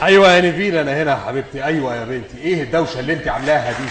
ايوه يا نيفين انا هنا يا حبيبتي ايوه يا بنتي ايه الدوشه اللي انت عاملاها دي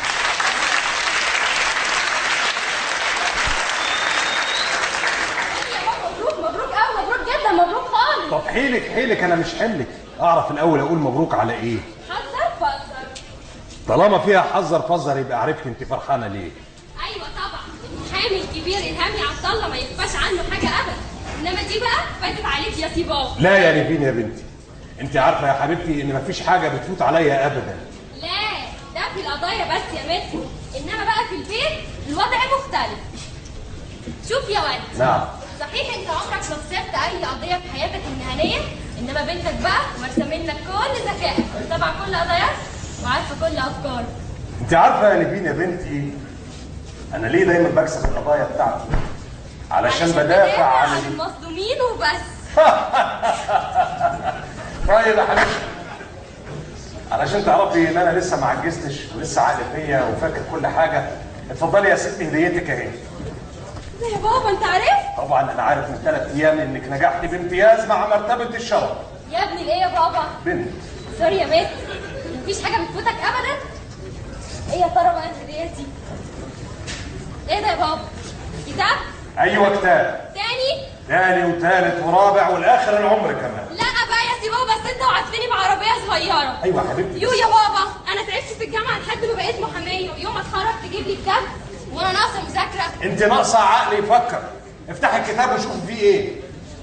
مبروك مبروك قوي مبروك جدا مبروك خالص طب حيلك حيلك انا مش حملك اعرف الاول اقول مبروك على ايه حذر فزر طالما فيها حذر فزر يبقى عرفت انت فرحانه ليه ايوه طبعا المحامي الكبير الهامي عبد الله ما يخفاش عنه حاجه ابدا انما دي بقى فاتت عليك يا سيباب لا يا نيفين يا بنتي انت عارفه يا حبيبتي ان مفيش حاجه بتفوت عليا ابدا لا ده في القضايا بس يا متر انما بقى في البيت الوضع مختلف شوف يا ولد نعم صحيح انت عمرك ما خسرت اي قضيه في حياتك المهنيه انما بنتك بقى مرسمين لك كل ذكائك طبعا كل قضاياك وعارفه كل افكارك انت عارفه يا نيفين يا بنتي انا ليه دايما بكسب القضايا بتاعتي علشان بدافع عن ال- المظلومين وبس طيب يا حبيبتي علشان تعرفي ان انا لسه ما عجزتش ولسه عاقل فيا وفاكر كل حاجه اتفضلي يا ستي هديتك اهي يا بابا انت عرفت طبعا انا عارف من ثلاث ايام انك نجحتي بامتياز مع مرتبه الشرف يا ابني ليه يا بابا بنت سوري يا ميت مفيش حاجه بتفوتك ابدا ايه يا ترى بقى الهديه دي ايه ده يا بابا كتاب ايوه كتاب تاني تاني وتالت ورابع والاخر العمر كمان لا بقى يا سي بابا بس انت وعدتني بعربيه صغيره ايوه يا حبيبتي يو يا بابا انا تعبت في الجامعه لحد ما بقيت محاميه ويوم ما اتخرج تجيب لي كتاب وانا ناقصه مذاكره انت ناقصه عقل يفكر افتحي الكتاب وشوفي فيه ايه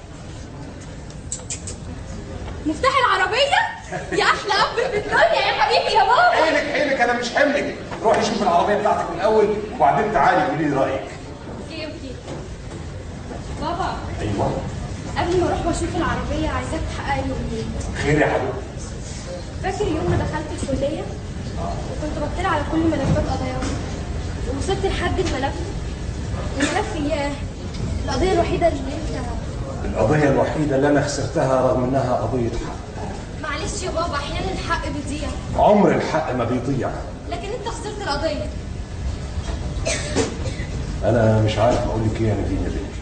مفتاح العربيه يا احلى اب في الدنيا يا حبيبي يا بابا حيلك حيلك انا مش حملك روحي شوفي العربيه بتاعتك الاول وبعدين تعالي قولي لي رايك اوكي اوكي بابا ايوه قبل ما اروح واشوف العربيه عايزاك تحقق لي امنيه خير يا حبيبتي فاكر يوم ما دخلت الكليه وكنت بطلع على كل ملفات قضاياهم ووصلت لحد الملف الملف اياه القضيه الوحيده اللي انت القضيه الوحيده اللي انا خسرتها رغم انها قضيه حق معلش يا بابا احيانا الحق بيضيع عمر الحق ما بيضيع لكن انت خسرت القضيه انا مش عارف اقول لك ايه يا نبيل يا بنتي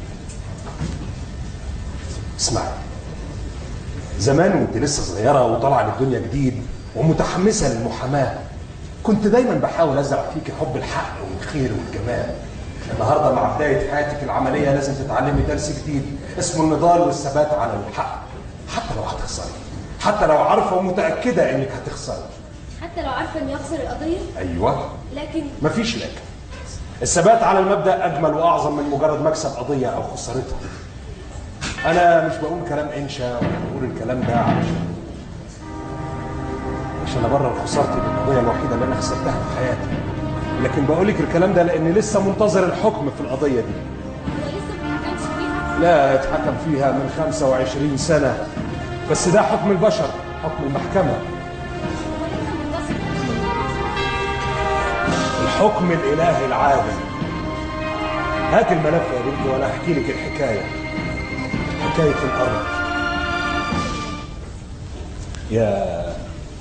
اسمعي زمان وانت لسه صغيره وطالعه للدنيا جديد ومتحمسه للمحاماه كنت دايما بحاول ازرع فيك حب الحق والخير والجمال النهارده مع بدايه حياتك العمليه لازم تتعلمي درس جديد اسمه النضال والثبات على الحق حتى لو هتخسري حتى لو عارفه ومتاكده انك هتخسري حتى لو عارفه اني اخسر القضيه ايوه لكن مفيش لكن الثبات على المبدا اجمل واعظم من مجرد مكسب قضيه او خسارتها انا مش بقول كلام انشا ولا بقول الكلام ده علشان عشان ابرر خسارتي بالقضيه الوحيده اللي انا خسرتها في حياتي لكن بقول لك الكلام ده لاني لسه منتظر الحكم في القضيه دي هو لسه ما حكمش فيها لا اتحكم فيها من 25 سنه بس ده حكم البشر حكم المحكمه هو لسه منتصر الحكم الالهي العادل هات الملف يا بنتي وانا احكي لك الحكايه حكايه الارض يا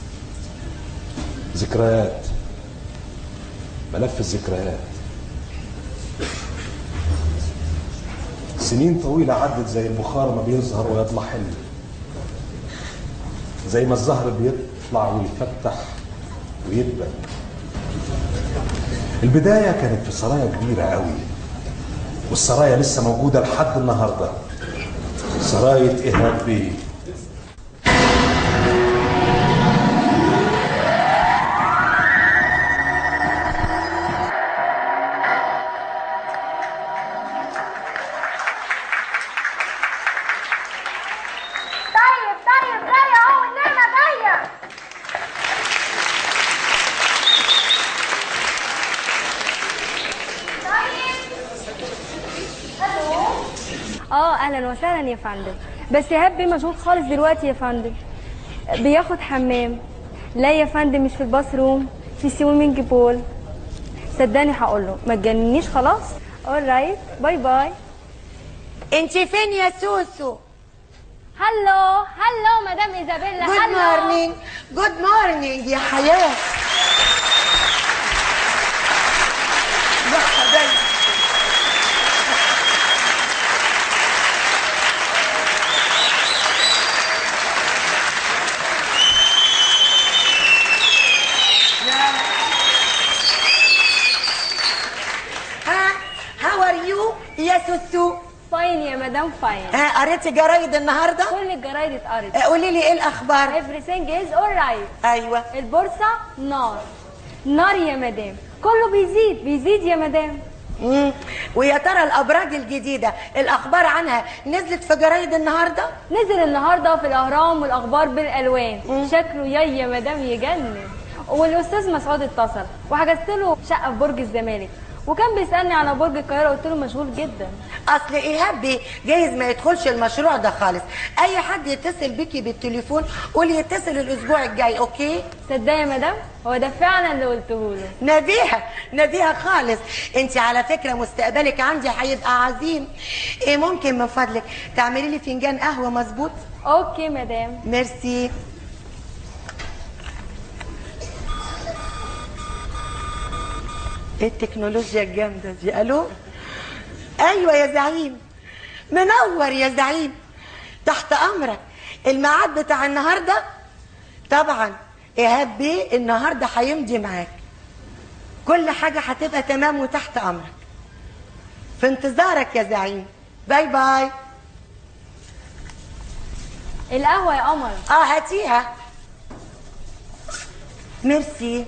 ذكريات ملف الذكريات سنين طويلة عدت زي البخار ما بيظهر ويضمحل زي ما الزهر بيطلع ويفتح ويدبل البداية كانت في سرايا كبيرة قوي والسرايا لسه موجودة لحد النهاردة سراية إيهاب بيه طيب طيب جاية اهو النعمة جاية طيب الو اه اهلا وسهلا يا فندم بس ايهاب بيه مشغول خالص دلوقتي يا فندم بياخد حمام لا يا فندم مش في الباث روم في سويمنج بول صدقني هقول له ما تجننيش خلاص رايت باي باي انت فين يا سوسو هلو هلو مدام ايزابيلا جود هلو مورنينج جود مورنينج يا حياه يا حبايبي ام فاين ها قريتي جرايد النهارده كل الجرايد اتقرت آه، قولي لي ايه الاخبار everything is alright ايوه البورصة نار نار يا مدام كله بيزيد بيزيد يا مدام مم. ويا ترى الابراج الجديده الاخبار عنها نزلت في جرايد النهارده نزل النهارده في الاهرام والاخبار بالالوان شكله يا يا مدام يجنن والاستاذ مسعود اتصل وحجزت له شقه في برج الزمالك وكان بيسالني على برج القاهره قلت له مشغول جدا اصل ايهاب بيه جايز ما يدخلش المشروع ده خالص اي حد يتصل بيكي بالتليفون قولي يتصل الاسبوع الجاي اوكي صدقني يا مدام هو ده فعلا اللي قلته له ناديها ناديها خالص انت على فكره مستقبلك عندي هيبقى عظيم ايه ممكن من فضلك تعملي لي فنجان قهوه مظبوط اوكي مدام ميرسي ايه التكنولوجيا الجامده دي الو ايوه يا زعيم منور يا زعيم تحت امرك الميعاد بتاع النهارده طبعا ايهاب بيه النهارده هيمضي معاك كل حاجه هتبقى تمام وتحت امرك في انتظارك يا زعيم باي باي القهوه يا قمر اه هاتيها ميرسي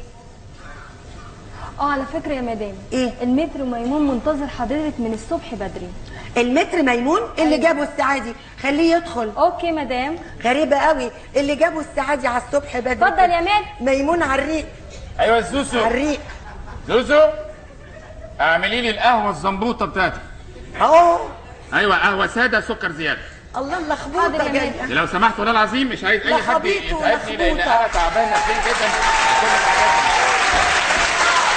اه على فكره يا مدام إيه؟ المترو ميمون منتظر حضرتك من الصبح بدري المتر ميمون اللي جابه السعادي خليه يدخل اوكي مدام غريبة قوي اللي جابه السعادي على الصبح بدري اتفضل يا مان ميمون عريق ايوه يا زوزو عريق زوزو اعملي لي القهوه الزنبوطه بتاعتي اهو ايوه قهوه ساده سكر زياده الله حاضر اللخبوطة يا جاية لو سمحت والله العظيم مش عايز اي حد لخبيط يتعبني لان ولخبوطة. انا تعبان نفسيا جدا كل الحاجات دي.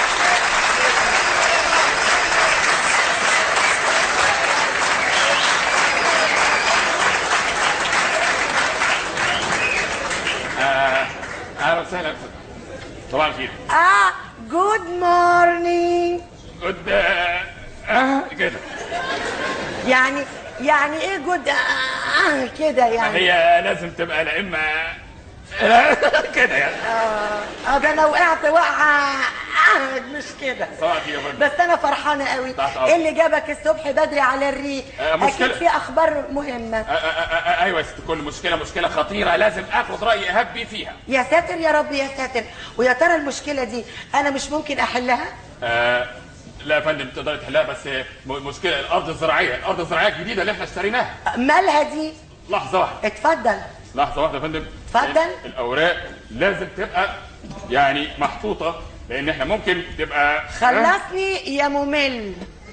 آه، اهلا وسهلا طبعا الخير اه جود مورنينج قد اه كده يعني يعني ايه جود آه كده يعني هي لازم تبقى لا اما لا، كده يعني اه ده انا وقعت وقعة آه مش كده صباح الخير يا فندم. بس انا فرحانة قوي تحت أمرك. ايه اللي جابك الصبح بدري على الريق آه، اكيد مشكلة. في اخبار مهمة آه، آه، آه، آه، ايوه يا ست كل مشكله مشكله خطيره لازم اخد راي ايهاب بيه فيها يا ساتر يا رب يا ساتر ويا ترى المشكلة دي انا مش ممكن احلها آه لا يا فندم تقدري تحلها بس م- مشكله الارض الزراعيه الارض الزراعيه الجديده اللي احنا اشتريناها مالها دي لحظه واحده اتفضل لحظه واحده يا فندم اتفضل. ال- الاوراق لازم تبقى يعني محطوطه لان احنا ممكن تبقى خلصني يا ممل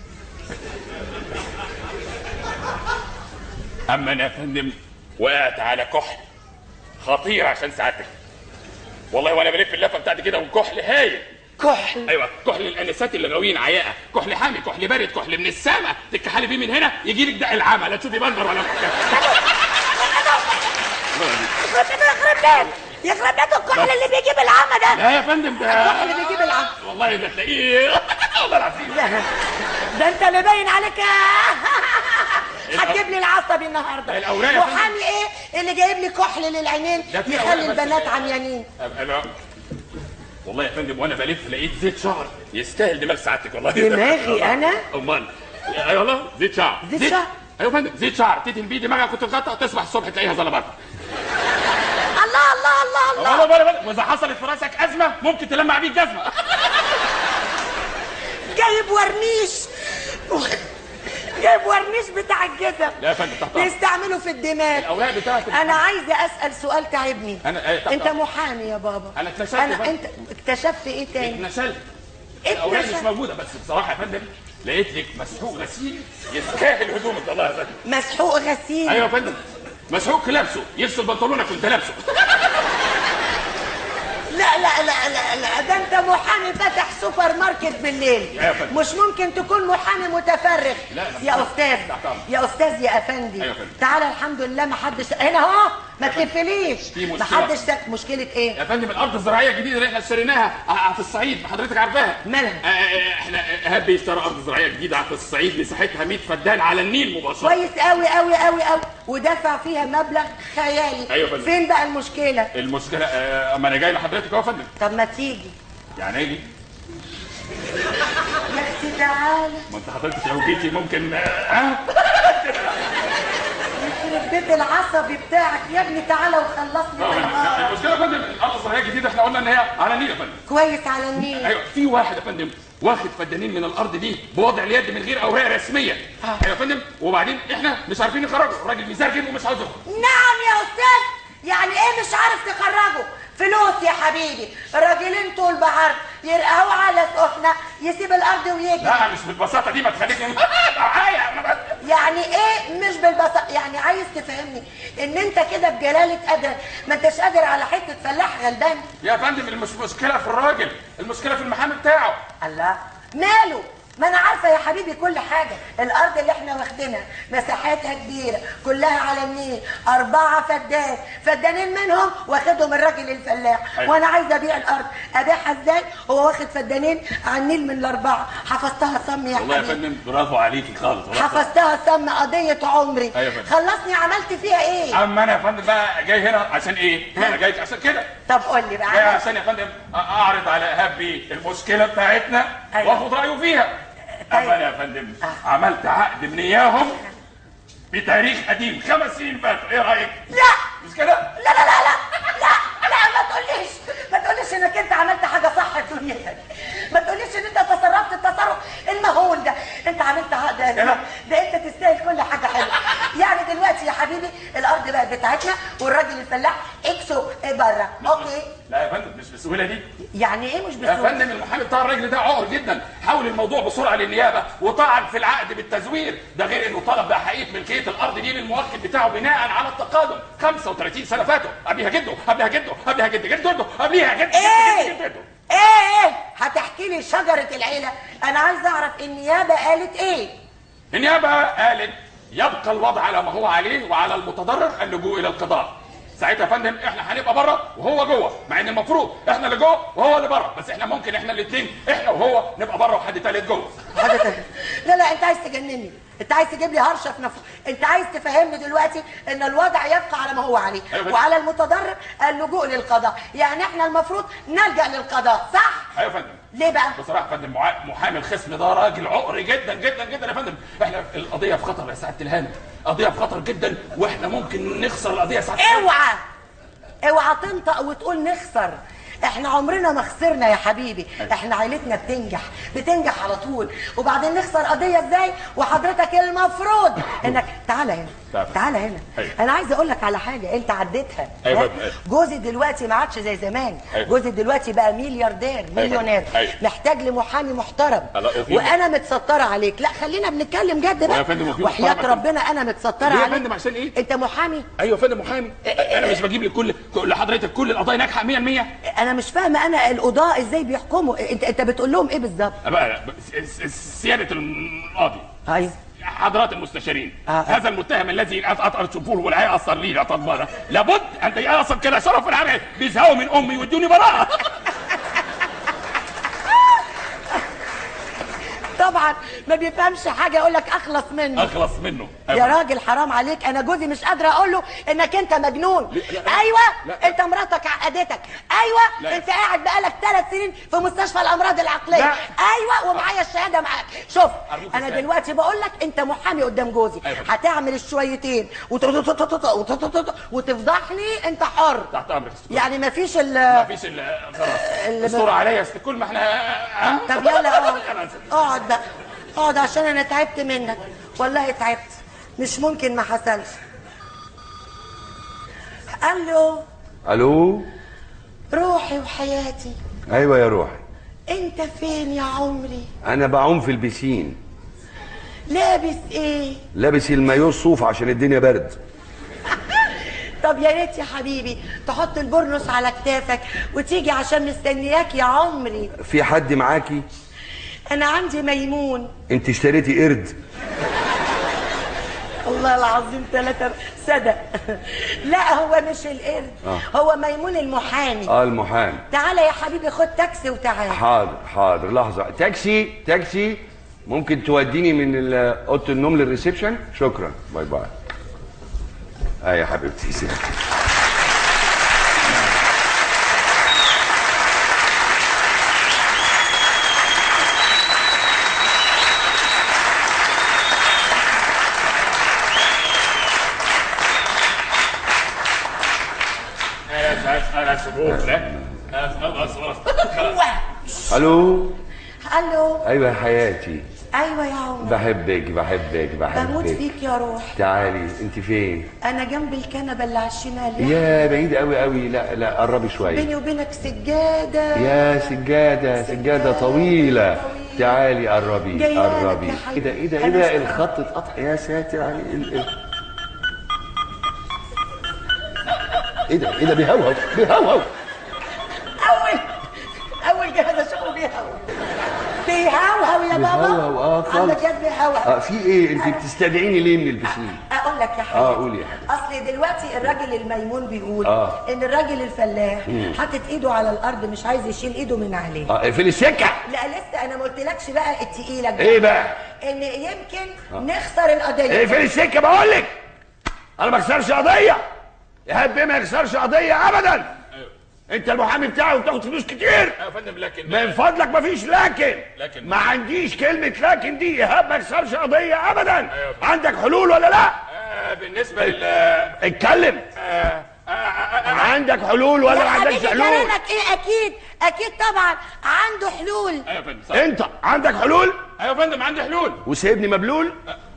اما انا يا فندم وقعت على كحل خطير عشان سعادتك والله وانا بلف اللفه بتاعتي كده وكحل هايل كحل ايوه كحل الانسات اللي غاويين عياقه كحل حامي كحل بارد كحل من السما تكحلي بيه من هنا يجي لك داء العمى لا تشوفي منظر ولا يخرب بيت يخرب بيت الكحل اللي بيجيب العمى ده لا يا فندم ده الكحل اللي بيجيب العمى والله ده تلاقيه والله العظيم ده انت اللي باين عليك هتجيب لي العصبي النهارده الأوراق يا فندم. محامي ايه اللي جايب لي كحل للعينين ده في يخلي أوراق بس- البنات عميانين انا والله يا فندم وانا بلف لقيت زيت شعر يستاهل دماغ سعادتك والله دماغي أنا؟ امال اي والله زيت شعر زيت شعر؟ ايوه يا فندم زيت شعر تدهن بيه دماغك وتتغطى تصبح الصبح تلاقيها زلمات الله الله الله الله والله بالي بالي واذا حصلت في راسك ازمه ممكن تلمع بيه الجزمه جايب ورنيش جايب ورنيش بتاع الجزم لا يا فندم تحت أمرك. بيستعملوا في الدماغ الاوراق بتاعتك انا عايزه اسال سؤال تعبني أنا- إيه، تحت انت أمرك. محامي يا بابا أنا اكتشفت يا انا فندم. انت اكتشفت ايه تاني اتنشلت الاوراق مش اكتشفت موجوده بس بصراحه يا فندم لقيت لك مسحوق غسيل يستاهل هدومك والله يا فندم مسحوق غسيل ايوه يا فندم مسحوق لابسه يفصل بنطلونك وانت لابسه لا لا لا لا لا ده انت محامي فاتح سوبر ماركت بالليل يا فندم. مش ممكن تكون محامي متفرغ لا، لا، يا لا. استاذ تحت أمرك. يا استاذ يا افندي أيوة يا فندم. تعالى الحمد لله ما حدش هنا اهو ما تلفليش في ما مشكلة. حدش سك... مشكله ايه يا فندم الارض الزراعيه الجديده اللي احنا اشتريناها آه، في الصعيد حضرتك عارفاها مالها؟ آه، آه، احنا ايهاب بيشترى ارض زراعيه جديده في الصعيد مساحتها 100 فدان على النيل مباشره كويس قوي قوي قوي قوي ودفع فيها مبلغ خيالي أيوة يا فندم. فين بقى المشكله المشكله آه، اما انا جاي لحضرتك اهو يا فندم طب ما تيجي يعني اجي يا اختي تعالى ما انت حضرتك لو جيتي ممكن آه، آه، يخرب بيت العصبي بتاعك يا ابني تعالى وخلصني آه، بالنهار. المشكله يا فندم الارض الزراعيه الجديده احنا قلنا ان هي على النيل يا فندم كويس على النيل ايوه في واحد يا فندم واخد فدانين من الارض دي بوضع اليد من غير اوراق رسميه ايوه يا فندم وبعدين احنا مش عارفين نخرجه الراجل مزرجن ومش عاوز يخرج نعم يا استاذ يعني ايه مش عارف تخرجه فلوس يا حبيبي راجلين طول بعرض يرقعوا على سخنه يسيب الارض ويجي لا مش بالبساطه دي ما تخليكني معايا انا بس يعني ايه مش بالبساطه يعني عايز تفهمني ان انت كده بجلاله قدر ما انتش قادر على حته فلاح غلبان يا فندم المش مشكله في الراجل المشكله في المحامي بتاعه الله ماله ما انا عارفه يا حبيبي كل حاجه الارض اللي احنا واخدينها مساحتها كبيره كلها على النيل اربعه فدان فدانين منهم واخدهم الراجل الفلاح أيوة. وانا عايزه ابيع الارض ابيعها ازاي هو واخد فدانين على النيل من الاربعه حفظتها صم يا والله يا حبيبي فندم برافو عليكي خالص والله حفظتها صم قضيه عمري أيوة يا فندم. خلصني عملت فيها ايه اما انا يا فندم بقى جاي هنا عشان ايه؟ انا جاي عشان كده طب قول لي جاي بقى عشان يا فندم اعرض على ايهاب بيه المشكله بتاعتنا أيوة. واخد رايه فيها طيب. اما انا يا فندم عملت عقد من اياهم بتاريخ قديم خمس سنين فاتوا ايه رايك؟ لا مش كده؟ لا لا لا لا لا لا ما تقوليش ما تقوليش انك انت عملت حاجه صح في دنيتك ما تقوليش ان انت تصرفت التصرف المهول ده انت عملت عقد يا لا. ده, ده انت تستاهل كل حاجه حلوه يعني دلوقتي يا حبيبي الارض بقت بتاعتنا والراجل الفلاح اكسو بره اوكي لا يا فندم مش بالسهوله دي يعني ايه مش يا بسهوله فندم المحامي بتاع الراجل ده عقر جدا حول الموضوع بسرعه للنيابه وطعن في العقد بالتزوير ده غير انه طلب بحقيقه ملكيه الارض دي للموكل بتاعه بناء على التقادم 35 سنه فاتوا قبلها جده قبلها جده قبلها جد جد جده قبلها جد جد ايه جد جد جده ايه ايه هتحكي لي شجره العيله انا عايز اعرف النيابه قالت ايه النيابه قالت يبقى الوضع على ما هو عليه وعلى المتضرر اللجوء الى القضاء ساعتها يا فندم احنا هنبقى بره وهو جوه مع ان المفروض احنا اللي جوه وهو اللي بره بس احنا ممكن احنا الاثنين احنا وهو نبقى بره وحد ثالث جوه حاجة تانية. لا لا انت عايز تجنني انت عايز تجيب لي هرشه في نفسك انت عايز تفهمني دلوقتي ان الوضع يبقى على ما هو عليه أيوة بس- وعلى المتضرر اللجوء للقضاء يعني احنا المفروض نلجا للقضاء صح ايوه يا فندم ليه بقى بصراحه يا فندم مع- محامي الخصم ده راجل عقر جدا جدا جدا يا فندم احنا القضيه في خطر يا سعاده الهانم قضيه في خطر جدا واحنا ممكن نخسر القضيه يا سعاده الهانم. اوعى اوعى تنطق وتقول نخسر احنا عمرنا ما خسرنا يا حبيبي احنا عيلتنا بتنجح بتنجح على طول وبعدين نخسر قضيه ازاي وحضرتك المفروض انك تعالى هنا تعال. تعالى هنا أيوة. انا عايزه اقول لك على حاجه انت عديتها أيوة، ها؟ أيوة. جوزي دلوقتي ما عادش زي زمان أيوة. جوزي دلوقتي بقى ملياردير مليونير أيوة. محتاج لمحامي محترم هلا، وفي- وانا متستره عليك لا خلينا بنتكلم جد ويا بقى فندم، وفي وحياه محترم. ربنا انا متستره ليه يا عليك فندم، عشان إيه؟ انت محامي ايوه يا فندم محامي انا مش بجيب لك كل كل- لحضرتك كل القضايا ناجحه 100% انا مش فاهمه انا القضاة ازاي بيحكموا انت انت بتقول لهم ايه بالظبط بقى س- س- سياده القاضي ايوه حضرات المستشارين آه. هذا المتهم الذي أطأر شوفوه والعيا أصر لي لا تضمر لابد أن يأصل كده شرف العرق بيزهقوا من أمي ويدوني براءة طبعا ما بيفهمش حاجه يقول لك اخلص منه أخلص منه يا راجل حرام عليك انا جوزي مش قادره اقول له انك انت مجنون لا، لا، ايوه لا. انت مراتك عقدتك ايوه لا. انت قاعد بقالك ثلاث سنين في مستشفى الامراض العقليه لا. ايوه ومعايا الشهاده معاك شوف أرجوك انا استنى. دلوقتي بقول لك انت محامي قدام جوزي أيوة. هتعمل الشويتين وت- وت- وت- وت- وت- وتفضحني انت حر تحت أمرك يعني ما فيش ال ما فيش ال- خلاص اللي استر عليا يا ست كل ما احنا ها؟ طب يلا اقعد خلاص. اقعد بقى اقعد عشان انا تعبت منك والله تعبت مش ممكن ما حصلش الو الو روحي وحياتي ايوه يا روحي انت فين يا عمري انا بعوم في البسين لابس ايه لابس المايو الصوف عشان الدنيا برد طب يا ريت يا حبيبي تحط البرنس على كتافك وتيجي عشان مستنياك يا عمري في حد معاكي انا عندي ميمون انت اشتريتي قرد والله العظيم ثلاثة صدق لا هو مش القرد آه. هو ميمون المحامي اه المحامي تعالى يا حبيبي خد تاكسي وتعالى حاضر حاضر لحظه تاكسي تاكسي ممكن توديني من ال- اوضه النوم للريسبشن شكرا باي باي اه يا حبيبتي انا سبوك لا خلاص خلاص الو الو ايوه يا حياتي ايوه يا عمر بحبك بحبك بموت بحبك فيك يا روح تعالي انت فين انا جنب الكنبه اللي على الشمال يا بعيد قوي قوي لا لا قربي شويه بيني وبينك سجاده يا سجادة سجادة طويلة تعالي قربي جاية لك قربي يا ايه ده ايه ده ايه أنا ده مش- الخط اتقطع يا ساتر علي ال- ال- ايه ده ايه ده بيهوهو بيهوهو اول اول جهاز اشوفه بيهوهو بيهوهو يا بابا بيهوهو اه خالص عندك يد بيهوهو اه في ايه انت بتستدعيني ليه من البسين اقول لك يا حبيبي اه قولي يا حبيبي اصل دلوقتي الراجل الميمون بيقول آه. ان الراجل الفلاح حاطط ايده على الارض مش عايز يشيل ايده من عليه اه اقفلي السكه لا لسه انا ما قلتلكش بقى التقيله الجاية. ايه بقى ان يمكن نخسر القضيه اقفلي السكه بقول لك انا ما اكسرش قضيه ايهاب بيه ما يكسرش قضيه ابدا انت المحامي بتاعي وبتاخد فلوس كتير يا فندم لكن من فضلك مفيش لكن لكن. ما عنديش كلمة لكن دي ايهاب ما يكسرش قضية ابدا أيوة. عندك حلول ولا لا؟ آه، بالنسبه لل اتكلم آه، آه، آه، عندك حلول ولا يا ما عندكش حبيبي حلول؟ كلامك ايه اكيد اكيد طبعا عنده حلول ايوه يا فندم صح. انت عندك حلول ايوه يا فندم عندي حلول وسيبني مبلول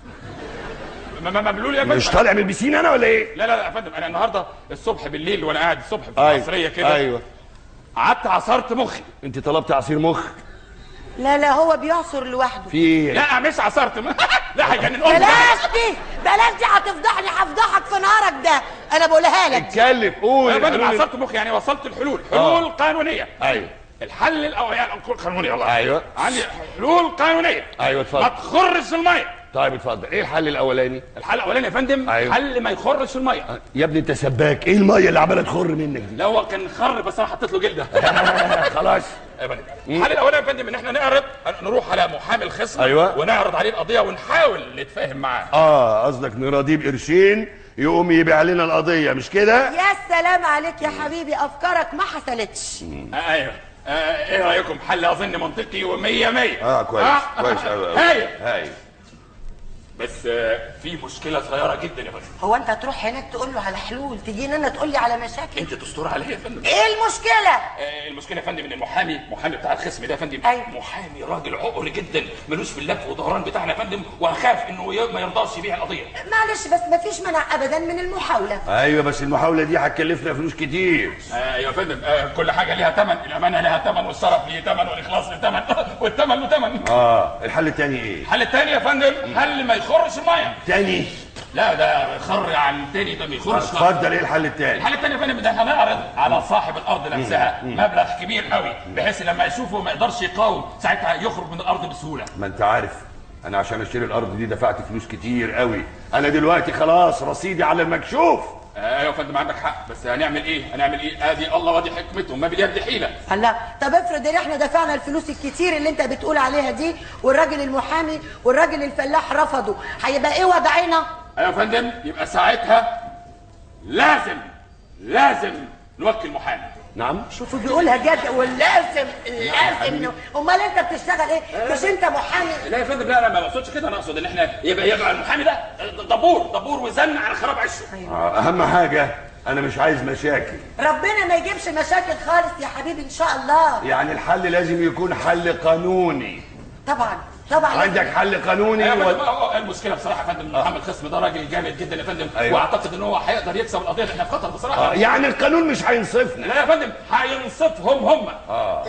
ما- ما- مبلول يا فندم مش طالع من البسين انا ولا ايه؟ لا لا لا يا فندم انا النهارده الصبح بالليل وانا قاعد الصبح في العصريه كده ايوه قعدت عصرت مخي انت طلبت عصير مخ لا لا هو بيعصر لوحده في ايه؟ لا مش عصرت م- لا هيجنن امي بلاش دي بلاش دي هتفضحني هفضحك في نهارك ده انا بقولها لك اتكلم قول يا فندم الحلول- عصرت مخي يعني وصلت الحلول حلول قانونيه ايوه الحل الاول يعني قانوني والله ايوه عندي حلول قانونيه ايوه ما اتفضل تخرش الميه طيب اتفضل ايه الحل الاولاني؟ الحل الاولاني يا فندم أيوة. حل ما يخرش الميه يا ابني انت سباك ايه الميه اللي عماله تخر منك دي؟ لا هو كان خر بس انا حطيت له جلده خلاص يا فندم الحل الاولاني يا فندم ان احنا نعرض نروح على محامي الخصم أيوة. ونعرض عليه القضيه ونحاول نتفاهم معاه اه قصدك نراضيه بقرشين يقوم يبيع لنا القضيه مش كده؟ يا سلام عليك يا حبيبي افكارك ما حصلتش آه ايوه آه ايه رايكم حل اظن منطقي و100 100 اه كويس كويس قوي قوي هاي هاي بس آه في مشكله صغيره جدا يا فندم هو انت هتروح هناك تقول له على حلول تجيني انا تقول لي على مشاكل انت تستور عليا يا فندم ايه المشكله آه، المشكله يا فندم ان المحامي محامي بتاع الخصم ده يا فندم أيوة. محامي راجل عقر جدا ملوش في اللف والدوران بتاعنا يا فندم واخاف انه ي- ما يرضاش يبيع القضيه معلش بس ما فيش منع ابدا من المحاوله ايوه بس المحاوله دي هتكلفنا فلوس كتير آه يا فندم آه كل حاجه ليها ثمن الامانه لها ثمن والشرف ليه ثمن والاخلاص له ثمن والثمن له ثمن اه الحل التاني ايه؟ الحل الثاني يا فندم حل ما يخرش الميه تاني لا ده خر عن الثاني ده ما يخرش لا. اتفضل ايه الحل التاني؟ الحاجه الثانيه يا فندم ده هنعرض على صاحب الارض نفسها مبلغ كبير قوي بحيث لما يشوفه ما يقدرش يقاوم ساعتها يخرج من الارض بسهوله ما انت عارف انا عشان اشتري الارض دي دفعت فلوس كتير قوي انا دلوقتي خلاص رصيدي على المكشوف ايوه يا فندم عندك حق بس هنعمل ايه هنعمل ايه ادي الله وادي حكمته ما باليد حيله الله طب افرض ان احنا دفعنا الفلوس الكتير اللي انت بتقول عليها دي والراجل المحامي والراجل الفلاح رفضوا هيبقى ايه وضعنا ايوه يا فندم يبقى ساعتها لازم لازم نوكل محامي نعم شوفوا بيقولها جد ولازم لازم امال انت بتشتغل ايه مش انت محامي لا يا فندم لا لا ما بقصدش كده انا اقصد ان احنا يبقى يبقى المحامي ده دبور دبور وزن على خراب عشه آه اهم حاجه انا مش عايز مشاكل ربنا ما يجيبش مشاكل خالص يا حبيبي ان شاء الله يعني الحل لازم يكون حل قانوني طبعا طبعا عندك حل قانوني ايوه يا فندم و... هو المشكله بصراحه يا فندم محمد خصم ده راجل جامد جدا يا فندم أيوة. واعتقد ان هو هيقدر يكسب القضيه احنا في خطر بصراحه آه يعني القانون مش هينصفنا لا يا فندم هينصفهم هم لا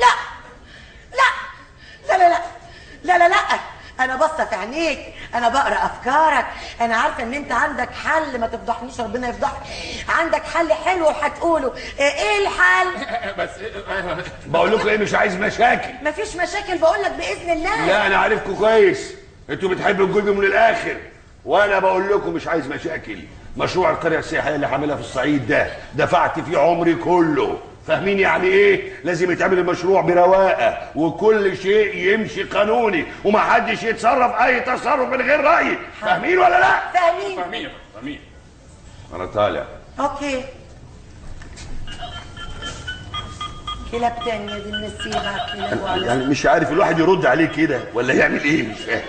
لا لا لا لا لا لا لا انا باصه في عينيك انا بقرا افكارك انا عارفه ان انت عندك حل ما تفضحنيش ربنا يفضحك عندك حل حلو وهتقوله ايه الحل بس بقول لكم ايه مش عايز مشاكل مفيش مشاكل بقول لك باذن الله لا انا عارفكم كويس انتوا بتحبوا تجيبوا من الاخر وانا بقول لكم مش عايز مشاكل مشروع القريه السياحيه اللي عاملها في الصعيد ده دفعت فيه عمري كله فاهمين يعني ايه لازم يتعمل المشروع برواقه وكل شيء يمشي قانوني ومحدش يتصرف اي تصرف من غير رايي فاهمين ولا لا فاهمين فاهمين يا فندم، فاهمين انا طالع اوكي كلاب تانية دي النسيبة كلاب وعلى يعني مش عارف الواحد يرد عليه كده ولا يعمل ايه مش فاهم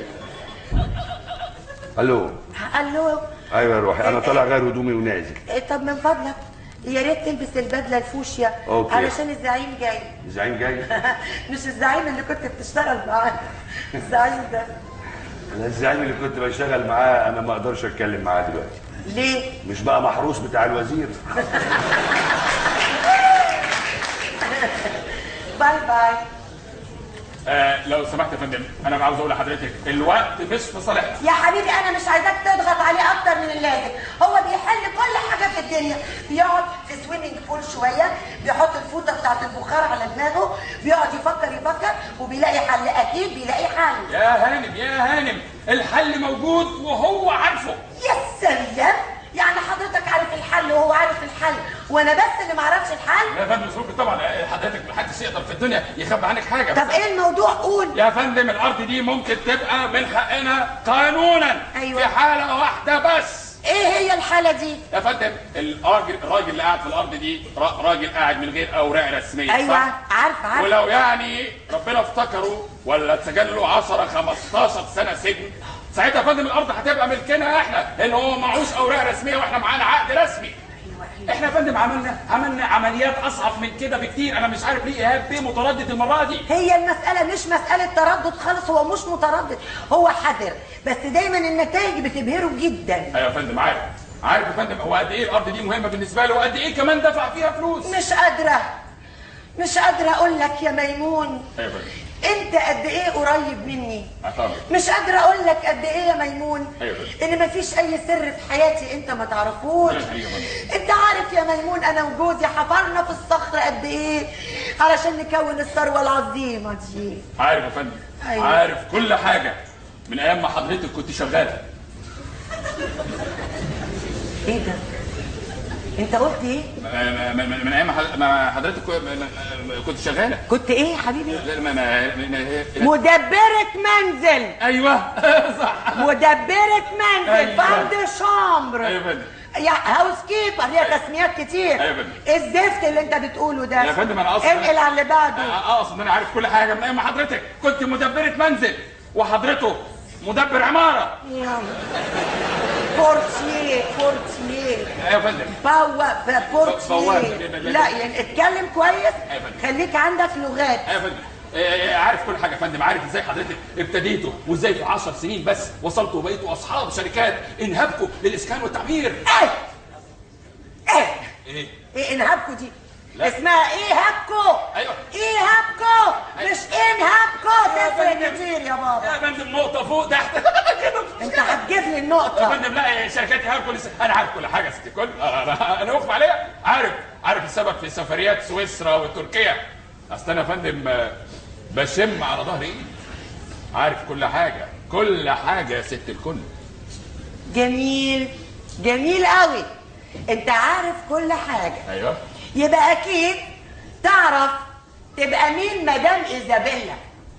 الو قال له ايوه يا روحي انا طالع غير هدومي ونازل إيه طب من فضلك يا ريت تلبس البدله الفوشيا أوكي. علشان الزعيم جاي الزعيم جاي مش الزعيم اللي كنت بتشتغل معاه الزعيم ده انا الزعيم اللي كنت بشتغل معاه انا ما اقدرش اتكلم معاه دلوقتي ليه مش بقى محروس بتاع الوزير باي باي آه لو سمحت يا فندم انا عاوز اقول لحضرتك الوقت مش في صالحنا يا حبيبي انا مش عايزاك تضغط عليه اكتر من اللازم هو بيحل كل حاجه في الدنيا بيقعد في سويمنج بول شويه بيحط الفوطه بتاعت البخار على دماغه بيقعد يفكر يفكر وبيلاقي حل اكيد بيلاقي حل يا هانم يا هانم الحل موجود وهو عارفه يا سلام يعني حضرتك عارف الحل وهو عارف الحل وانا بس اللي ما اعرفش الحل يا فندم سلوك طبعا آه، حضرتك محدش يقدر في الدنيا يخبي عنك حاجه طب بس- ايه الموضوع قول يا فندم الارض دي ممكن تبقى من حقنا قانونا أيوة. في حاله واحده بس ايه هي الحاله دي يا فندم الراجل الراجل اللي قاعد في الارض دي را- راجل قاعد من غير اوراق رسميه ايوه صح؟ عارفه عارفه ولو يعني ربنا افتكره ولا اتسجن له 10 15 سنه سجن ساعتها يا فندم الارض هتبقى ملكنا احنا لان هو معهوش اوراق رسميه واحنا معانا عقد رسمي احنا يا فندم عملنا عملنا عمليات اصعب من كده بكتير انا مش عارف ليه ايهاب بيه متردد المره دي هي المسألة مش مسألة تردد خالص هو مش متردد هو حذر بس دايما النتائج بتبهره جدا ايوه يا فندم عارف عارف يا فندم هو قد ايه الارض دي مهمه بالنسبه له وقد ايه كمان دفع فيها فلوس مش قادرة مش قادرة أقول لك يا ميمون ايوه يا فندم أنت قد إيه قريب مني اعتبر مش قادرة أقول لك قد إيه يا ميمون أيوة. إن مفيش أي سر في حياتي أنت ما تعرفوش أيوة. أنت عارف يا ميمون أنا وجوزي حفرنا في الصخر قد إيه علشان نكون الثروة العظيمة دي عارف يا فندم أيوة. عارف كل حاجه من ايام ما حضرتك كنت شغاله إيه ده؟ أنت قلت إيه؟ من, من, من ايام ما حض- ما حضرتك كو- ما- ما- كنت شغاله كنت إيه يا حبيبي؟ لا، ما- ما- ما- ما- مدبرة منزل ايوه صح مدبرة منزل أيوة. فان دي شامبر ايوه يا فندم يا هاوس كيبر ليها تسميات كتير أيوة يا فندم. إيه الزفت اللي انت بتقوله ده يا فندم انا اصلا انقل على اللي بعده اه اقصد ان انا عارف كل حاجه من ايام ما حضرتك كنت مدبره منزل وحضرته مدبر عماره يلا. بورتيه بورتيه ايوه يا فندم بوا بواب. بورتيه لا يعني اتكلم كويس أيوة يا فندم. خليك عندك لغات ايوه يا فندم إيه، إيه، عارف كل حاجه يا فندم عارف ازاي حضرتك ابتديتوا وازاي في 10 سنين بس وصلتوا وبقيتوا اصحاب شركات انهبكوا للاسكان والتعمير ايه ايه ايه ايه انهابكو دي لا. اسمها ايه هابكو أيوة. ايه هابكو أيوة. مش انهابكو يا تفرق فندم. كتير يا بابا يا فندم نقطه فوق تحت كده انت هتجيب لي يا النقطة فندم لا شركات انهبكوا لسه انا عارف كل حاجه يا ست الكل انا انا واقف عليها عارف عارف السبب في سفريات سويسرا وتركيا اصل انا يا فندم آه، بشم على ظهر ايدي عارف كل حاجه كل حاجه يا ست الكل جميل جميل قوي انت عارف كل حاجة ايوه يبقى اكيد تعرف تبقى مين مدام ايزابيلا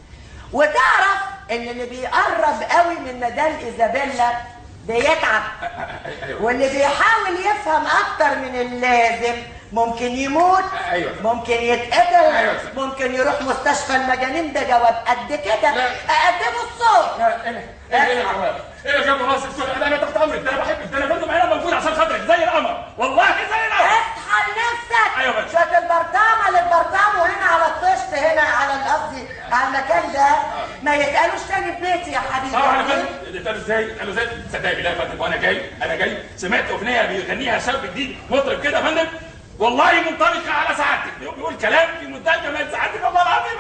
وتعرف ان اللي بيقرب قوي من مدام ايزابيلا بيتعب ايوه واللي بيحاول يفهم اكتر من اللازم ممكن يموت أيوة. ممكن يتقتل أيوة. ممكن يروح مستشفى المجانين ده جواب قد كده لا. اقدمه الصوت لا، ايه ايه ايه العوام؟ ايه اللي جاب راسي الكل انا انا تحت امرك ده انا بحبك ده انا فندم انا موجود عشان خاطرك زي القمر والله زي القمر اصحى لنفسك أيوة بس. شويه البرطامه للبرطام وهنا على الطشت هنا على قصدي على المكان ده ما يتقالوش تاني في بيتي يا حبيبي اه انا فندم قالوا ازاي قالوا ازاي صدقني بالله يا فندم وانا جاي انا جاي سمعت اغنيه بيغنيها شاب جديد مطرب كده يا فندم والله منطبقه على سعادتك بيقول كلام في منتهى الجمال سعادتك والله العظيم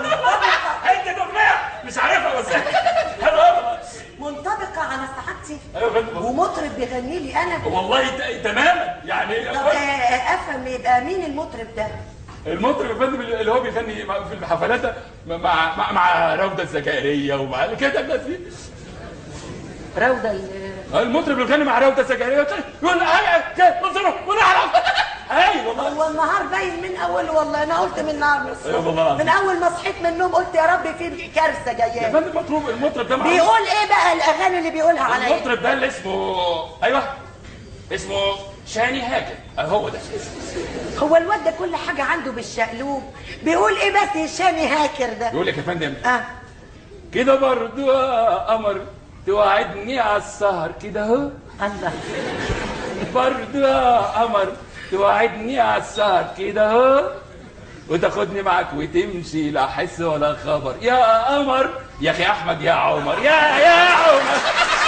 انت اغنيه مش عارفها بس حلو قوي منطبقه على سعادتي ايوه يا فندم ومطرب بيغني لي انا والله ت- تماما يعني طب آه، افهم يبقى مين المطرب ده المطرب يا فندم اللي هو بيغني مع- في الحفلات ده مع مع, مع روضه الزكريا ومع كده الناس دي روضه ال- المطرب اللي بيغني مع روضه الزكريا يقول انا انظروا ونعرف اي والله هو النهار باين من اول والله انا قلت من النهار من الصبح. أيوة والله العظيم. من اول ما صحيت من النوم قلت يا رب في كارثه يا جايه فندم مطلوب المطرب ده معروف. بيقول ايه بقى الاغاني اللي بيقولها عليا المطرب ده اللي اسمه ايوه اسمه شاني هاكر أه هو ده هو الواد ده كل حاجه عنده بالشقلوب بيقول ايه بس هشامي هاكر ده يقول لك يا فندم اه كده برضو يا قمر توعدني على السهر كده اهو الله برضه يا قمر توعدني على السهر كده اهو وتاخدني معاك وتمشي لا حس ولا خبر يا قمر يا اخي احمد يا عمر يا يا عمر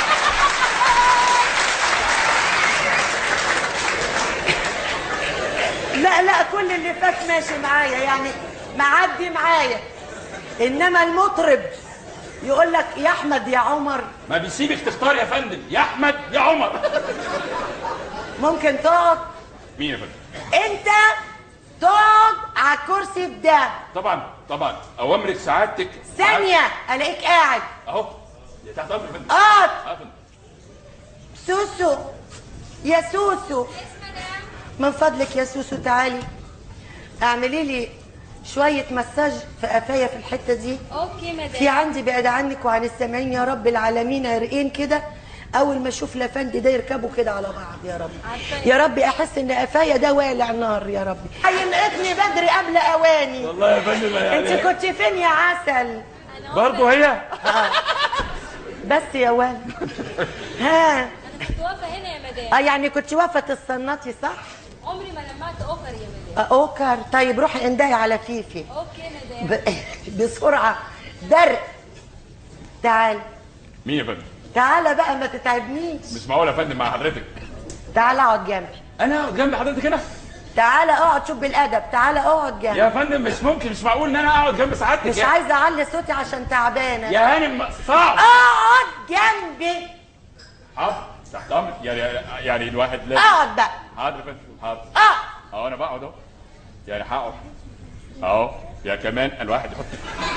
لا لا كل اللي فات ماشي معايا يعني معدي معايا انما المطرب يقول لك يا احمد يا عمر ما بيسيبك تختار يا فندم يا احمد يا عمر ممكن تقعد مين يا فندم انت تقعد على الكرسي ده طبعا طبعا اوامرك سعادتك ثانية الاقيك قاعد اهو يا تحت امر يا فندم اقعد اه يا فندم سوسو يا سوسو من فضلك يا سوسو تعالي اعملي لي شوية مساج في قفايا في الحتة دي اوكي في مدام عندي بعد عنك وعن السامعين يا رب العالمين عرقين كده اول ما اشوف لافندي ده يركبوا كده على بعض يا رب يا رب احس ان قفايا ده والع نار يا رب هينقطني بدري قبل اواني والله يا فندم انت يعني كنت فين يا عسل برضه هي بس يا ولد ها انا كنت واقفه هنا يا مدام اه يعني كنت واقفه الصناطي صح عمري ما لمعت اوفر يا مدام آه، اوكر طيب روحي اندهي على فيفي اوكي مدام ب... بسرعه درق تعال مين يا فندم تعالى بقى ما تتعبنيش مش معقول يا فندم مع حضرتك تعالى اقعد جنبي انا اقعد جنب حضرتك هنا تعالى اقعد شوف بالادب تعالى اقعد جنبي يا فندم مش ممكن مش معقول ان انا اقعد جنب سعادتك مش يا- عايزه اعلي صوتي عشان تعبانه يا هانم صعب اقعد جنبي حاضر تحت امرك يعني يعني الواحد لازم اقعد بقى حاضر يا فندم حاضر اقعد اهو انا بقعد اهو يعني هقعد اهو يا كمان الواحد يحط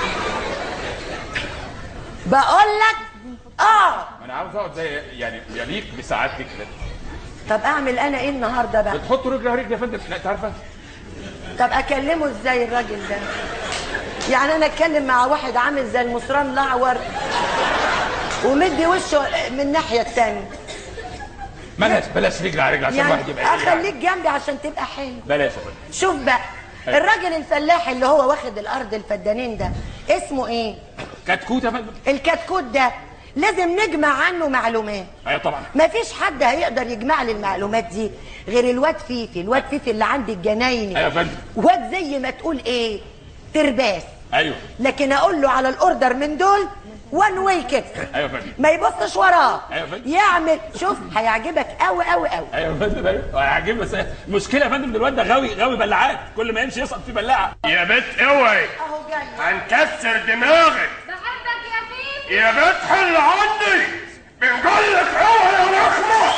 بقول لك اقعد ما انا عاوز اقعد زي يعني يليق بسعادتك كده طب اعمل انا ايه النهارده بقى بتحط رجل على رجل يا فندم لا انت عارفه طب اكلمه ازاي الراجل ده يعني انا اتكلم مع واحد عامل زي المصران الاعور ومدي وشه من الناحيه التانية بلاش بلاش رجل على رجل عشان الواحد يعني يبقى اخليك جنبي عشان تبقى حلو بلاش يا فندم شوف بقى أيوة. الراجل الفلاح اللي هو واخد الارض الفدانين ده اسمه ايه كتكوت يا فندم الكتكوت ده لازم نجمع عنه معلومات ايوه طبعا مفيش حد هيقدر يجمع لي المعلومات دي غير الواد فيفي الواد فيفي اللي عند الجنايني ايوه يا فندم واد زي ما تقول ايه ترباس ايوه لكن اقول له على الاوردر من دول وان واي كده ايوه يا فندم ما يبصش وراه أيوة يا فندم. يعمل شوف هيعجبك قوي قوي قوي ايوه يا فندم ايوه هيعجبني بس المشكله يا فندم ان الواد ده غاوي غاوي بلاعات كل ما يمشي يسقط في بلاعه يا بنت اوعي اهو جاي هنكسر دماغك بحبك يا فيفي يا بنت حل عني بنقول لك اوعي يا رحمه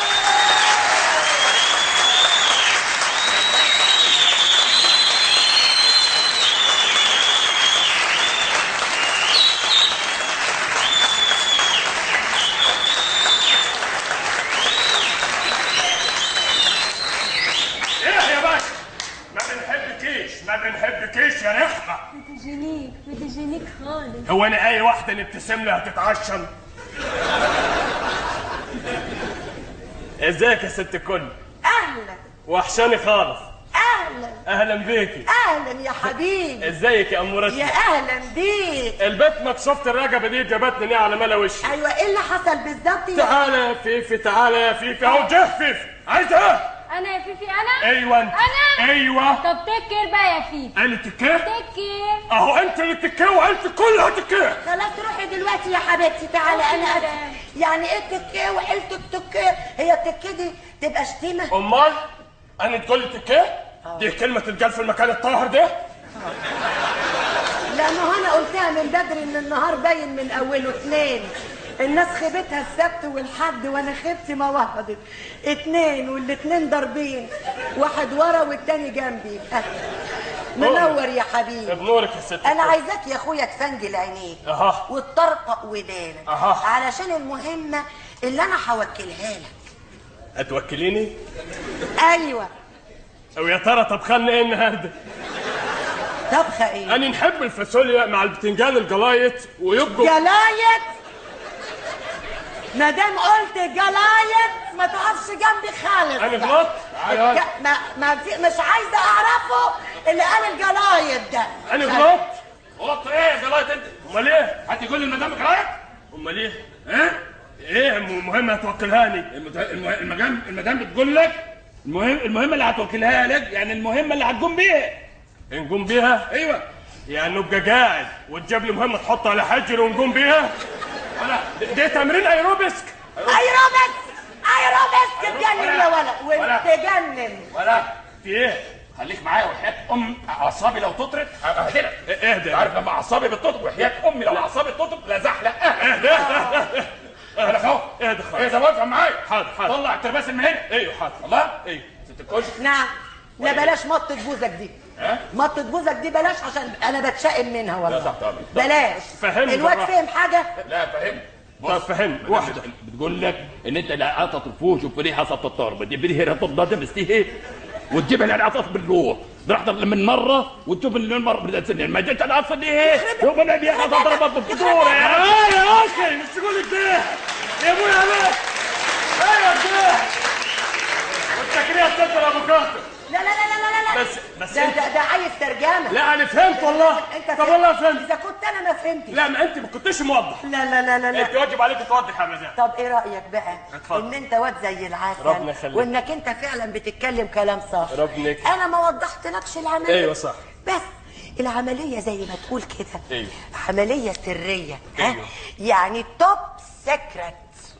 ايه يا باشا ما بنحبكيش ما بنحبكيش يا رحمه بتجينيك بتجينيك خالص هو انا اي واحده نبتسم لها تتعشم ازيك يا ست الكل اهلا وحشاني خالص اهلا اهلا بيكي اهلا يا حبيبي ازيك يا امورتي يا اهلا بيك البت مكشوفة الرقبة دي جابتني نيه على ملا وشي ايوه ايه اللي حصل بالظبط يا تعالى يا فيفي تعالى يا فيفي اهو جه فيفي عايز ايه انا يا فيفي انا ايوه انت انا ايوه طب تكر بقى يا فيفي انا تكيه تكر اهو انت اللي تكيه وانت كلها تكيه خلاص روحي دلوقتي يا حبيبتي تعالى أوكي انا مدام. اسف يعني ايه تكيه وحيلة التكيه هي التكيه دي تبقى شتيمه امال انا تقول لي تكيه دي كلمة تتقال في المكان الطاهر ده لانه انا قلتها من بدري ان النهار باين من اوله اتنين الناس خيبتها السبت والحد وانا خيبتي ما وهضت اتنين والاتنين ضاربين واحد ورا والتاني جنبي أه. منور يا حبيبي بنورك يا ست انا الكل. عايزاك يا اخويا تفنجل عينيك أها. وتطرقق ودانك أها. علشان المهمه اللي انا هوكلها لك هتوكليني ايوه او يا ترى طبخنا ايه النهارده طبخه ايه انا نحب الفاصوليا مع البتنجان الجلايط ويبقوا جلايد ما دام قلت جلايد ما تقفش جنبي خالص انا غلطت الج- ما ما في مش عايزه اعرفه اللي قال الجلايد ده انا غلطت غلط ايه يا جلايط انت امال ايه هتقول لي المدام جلايط امال ايه ها ايه م- مهمه هتوكلهاني المت- الم- المدام المدام بتقول لك المهم المهمه اللي هتوكلها لك يعني المهمه اللي هتقوم بيها نقوم بيها ايوه يعني نبقى قاعد وتجيب لي مهمه تحطها على حجر ونقوم بيها ولا دي تمرين ايروبسك ايروبكس ايروبكس تتجنن يا ولد ولا. وتجنن ولا في ايه خليك معايا وحياة ام اعصابي لو تطرد اهدلك إيه- اهدى عارف لما اعصابي بتطرد وحياة امي لو اعصابي تطرد لزحلقها اهدى اهدى انا اهو اهدى ايه خالص ده واقفه معايا حاضر، حاضر. طلع الترباس من هنا ايوه حاضر الله ايوه ست الكشك نعم لا بلاش مطة بوزك دي ها؟ مطة بوزك دي بلاش عشان انا بتشائم منها لا والله تحت امرك بلاش فهمني الواد بالراحة. فهم حاجة لا فهمت طب فهمني واحده بتقول لك ان انت لا عطت الفوش وفري حصلت الطرب دي بري هي تفضل تمستيه وتجيبها لان عطت بالروح رحت من مره وتشوف اللي المره بدات سنين ما جيت انا اصلا ايه شوف انا دي حصلت ضربت بالفطور يا اه يا اخي مش تقول لك ده يا ابويا عليك ايوه ده والتكريه تقدر ابو كاتب لا لا لا لا لا لا بس بس ده انت ده, ده عايز ترجمة لا انا فهمت والله انت طب والله فهمت اذا كنت انا ما فهمتش لا ما انت ما كنتش موضح لا لا لا لا, لا. انت واجب عليك توضح يا مزاج طب ايه رايك بقى اتفضل. ان انت واد زي العسل ربنا يخليك. وانك انت فعلا بتتكلم كلام صح ربنا يكرمك. انا ما وضحتلكش العمليه ايوه صح. بس العمليه زي ما تقول كده ايوه. عمليه سريه ها ايوه. يعني توب سيكريت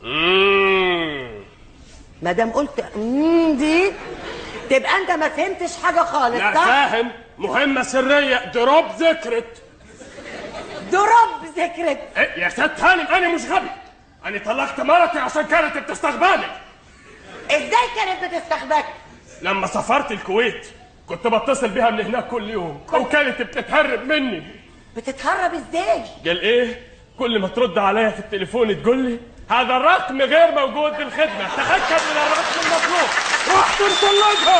ما دام قلت امم دي تبقى انت ما فهمتش حاجه خالص لا صح فاهم مهمة سرية دروب ذكرت دروب سيكريت إيه يا ست هانم انا مش غبي انا طلقت مرتي عشان كانت بتستغباني ازاي كانت بتستخبك لما سافرت الكويت كنت بتصل بيها من هناك كل يوم وكانت بتتهرب مني بتتهرب ازاي قال ايه كل ما ترد عليا في التليفون تقول لي هذا الرقم غير موجود بالخدمة تأكد من الرقم المطلوب رحت مطلقها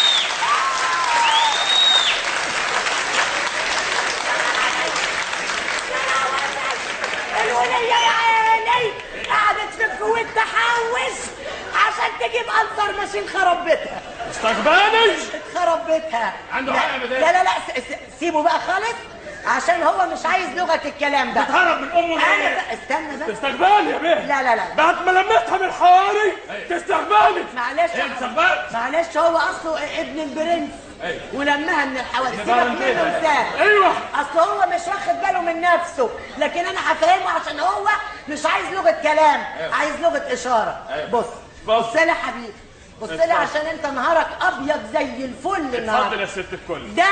الولية يا عيني قعدت في الكويت تحوش عشان تجيب انصر ماشين خرب بيتها استغباني خرب بيتها عنده لا- حق يا مدام. لا لا لا س- س- سيبه بقى خالص عشان هو مش عايز لغة الكلام ده تهرب من امه انا ليه؟ بقى استنى بس تستغباني يا بيه لا لا لا بعد ما لميتها من حواري تستغباني معلش ايه مسبق معلش هو اصله ابن البرنس أيوة. ولمها من الحوادث سيبك بقى منه كده. انساه ايوه اصل هو مش واخد باله من نفسه لكن انا هفهمه عشان هو مش عايز لغه كلام عايز لغه اشاره بص بص لي يا حبيبي بص لي عشان انت نهارك ابيض زي الفل اتفضل النهارده يا ست الكل ده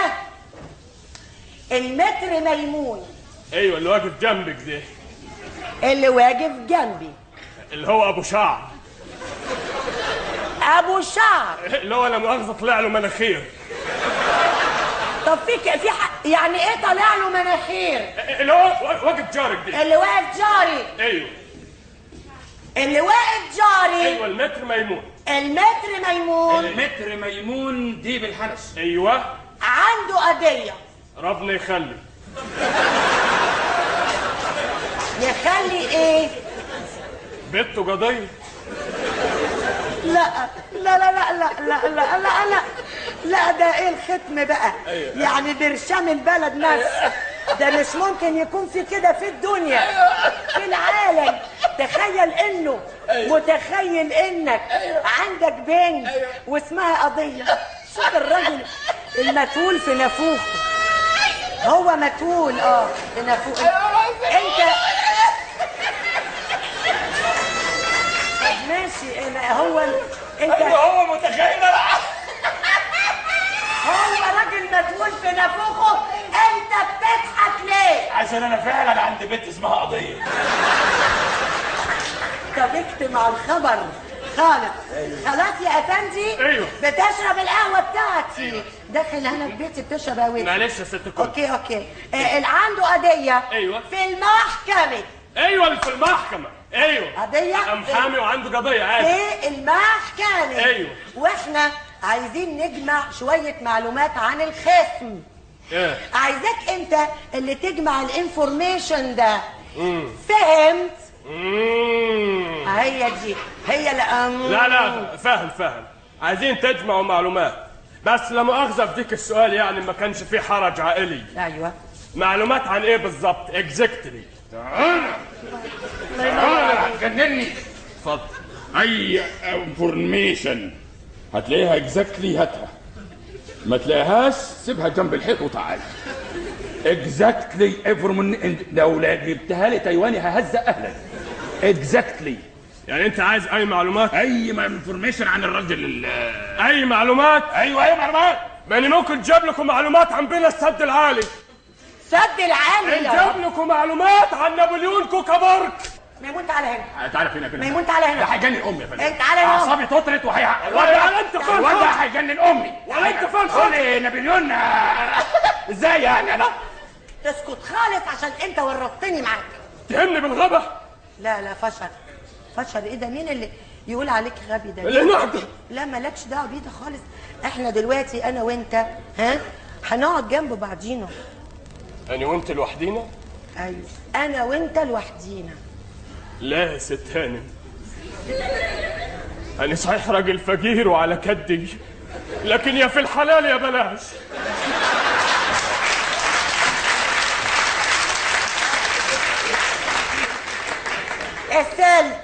المتر ميمون ايوه اللي واقف جنبك ده اللي واقف جنبي اللي هو ابو شعر ابو شعر اللي هو لا مؤاخذه طلع له مناخير طب في ك- في ح- يعني ايه طالع له مناخير اللي هو واقف جارك ده اللي واقف جاري ايوه اللي واقف جاري ايوه المتر ميمون المتر ميمون المتر ميمون دي بالحنس ايوه عنده قضيه ربنا يخلي يخلي ايه بنته قضيه لا لا لا لا لا لا لا لا لا لا ده ايه الختم بقى يعني برشام البلد نفسه ده مش ممكن يكون في كده في الدنيا في العالم تخيل انه متخيل انك عندك بنت واسمها قضية شوف الراجل المتول في نافوخه هو متول اه في نافوخه انت طب ماشي أنا- هو انت هو متخيل هو راجل مدفون في نافوخه انت بتضحك ليه؟ عشان انا فعلا عندي بنت اسمها قضيه طب اكتم على الخبر خالص خلاص يا افندي ايوه. بتشرب القهوه بتاعتي داخل هنا في بيتي بتشرب قهوتي معلش يا ست الكل اوكي اوكي آه اللي عنده قضيه ايوه. في المحكمه ايوه اللي في المحكمه ايوه قضيه محامي وعنده قضيه عادي في المحكمه ايوه. واحنا عايزين نجمع شويه معلومات عن الخصم ايه عايزاك انت اللي تجمع الانفورميشن ده فهمت مم. هي دي هي اللي أم... لا لا فاهم فاهم عايزين تجمعوا معلومات بس لا مؤاخذه في ديك السؤال يعني ما كانش فيه حرج عائلي ايوه معلومات عن ايه بالظبط اكزاكتلي تعالى تعالى هتجنني اتفضل اي انفورميشن هتلاقيها اكزاكتلي هاتها ما تلاقيهاش سيبها جنب الحيط وتعالى اكزاكتلي انفورميشن لو لا جبتها لي تايواني ههزق اهلك اكزاكتلي يعني انت عايز اي معلومات اي انفورميشن عن الراجل ال- اي معلومات ايوه اي معلومات ماني ممكن جاب لكم معلومات عن بنا السد العالي سد العالي يا جاب لكم معلومات عن نابليون كوكابورك ميمون تعالى هنا تعالى فينا فينا ميمون تعالى هنا. ده هيجنن امي يا فندم انت تعالى هنا. اعصابي تطرت وهي ولا انت فين الواد ده خالص؟ هيجنن امي ولا انت فين قول لي نابليون آه، ازاي يعني انا تسكت خالص عشان انت ورطتني معاك تهمني بالغبا لا لا فشل فشل ايه ده مين اللي يقول عليك غبي ده اللي نقدر لا مالكش دعوه بيه ده خالص احنا دلوقتي انا وانت ها هنقعد جنب بعضينا انا وانت لوحدينا ايوه انا وانت لوحدينا لا يا ست هانم انا صحيح راجل فقير وعلى كدي لكن يا في الحلال يا بلاش السلك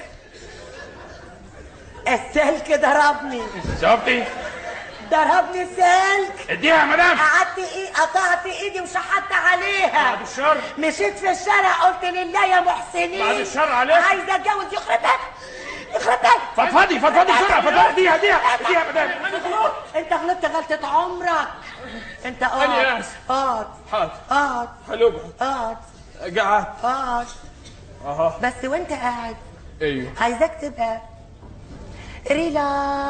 السلك ضربني شفتي ضربني السلك اديها يا مدام قعدت ايه قطعت ايدي وشحطت عليها بعد الشر مشيت في الشارع قلت لله يا محسنين بعد الشر عليك. عايزه اتجوز يخرب بيتك يخرب بيتك فضفضي فضفضي بسرعه فضفضي اديها اديها اديها يا مدام انت غلطت غلطة عمرك انت أنا اقعد آسف. اقعد حاضر اقعد هنقعد اقعد قعدت اقعد اها بس وانت قاعد ايوه عايزاك تبقى ريلا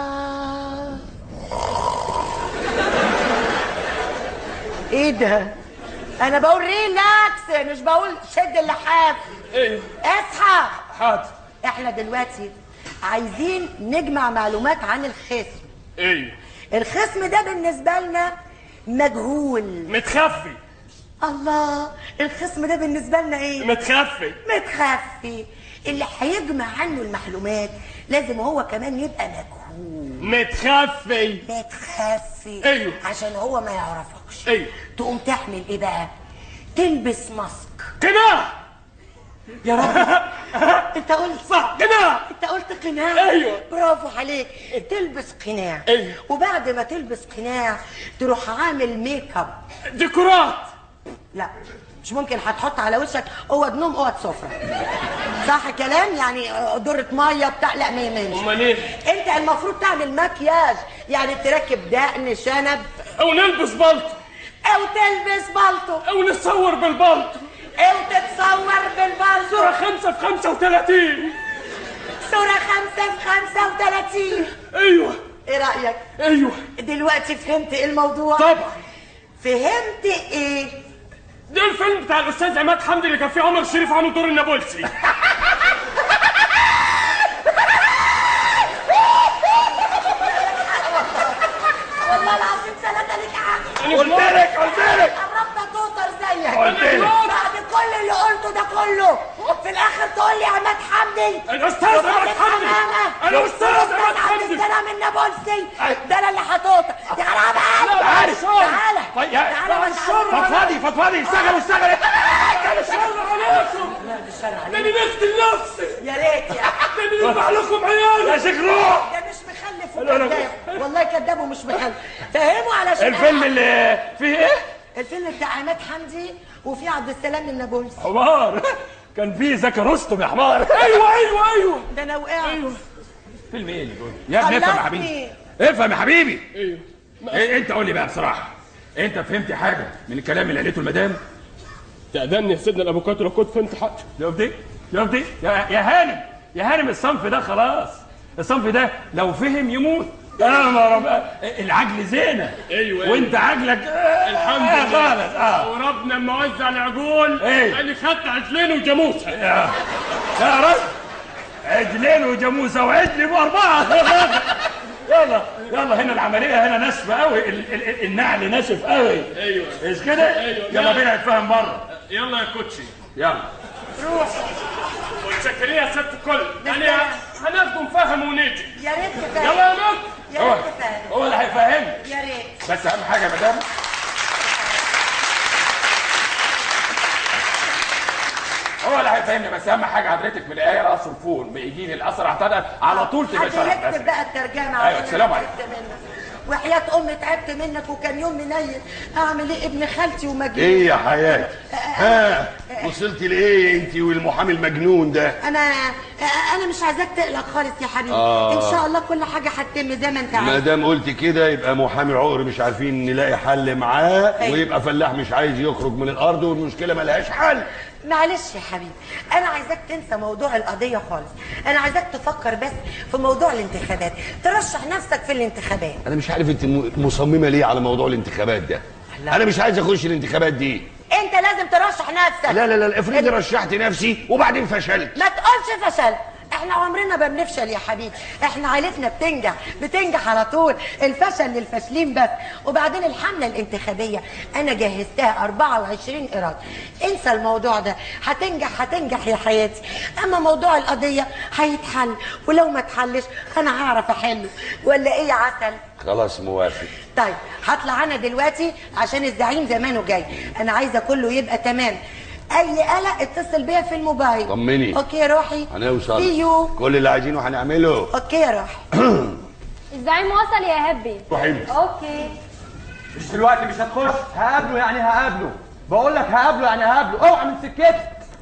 ايه ده انا بقول ريلاكس مش بقول شد اللحاف ايوه اصحى حاضر احنا دلوقتي عايزين نجمع معلومات عن الخصم ايوه الخصم ده بالنسبة لنا مجهول متخفي الله الخصم ده بالنسبة لنا ايه متخفي متخفي اللي هيجمع عنه المعلومات لازم هو كمان يبقى مجهول متخفي متخفي أيوه. عشان هو ما يعرفكش ايوه تقوم تعمل ايه بقى تلبس ماسك قناع يا رب انت قلت صح قناع انت قلت قناع أيوه. برافو عليك تلبس قناع أيوه. وبعد ما تلبس قناع تروح عامل ميك اب ديكورات لا مش ممكن هتحط على وشك اوض نوم اوض سفره صح كلام يعني دورة ميه بتاع لا ما يمنش امال ايه انت المفروض تعمل مكياج يعني تركب دقن شنب او نلبس بلطو او تلبس بالطو او نتصور بالبلطو او تتصور بالبالطو صورة خمسة في خمسة وثلاثين صورة خمسة في خمسة وثلاثين ايوه ايه رأيك؟ ايوه دلوقتي فهمت ايه الموضوع؟ طبعا فهمت ايه؟ ده الفيلم بتاع الاستاذ عماد حمدي اللي كان فيه عمر الشريف عامل دور النابلسي والله العظيم ثلاثة ليك عقل قلت لك قلت لك قربت توتر زيك قلت لك بعد كل اللي قلته ده كله في الاخر تقول لي عماد حمدي الاستاذ عماد حمدي الاستاذ عماد عبد حمدي السلام النابلسي ده انا اللي هتوتر يا عماد تعالى تعالى طيب يا- تعالى ما تعالى فضفضي فضفضي اشتغل اشتغل الشر عليكم ده انا نقتل نفسي يا ريت يا ده انا يذبح لكم عيالي يا شيخ روح ده مش مخلف وكذاب والله كذاب ومش مخلف فهموا علشان الفيلم اللي فيه ايه؟ الفيلم بتاع عماد حمدي وفي عبد السلام النابلسي حمار كان فيه زكي رستم يا حمار ايوه ايوه ايوه ده انا وقعت فيلم ايه اللي جوه؟ يا ابني افهم يا حبيبي خلصني. افهم يا حبيبي ايوه إيه انت قول لي بقى بصراحه انت فهمت حاجه من الكلام اللي قالته المدام تأذني يا سيدنا الافوكاتو لو كنت فهمت حاجه شفتي شفتي يا يا هانم يا هانم الصنف ده خلاص الصنف ده لو فهم يموت انا ما رب... العجل زينه أيوة، وانت عجلك الحمد آه لله خالص اه وربنا لما وزع العجول إيه. قال لي خدت عجلين وجاموسه يا يا رب عجلين وجاموسه وعجل باربعه يلا يلا هنا العمليه هنا ناشفه قوي ال- ال- ال- النعل ناشف قوي ايوه مش كده أيوة. يلا بينا نتفاهم بره يلا يا كوتشي يلا متشكرين يا ست الكل يعني هناخده نفهم ونيجي يا ريت تفهم يلا يا بنت يا هو ريت تفهم هو اللي هيفهمك يا ريت بس اهم حاجه يا مدام هو اللي هيفهمني بس اهم حاجه حضرتك من الايه راس الفون ما يجيني الاثر اعتدى على طول تبقى حد شرح يكتب بس بقى الترجمه أيوة، عشان السلام أنا عليكم. تعبت منك. وحياة أمي تعبت منك وكان يوم منيل أعمل إيه ابن خالتي ومجنون ايه يا حياتي ها وصلت لايه انت والمحامي المجنون ده أنا أنا مش عايزاك تقلق خالص يا حبيبي آه. إن شاء الله كل حاجة هتتم زي ما أنت ما عايز دام قلت كده يبقى محامي عقر مش عارفين نلاقي حل معاه أيوة. ويبقى فلاح مش عايز يخرج من الارض والمشكله ملهاش حل معلش يا حبيبي انا عايزاك تنسى موضوع القضيه خالص انا عايزاك تفكر بس في موضوع الانتخابات ترشح نفسك في الانتخابات انا مش عارف انت م- مصممه ليه على موضوع الانتخابات ده لا. انا مش عايز اخش الانتخابات دي انت لازم ترشح نفسك لا لا لا افرضي رشحت نفسي وبعدين فشلت ما تقولش فشل احنا عمرنا ما بنفشل يا حبيبي احنا عائلتنا بتنجح بتنجح على طول الفشل للفاشلين بس وبعدين الحمله الانتخابيه انا جهزتها 24 ايراد انسى الموضوع ده هتنجح هتنجح يا حياتي اما موضوع القضيه هيتحل ولو ما اتحلش انا هعرف احله ولا ايه يا عسل خلاص موافق طيب هطلع انا دلوقتي عشان الزعيم زمانه جاي انا عايزه كله يبقى تمام اي قلق اتصل بيا في الموبايل طمني. اوكي يا روحي هنوصل See you. كل اللي عايزينه هنعمله اوكي يا روحي الزعيم وصل يا هبي روحي انت. اوكي مش دلوقتي مش هتخش هقابله يعني هقابله بقول لك هقابله يعني هقابله اوعى من سكتي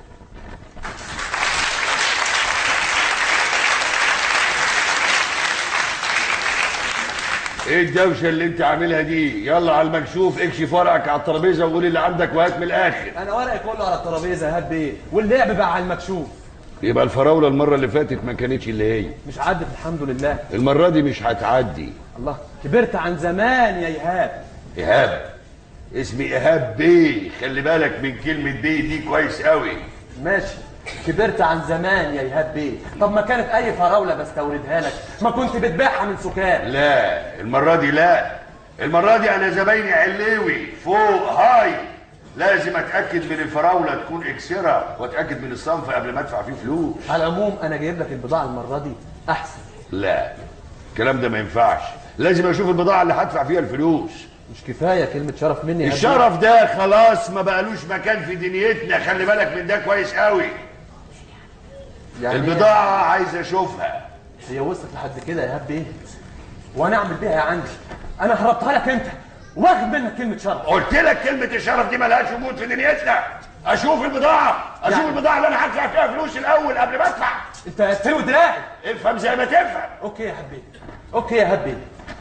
ايه الدوشه اللي انت عاملها دي يلا على المكشوف اكشف ورقك على الترابيزه وقول اللي عندك وهات من الاخر انا ورقي كله على الترابيزه يا هاب ايه واللعب بقى على المكشوف يبقى الفراوله المره اللي فاتت ما كانتش اللي هي مش عدت الحمد لله المره دي مش هتعدي الله كبرت عن زمان يا ايهاب ايهاب اسمي ايهاب بيه خلي بالك من كلمه بيه دي كويس قوي ماشي كبرت عن زمان يا ايهاب بيه طب ما كانت اي فراوله بستوردها لك ما كنت بتبيعها من سكان لا المره دي لا المره دي انا زبايني علوي فوق هاي لازم اتاكد من الفراوله تكون اكسره واتاكد من الصنف قبل ما ادفع فيه فلوس على العموم انا جايب لك البضاعه المره دي احسن لا الكلام ده ما ينفعش لازم اشوف البضاعه اللي هدفع فيها الفلوس مش كفايه كلمه شرف مني يا هاب بيه. الشرف ده خلاص ما بقالوش مكان في دنيتنا خلي بالك من ده كويس قوي يعني البضاعه عايز اشوفها هي وصلت لحد كده يا هاب بيه وانا اعمل بيها يا عندي انا هربتها لك انت واخد منك كلمه شرف قلت لك كلمه الشرف دي ملهاش وجود في دنيتنا اشوف البضاعه اشوف يعني- البضاعه اللي انا هدفع فيها فلوس الاول قبل ما ادفع انت تلوي دراعي افهم زي ما تفهم اوكي يا هبي اوكي يا هبي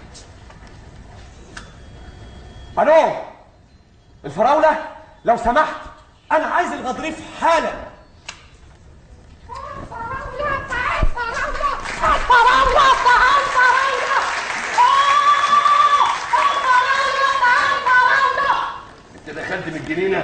الو الفراوله لو سمحت انا عايز الغضريف حالا انت دخلت من الجنينه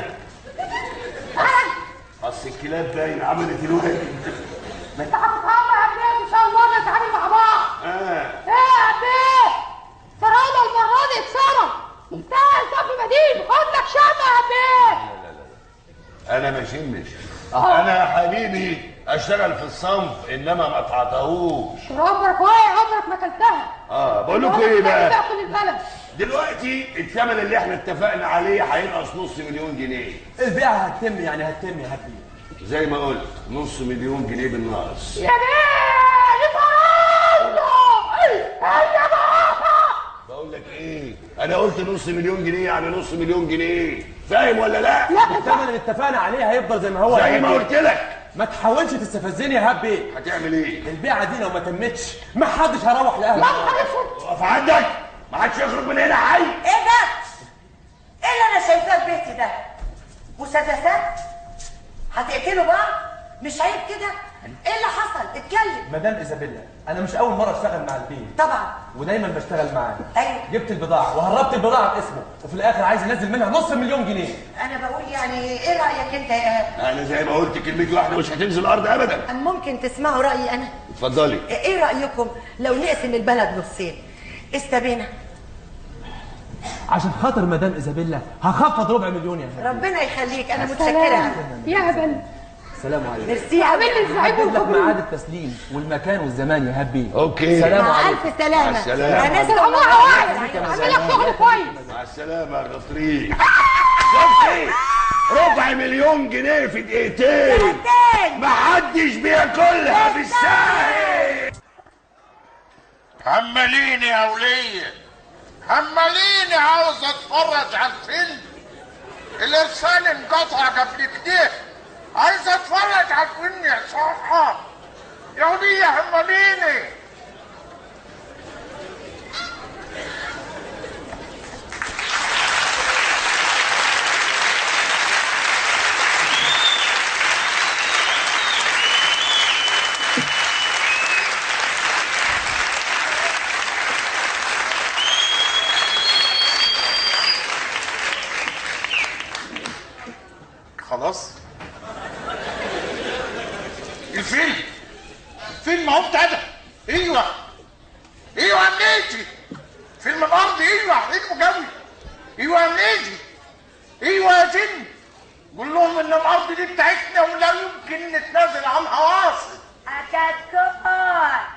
اصل الكلاب باين عملت الولد انت هتتهمى يا بنات ان شاء الله نتعامل مع بعض اه ايه يا بيه فراوله المره دي اتصرف انتهى الصف مدين خد لك شمع يا بيه انا ما شمش انا يا حبيبي اشتغل في الصنف انما ما اتعطاهوش عمرك وايه عمرك ما اكلتها اه بقول لكم ايه بقى تاكل البلد دلوقتي الثمن اللي احنا اتفقنا عليه هينقص نص مليون جنيه البيعه هتتم يعني هتتم يا هبي زي ما قلت نص مليون جنيه بالناقص يا بيه دي فراوله هيا بقى بقول لك ايه انا قلت نص مليون جنيه يعني نص مليون جنيه فاهم ولا لا الثمن اللي اتفقنا عليه هيفضل زي ما هو زي يا ما هبي. قلت لك ما تحاولش تستفزني يا هبي هتعمل ايه البيعه دي لو ما تمتش ما حدش هيروح لاهله اقف عندك ما حدش يخرج من هنا حي ايه ده ايه اللي انا شايفاه في بيتي ده مسدسات هتقتلوا بعض مش عيب كده ايه اللي حصل اتكلم مدام ايزابيلا انا مش اول مره اشتغل مع البيه طبعا ودايما بشتغل معاه ايوه جبت البضاعه وهربت البضاعه باسمه وفي الاخر عايز انزل منها نص مليون جنيه انا بقول يعني ايه رايك انت يا ايهاب انا زي ما قلت كلمتي واحده مش هتنزل الارض ابدا أم ممكن تسمعوا رايي انا اتفضلي ايه رايكم لو نقسم البلد نصين استبينا عشان خاطر مدام ايزابيلا هخفض ربع مليون يا هبي ربنا يخليك انا متشكره يا هبل السلام عليكم ميرسي عامل قوي لي الزعيم هحدد لك والخبرين ميعاد التسليم والمكان والزمان يا هبي اوكي سلام مع عليكم الف سلامه مع السلامة. هنسمع سلامها واحد رأيك. عامل لك شغل كويس مع السلامه يا غطريق شفتي ربع مليون جنيه في دقيقتين سنتين محدش بياكلها بالساهل هماليني يا ولية هماليني عاوز اتفرج على الفيلم الارسال انقطع قبل كده عايز اتفرج على الفيلم يا صاحة يا ولية هماليني خلاص الفيلم فيلم اهو بتاع ده ايوه ايوه يا منيجي فيلم الارض ايوه حلو قوي ايوه يا منيجي ايوه يا جن قول لهم ان الارض دي بتاعتنا ولا يمكن نتنازل عن حواصل أكتكوت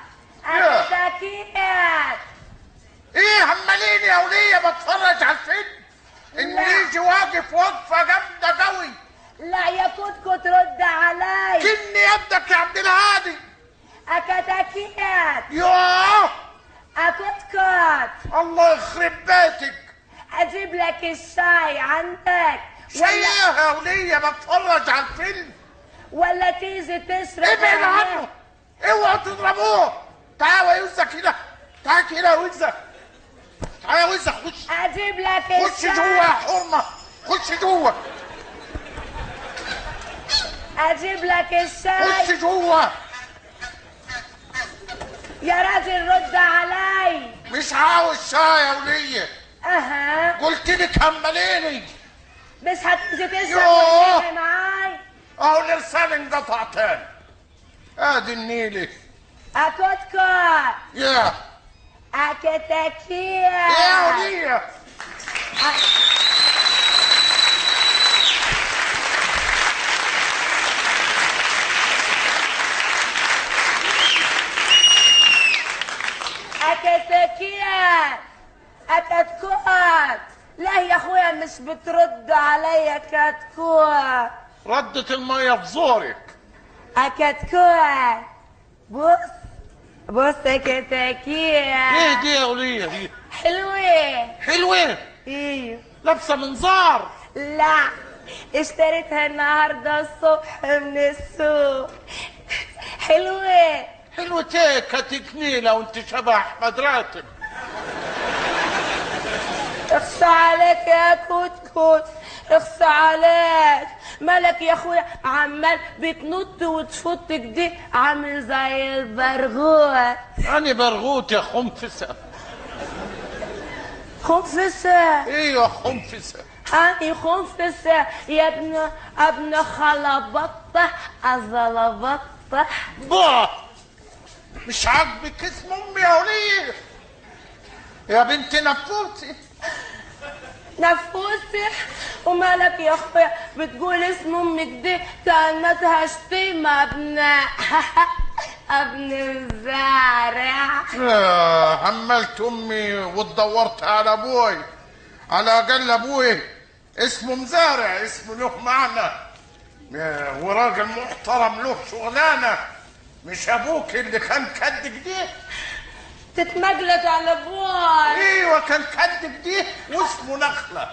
أكتكيت ايه عمالين يا وليه بتفرج على الفيلم المنيجي واقف وقفه جامده قوي لا يا كتكوت رد علي كن يدك يا عبد الهادي أكتكيت ياه أكتكوت الله يخرب بيتك أجيب لك الشاي عندك شيء يا وليه بتفرج على الفيلم ولا تيجي تشرب ابعد معايا؟ عنه اوعوا تضربوه تعال يا وزة كده تعال كده يا وزة تعال يا وزة خش أجيب لك خش الشاي جوه يا حرمة خش جوه أجيب لك خش الشاي جوه يا راجل رد علي مش عاوز شاي يا ولية أها قلت لك همليني بس هتيجي تشرب يوه. وتيجي معاي اهو الارسال انقطع تاني ادي النيلة أكتكوت يا أكتكيت يا ولية أكتكيت أكتكوت لا يا أخويا مش بترد عليا كتكوت ردت المية في زورك أكتكوت بص بص كتكيت ايه دي يا ولية دي حلوة حلوة ايوه لابسة منظار لا اشتريتها النهارده الصبح من السوق حلوة حلوة ايه كتكنيلة وانت شبه احمد راتب اخصى عليك يا كتكوت اخصى عليك مالك يا اخويا عمال بتنط وتفط كده عامل زي البرغوث انا برغوت يا خنفسة خنفسة ايوه خنفسة هاني خنفسة يا ابن ابن خلبطة أزلبطة با مش عاجبك اسم امي يا وليه يا بنت نفوسي نفوسي ومالك يا اخويا بتقول اسم امك دي كانتها شتيمة ابن ابن الزارع آه، هملت امي واتدورت على ابوي على اقل ابوي اسمه مزارع اسمه له معنى آه، وراجل محترم له شغلانه مش ابوك اللي كان كد كده تتمجلد على ابوي ايوه كان كد كده واسمه نخله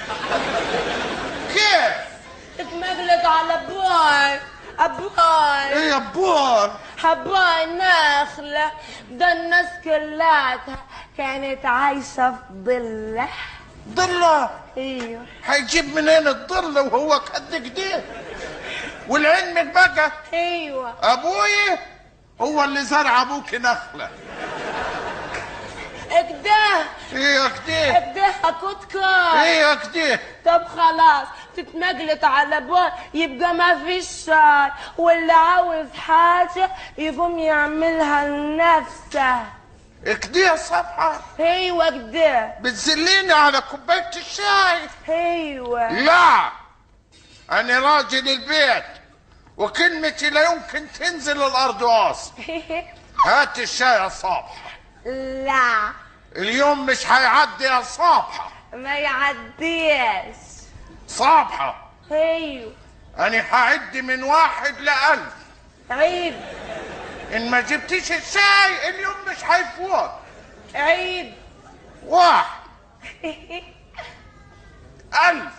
كيف تتمجلد على ابوي ابوي ايه يا ابوي ابوي نخلة ده الناس كلها كانت عايشة في ضلة ضله ايوه هيجيب منين الضل وهو كد كده والعلم بقى ايوه ابوي هو اللي زرع ابوك نخله اكده ايه كده اكده كتكوت ايه كده طب خلاص تتمجلت على ابوه يبقى ما فيش شاي واللي عاوز حاجة يقوم يعملها لنفسه كده يا صبحه ايوه كده بتزليني على كوبايه الشاي ايوه لا انا راجل البيت وكلمتي لا يمكن تنزل الارض واصل هات الشاي يا صبحه لا اليوم مش هيعدي يا صبحه ما يعديش صبحه ايوه انا هعد من واحد لألف عيب ان ما جبتيش الشاي اليوم مش هيفوت عيب واحد ألف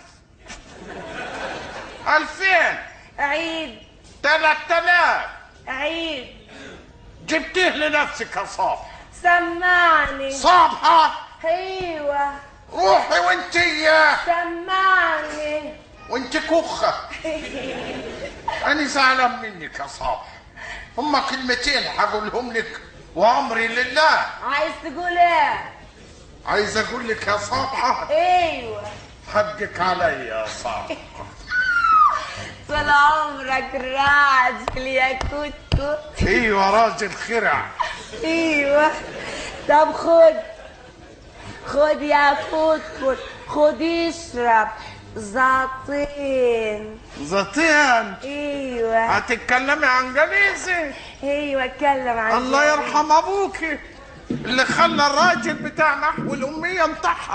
ألفين عيب تلات آلاف عيب جبتيه لنفسك يا صاحب سمعني صابحة ايوه روحي وانت اياه سمعني وانت كخة انا زعلان منك يا صاحب هما كلمتين هقولهم لك وامري لله عايز تقول ايه عايز اقول لك يا صابحة ايوه حقك عليا يا صاحب طول عمرك راجل يا كوتكو ايوه راجل خرع ايوه طب خد خد يا كوتكو خد اشرب زعطين زطيان ايوه هتتكلمي انجليزي ايوه اتكلم عن الله ذلك. يرحم ابوكي اللي خلى الراجل بتاع نحو الاميه انتحر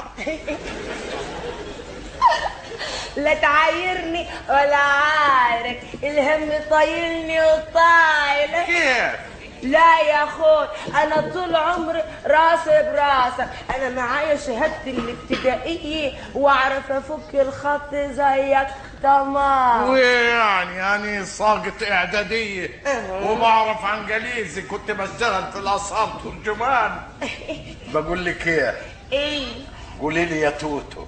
لا تعايرني ولا عارك الهم طايلني وطايلك كيف لا يا اخوي انا طول عمري راسي براسك انا معايا شهادتي الابتدائيه واعرف افك الخط زيك تمام ويعني يعني ساقط اعداديه وبعرف انجليزي كنت بشتغل في الاثار ترجمان بقول لك ايه ايه قولي لي يا توتو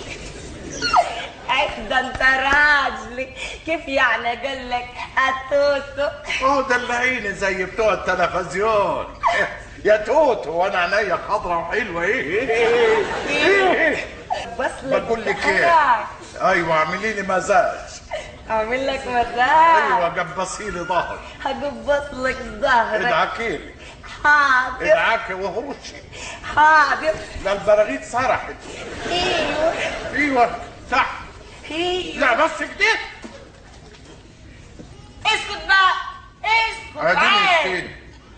أي ده انت راجلي كيف يعني اقول لك اتوتو هو ده اللي عيني زي بتوع التلفزيون يا توتو وانا عينيا خضرا وحلوه ايه ايه ايه بس بقول لك ايه ايوه اعملي لي مزاج اعمل لك مزاج ايوه قبصي لي ظهري هقبص لك ظهرك ادعكي لي حاضر ادعكي وهروشي حاضر ده البراغيث سرحت ايوه ايوه صح ايوه لا بس كده اسكت بقى اسكت اديني عادي. كده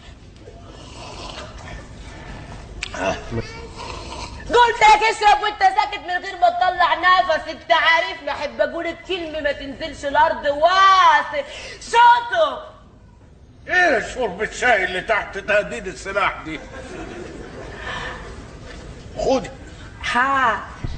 قلت لك اشرب وانت ساكت من غير ما تطلع نفس انت عارفني احب اقول الكلمه ما تنزلش الارض واصل شطب ايه شرب الشاي اللي تحت تهديد السلاح دي خدي ها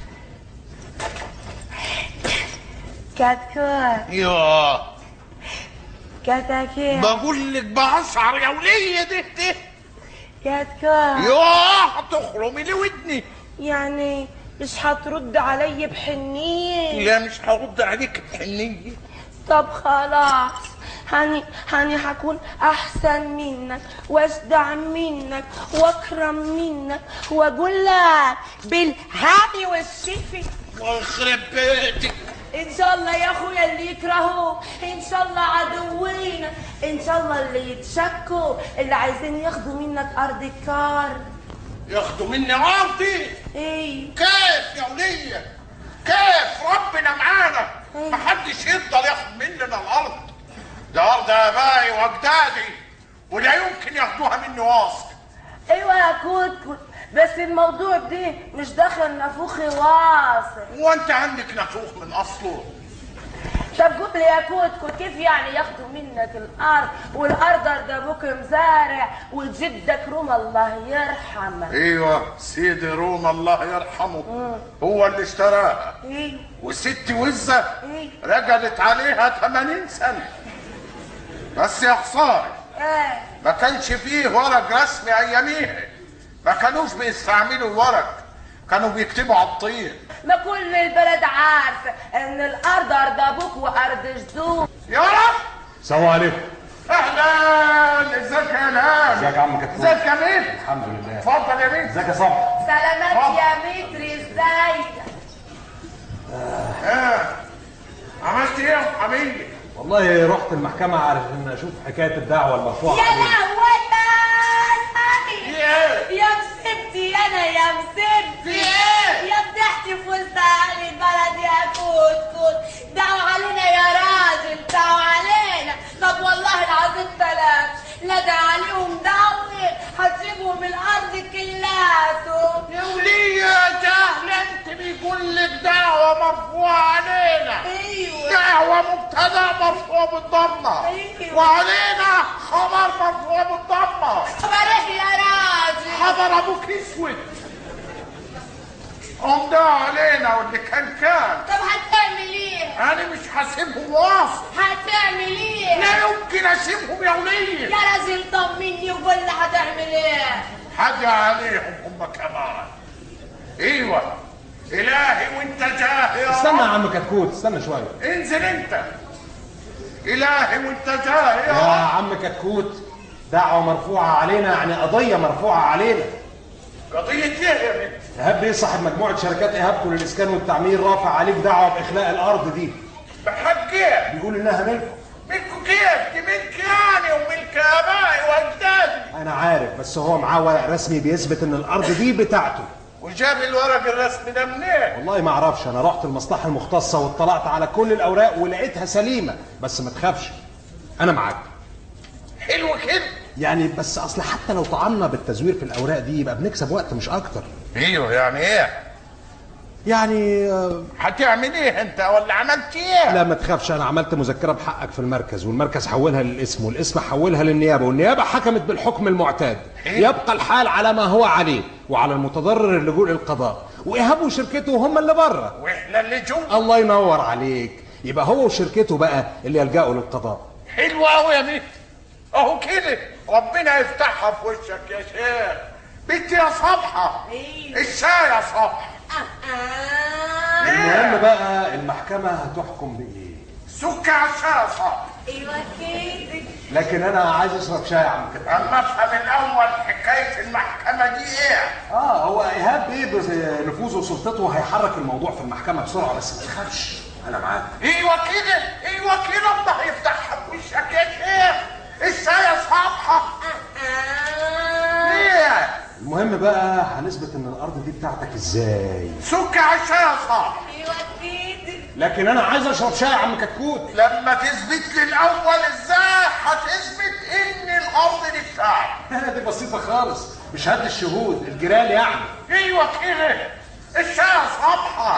كتكوت يا كتاكيت بقول لك بأشعر يا ولية دي دي كتكوت يا هتخرمي لي ودني يعني مش هترد علي بحنية لا مش هرد عليك بحنية طب خلاص هاني هاني هكون احسن منك واشدع منك واكرم منك واقول لك بالهاني والشفي ويخرب بيتك ان شاء الله يا اخويا اللي يكرهوك ان شاء الله عدوينا ان شاء الله اللي يتشكوا اللي عايزين ياخدوا منك ارض الكار ياخدوا مني عرضي ايه كيف يا ولية كيف ربنا معانا محدش يقدر ياخد مننا الارض ده ارض ابائي واجدادي ولا يمكن ياخدوها مني واصل ايوه يا كوت بس الموضوع ده مش داخل نافوخي واصل وانت عندك نفوخ من اصله طب قول لي يا كوتكو كيف يعني ياخدوا منك الارض والارض ارض ابوك مزارع وجدك روم الله يرحمه ايوه سيدي روما الله يرحمه هو اللي اشتراها ايه وست وزة ايه رجلت عليها 80 سنة بس يا خسارة ايه ما كانش فيه ورق رسمي اياميها ما كانوش بيستعملوا الورق كانوا بيكتبوا على الطين ما كل البلد عارفه ان الارض ارض ابوك وارض جدود يا رب السلام عليكم اهلا ازيك يا هلال ازيك يا عم كتكوت ازيك يا ميت الحمد لله اتفضل يا ميت ازيك يا صاحبي سلامات يا متري ازيك اه عملت ايه يا حبيبي والله رحت المحكمة عشان اشوف حكاية الدعوة المرفوعة يا عليك. لهوتي ايه يا مسبتي انا يا مسبتي ايه؟ يا بتحكي في وسط اهل البلد يا كوت كوت دعوا علينا يا راجل دعوا علينا طب والله العظيم بلاش لا ده عليهم دعوة هتجيبهم الارض كلاتهم يا ولية جهل انت بيقول لك دعوة مرفوعة علينا ايوه مبتدا مرفوع بالضمه أيوة. وعلينا خبر مرفوع بالضمه خبر ايه يا راجل خبر ابوك اسود قوم ده علينا واللي كان كان طب هتعمل ايه انا مش هسيبهم واصل هتعمل ايه لا يمكن اسيبهم يا وليه يا راجل طمني وقول لي هتعمل ايه حاجة عليهم هم كمان ايوه الهي وانت جاهي يا استنى يا رب. عم كتكوت استنى شويه انزل انت الهي وانت جاهي يا يا رب. عم كتكوت دعوة مرفوعة علينا يعني قضية مرفوعة علينا قضية ايه يا بنت إيهاب بيه صاحب مجموعة شركات إيهابكو للإسكان والتعمير رافع عليك دعوة بإخلاء الأرض دي بحق ايه بيقول إنها ملكه ملكه كيف دي ملك يعني وملك ابائي واجدادي أنا عارف بس هو معاه ورق رسمي بيثبت إن الأرض دي بتاعته وجاب الورق الرسمي ده منين والله ما أعرفش أنا رحت المصلحة المختصة واطلعت على كل الأوراق ولقيتها سليمة بس ما تخافش أنا معاك حلو كده يعني بس أصل حتى لو طعنا بالتزوير في الأوراق دي يبقى بنكسب وقت مش أكتر ايوه يعني ايه يعني آه، هتعمل ايه انت ولا عملت ايه لا ما تخافش انا عملت مذكره بحقك في المركز والمركز حولها للاسم والاسم حولها للنيابه والنيابه حكمت بالحكم المعتاد يبقى الحال على ما هو عليه وعلى المتضرر اللجوء للقضاء وايهاب وشركته هم اللي بره واحنا اللي جوه الله ينور عليك يبقى هو وشركته بقى اللي يلجأوا للقضاء حلو قوي يا بنت اهو كده ربنا يفتحها في وشك يا شيخ بنتي يا صبحة ايوه الشاي يا صبحة آه. المهم بقى المحكمه هتحكم بايه سك على الشاي يا صبحة ايوه كده لكن انا عايز اشرب شاي يا عم كده اما افهم الاول حكاية المحكمة دي ايه اه هو ايهاب بيه بنفوذه وسلطته هيحرك الموضوع في المحكمه بسرعه بس ما تخافش انا معاك ايوه كده ايوه كده الله يفتحها في وشك يا شيخ الشاي يا صبحة آه. ليه المهم بقى هنثبت ان الارض دي بتاعتك ازاي سك على الشاي يا صبحة ايوه كده لكن انا عايز اشرب شاي يا عم كتكوت لما تثبت لي الاول ازاي هتثبت ان الارض دي بتاعتي دي بسيطه خالص بشهاده الشهود الجيران يعني ايوه كده الشاي صبحة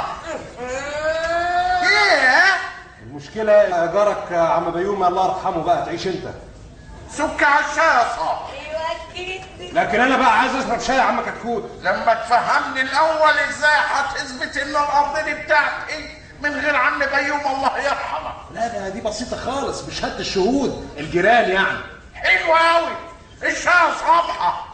ايه المشكله يا جارك يا عم بيومي الله يرحمه بقى تعيش انت سك على الشاي صبحة ايوه كده لكن انا بقى عايز اشرب شاي يا عم كتكوت لما تفهمني الاول ازاي هتثبت ان الارض دي بتاعتي من غير عم بيوم الله يرحمه لا ده دي بسيطه خالص بشهاده الشهود الجيران يعني حلو قوي الشاي صبحة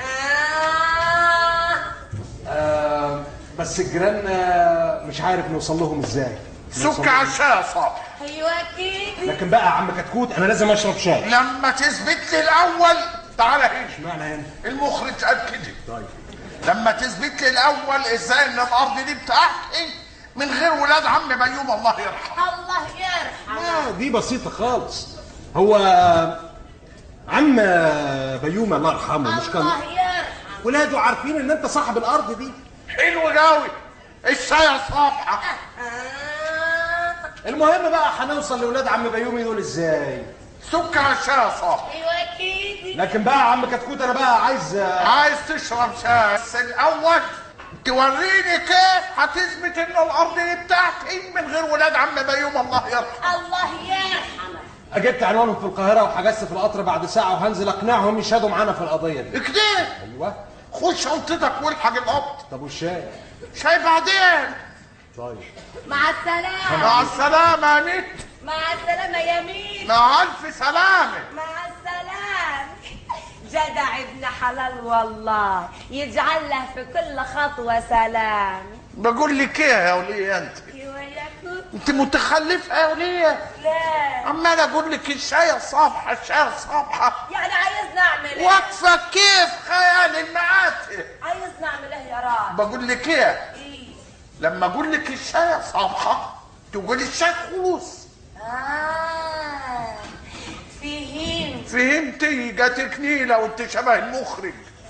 آه. آه بس الجيران آه، مش عارف نوصل لهم ازاي سك على الشاي صبحة ايوه كده لكن بقى يا عم كتكوت انا لازم اشرب شاي لما تثبت لي الاول تعالى هنا اشمعنى هنا المخرج قال كده طيب لما تثبت لي الاول ازاي ان الارض دي بتاعتي من غير ولاد عم بيوم الله يرحمه الله يرحمه لا دي بسيطة خالص هو عم بيوم الله يرحمه مش كان الله يرحمه ولاده عارفين ان انت صاحب الارض دي حلو قوي الشاي صبحة آه. المهم بقى هنوصل لولاد عم بيومي دول ازاي سك على الشاي صبحة ايوه كده لكن بقى يا عم كتكوت انا بقى عايز عايز تشرب شاي بس الاول توريني كيف هتثبت ان الارض دي بتاعتي من غير ولاد عم بيوم الله يرحمه الله يرحمه جبت عنوانهم في القاهرة وحجزت في القطر بعد ساعة وهنزل اقنعهم يشهدوا معانا في القضية دي كده ايوه خد شنطتك والحق القبض طب والشاي شاي بعدين طيب مع السلامه مع السلامة يا نت مع السلامه يا مين مع الف سلامة مع السلام جدع ابن حلال والله يجعل له في كل خطوه سلام بقول لك ايه يا وليه انت ايوه يا كوت انت متخلفة يا وليه لا عمال اقول لك الشاي الصبحة الشاي الصبحة يعني عايزنا اعمل ايه واقفة كيف خيال المآتي عايزنا اعمل ايه يا راجل بقول لك ايه ايه لما اقول لك الشاي صبحة تقول الشاي خلوص اه فهمت فهمتي جاتك نيلة وانت شبه المخرج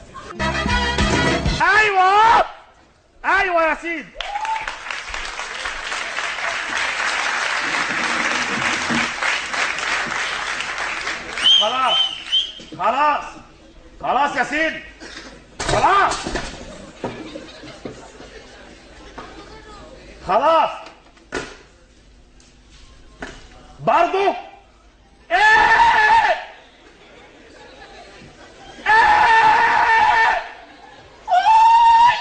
ايوه ايوه يا سيدي خلاص خلاص خلاص يا سيدي خلاص خلاص برضه ايه ايه أوي!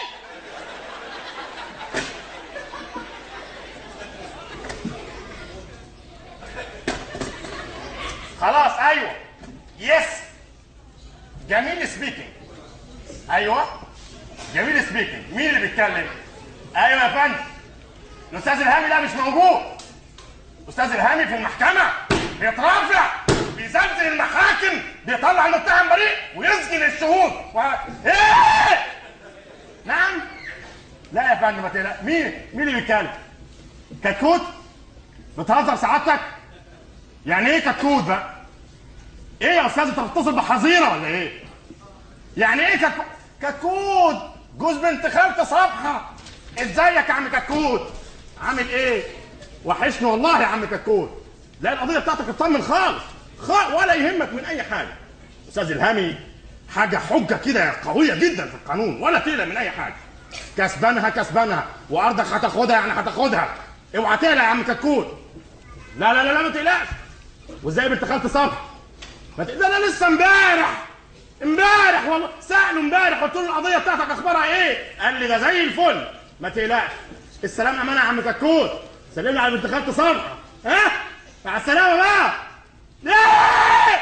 خلاص ايوه يس جميل سبيكينج ايوه جميل سبيكينج مين اللي بيتكلم ايوه يا فندم الاستاذ الهامي لا مش موجود استاذ الهامي في المحكمه بيترافع بيزلزل المحاكم بيطلع المتهم بريء ويسجن الشهود و... ايه نعم لا يا فندم ما تقلق مين مين اللي بيتكلم كتكوت بتهزر سعادتك يعني ايه كتكوت بقى ايه يا استاذ انت بتتصل بحظيره ولا ايه يعني ايه كتكوت كتكوت جوز بنت خالتي صبحه ازيك يا عم كتكوت عامل ايه وحشني والله يا عم كتكوت لا القضيه بتاعتك اطمن خالص خالص ولا يهمك من اي حاجه استاذ الهامي حاجه حجه كده قويه جدا في القانون ولا تقلق من اي حاجه كسبانها كسبانها وارضك هتاخدها يعني هتاخدها اوعى تقلق يا عم كتكوت لا لا لا لا ما تقلقش وازاي بنت خالتي صبحه ما تقلقش انا لسه امبارح امبارح والله سأله امبارح قلت له القضيه بتاعتك اخبارها ايه؟ قال لي ده زي الفل ما تقلقش السلام امانه يا عم كتكوت سلم لي على بنت خالتي صبحه ها؟ مع السلامه بقى ياه!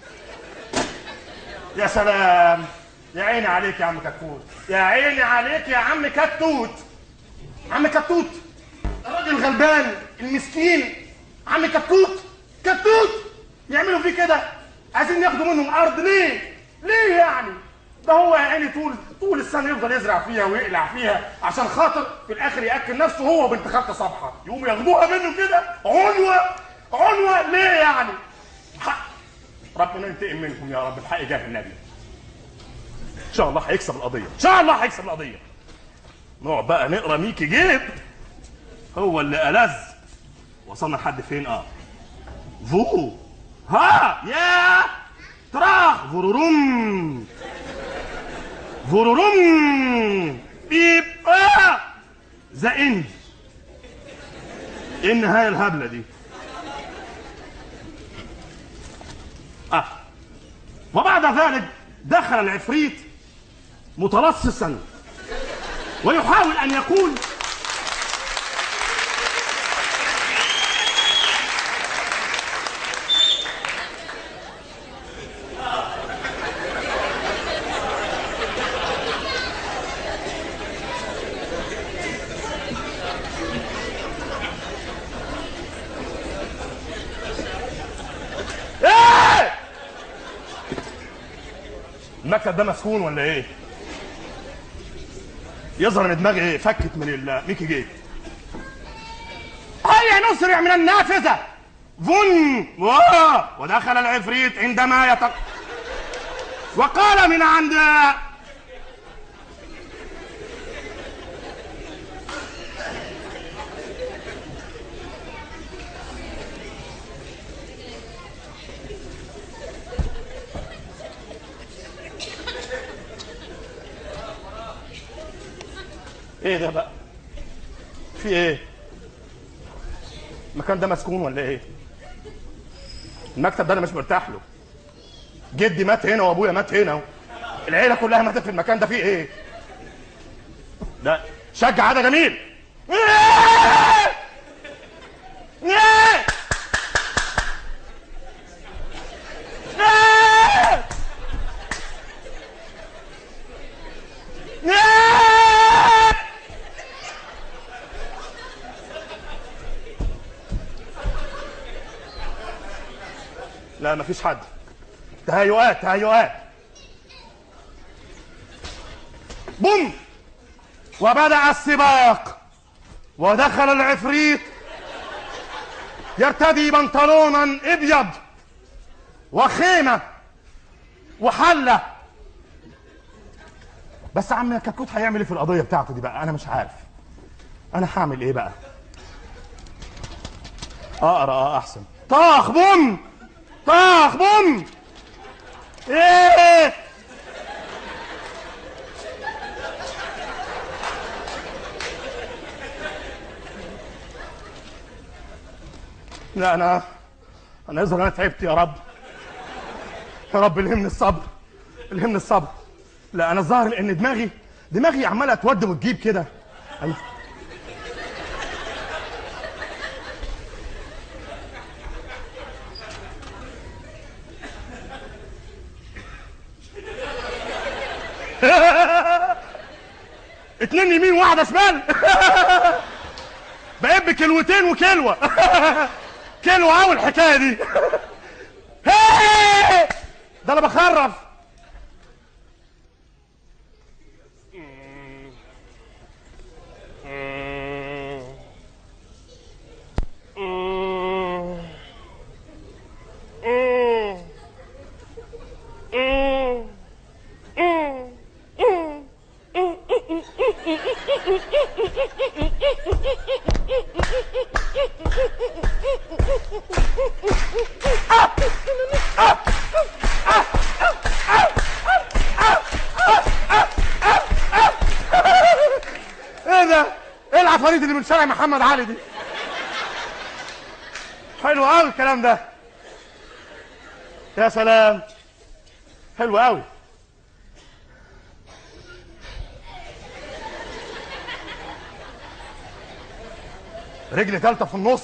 يا سلام يا عيني عليك يا عم كتكوت يا عيني عليك يا عم كتوت عم كتوت الراجل الغلبان المسكين عم كتكوت كتكوت يعملوا فيه كده عايزين ياخدوا منهم ارض ليه؟ ليه يعني؟ ده هو يا عيني طول طول السنه يفضل يزرع فيها ويقلع فيها عشان خاطر في الاخر ياكل نفسه هو وبنت خالته صبحه يقوموا ياخدوها منه كده عنوه عنوه ليه يعني؟ حق ربنا ينتقم منكم يا رب الحق جاه النبي ان شاء الله هيكسب القضيه ان شاء الله هيكسب القضيه نقعد بقى نقرا ميكي جيب هو اللي ألذ وصلنا لحد فين اه فو ها يا تراخ فورورم فورورم بيب اه ذا اند ايه النهايه الهبله دي اه وبعد ذلك دخل العفريت متلصصا ويحاول ان يقول ايه المكتب ده مسكون ولا ايه يظهر ان دماغي ايه فكت من الميكي جيت هيا نسرع من النافذة فن واه! ودخل العفريت عندما يتق وقال من عند ايه ده بقى في ايه المكان ده مسكون ولا ايه المكتب ده انا مش مرتاح له جدي مات هنا وابويا مات هنا العيله كلها ماتت في المكان ده فيه ايه ده شجع عاده جميل إيه! إيه! إيه! إيه! لا مفيش حد تهيؤات تهيؤات بوم وبدأ السباق ودخل العفريت يرتدي بنطلونا ابيض وخيمه وحله بس عم كتكوت هيعمل ايه في القضيه بتاعته دي بقى انا مش عارف انا هعمل ايه بقى اقرا اه احسن طاخ بوم طاخ بوم ايه لا انا انا يظهر انا تعبت يا رب يا رب الهمني الصبر الهمني الصبر لا انا الظاهر ان دماغي دماغي عماله تود وتجيب كده أيوة. اتنين يمين واحده شمال بقيت بكلوتين وكلوه كلوه قوي الحكايه دي ده انا بخرف ايه ده؟ ايه العفاريت اللي من شارع محمد علي دي؟ حلو قوي الكلام ده يا سلام حلو قوي رجل تالتة في النص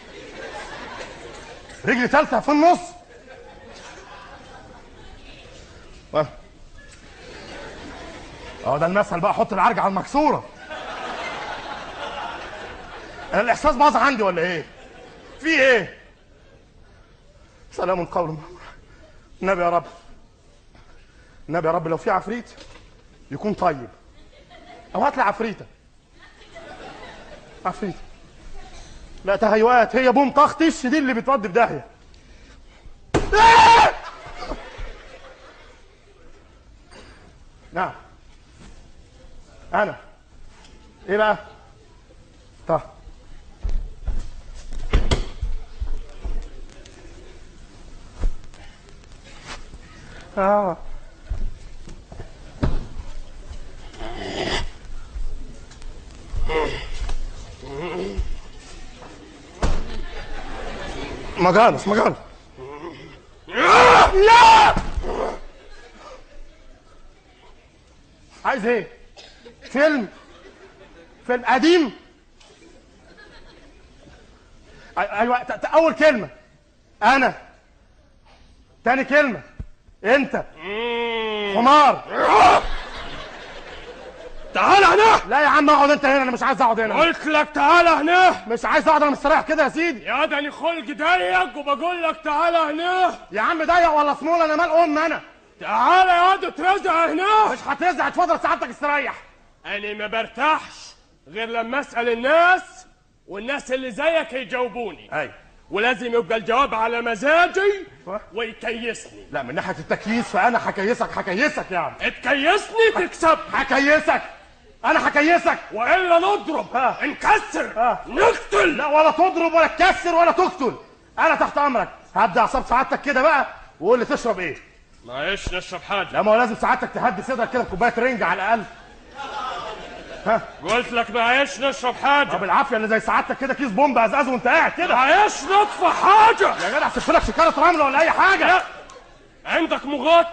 رجل تالتة في النص و- اه ده المثل بقى حط العرج على المكسوره انا الاحساس باظ عندي ولا ايه في ايه سلام قول من رب. النبي يا رب النبي يا رب لو في عفريت يكون طيب او هات لي عفريته عفريته لا تهيؤات هي بوم طخطش دي اللي بتودي في داهيه آه! نعم انا ايه بقى طه اه مجالس مجالس لا عايز ايه فيلم فيلم قديم أي- ايوه ت- ت- اول كلمه انا تاني كلمه انت حمار تعال هنا لا يا عم اقعد انت هنا انا مش عايز اقعد هنا قلت لك تعالى هنا مش عايز اقعد انا مستريح كده يا سيدي يا ده انا خلق ضيق وبقول لك تعالى هنا يا عم ضيق ولا صمول انا مال ام انا تعالى يا ده ترزع هنا مش هترزع اتفضل سعادتك استريح انا ما برتاحش غير لما اسال الناس والناس اللي زيك يجاوبوني ايوه ولازم يبقى الجواب على مزاجي ويكيسني لا من ناحيه التكييس فانا هكيسك هكيسك يعني تكيسني تكسب هكيسك انا هكيسك والا نضرب ها. نكسر ها. نقتل لا ولا تضرب ولا تكسر ولا تقتل انا تحت امرك هبدا اعصاب سعادتك كده بقى وقول لي تشرب ايه معلش نشرب حاجه لا ما هو لازم سعادتك تهدي صدرك كده بكوبايه رنج على الاقل قلت لك معلش نشرب حاجه طب العافيه اللي زي سعادتك كده كيس بومب ازاز وانت قاعد كده معلش نطفى حاجه يا جدع سيب لك شكاره رمل ولا اي حاجه عندك مغط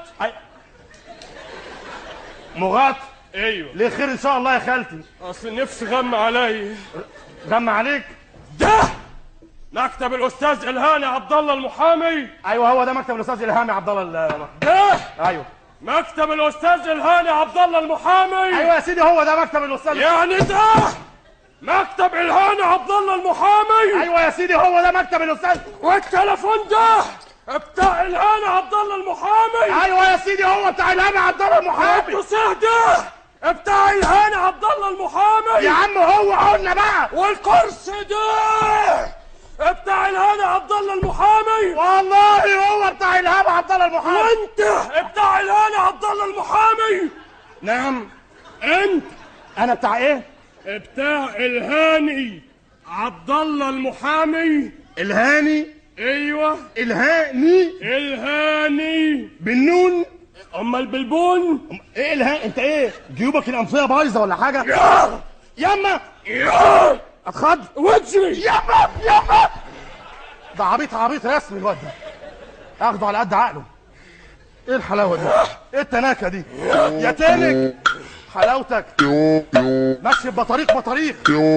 مغات ايوه ليه خير ان شاء الله يا خالتي اصل نفسي غم علي غم عليك ده مكتب الاستاذ الهاني عبد الله المحامي ايوه هو ده مكتب الاستاذ الهامي عبد الله ال- ده ايوه مكتب الاستاذ الهاني عبد الله المحامي ايوه يا سيدي هو ده مكتب الاستاذ يعني ده مكتب الهاني عبد الله المحامي ايوه يا سيدي هو ده مكتب الاستاذ والتليفون ده بتاع الهاني عبد الله المحامي ايوه يا سيدي هو بتاع الهامي عبد الله المحامي التصريح ده بتاع الهاني عبد الله المحامي يا عم هو قلنا بقى والكرسي ده بتاع الهاني عبد الله المحامي والله هو بتاع الهامي عبد الله المحامي وانت بتاع الهاني عبد الله المحامي نعم انت انا بتاع ايه بتاع الهاني عبد الله المحامي الهاني ايوه الهاني الهاني بالنون امال بالبون ايه الهاني انت ايه جيوبك الانفيه بايظه ولا حاجه يا ياما يا اتخض واجري ياما ياما ده عبيط عبيط رسمي الواد ده اخده على قد عقله ايه الحلاوه دي ايه التناكه دي يا تنك حلاوتك ماشي بطريق بطريق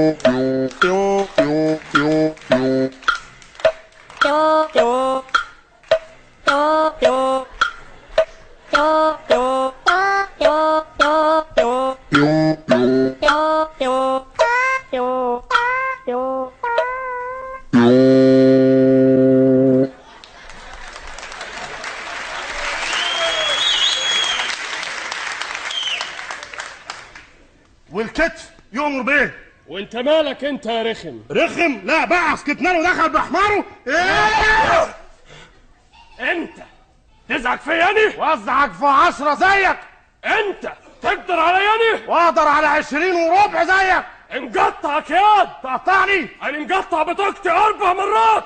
والكتف يؤمر بايه وانت مالك انت يا رخم رخم لا بقى سكتنا ودخل بحماره ايه انت تزعج فياني وزعك في عشرة زيك انت تقدر علياني واقدر على عشرين وربع زيك انقطعك ياد تقطعني انا مقطع بطاقتي اربع مرات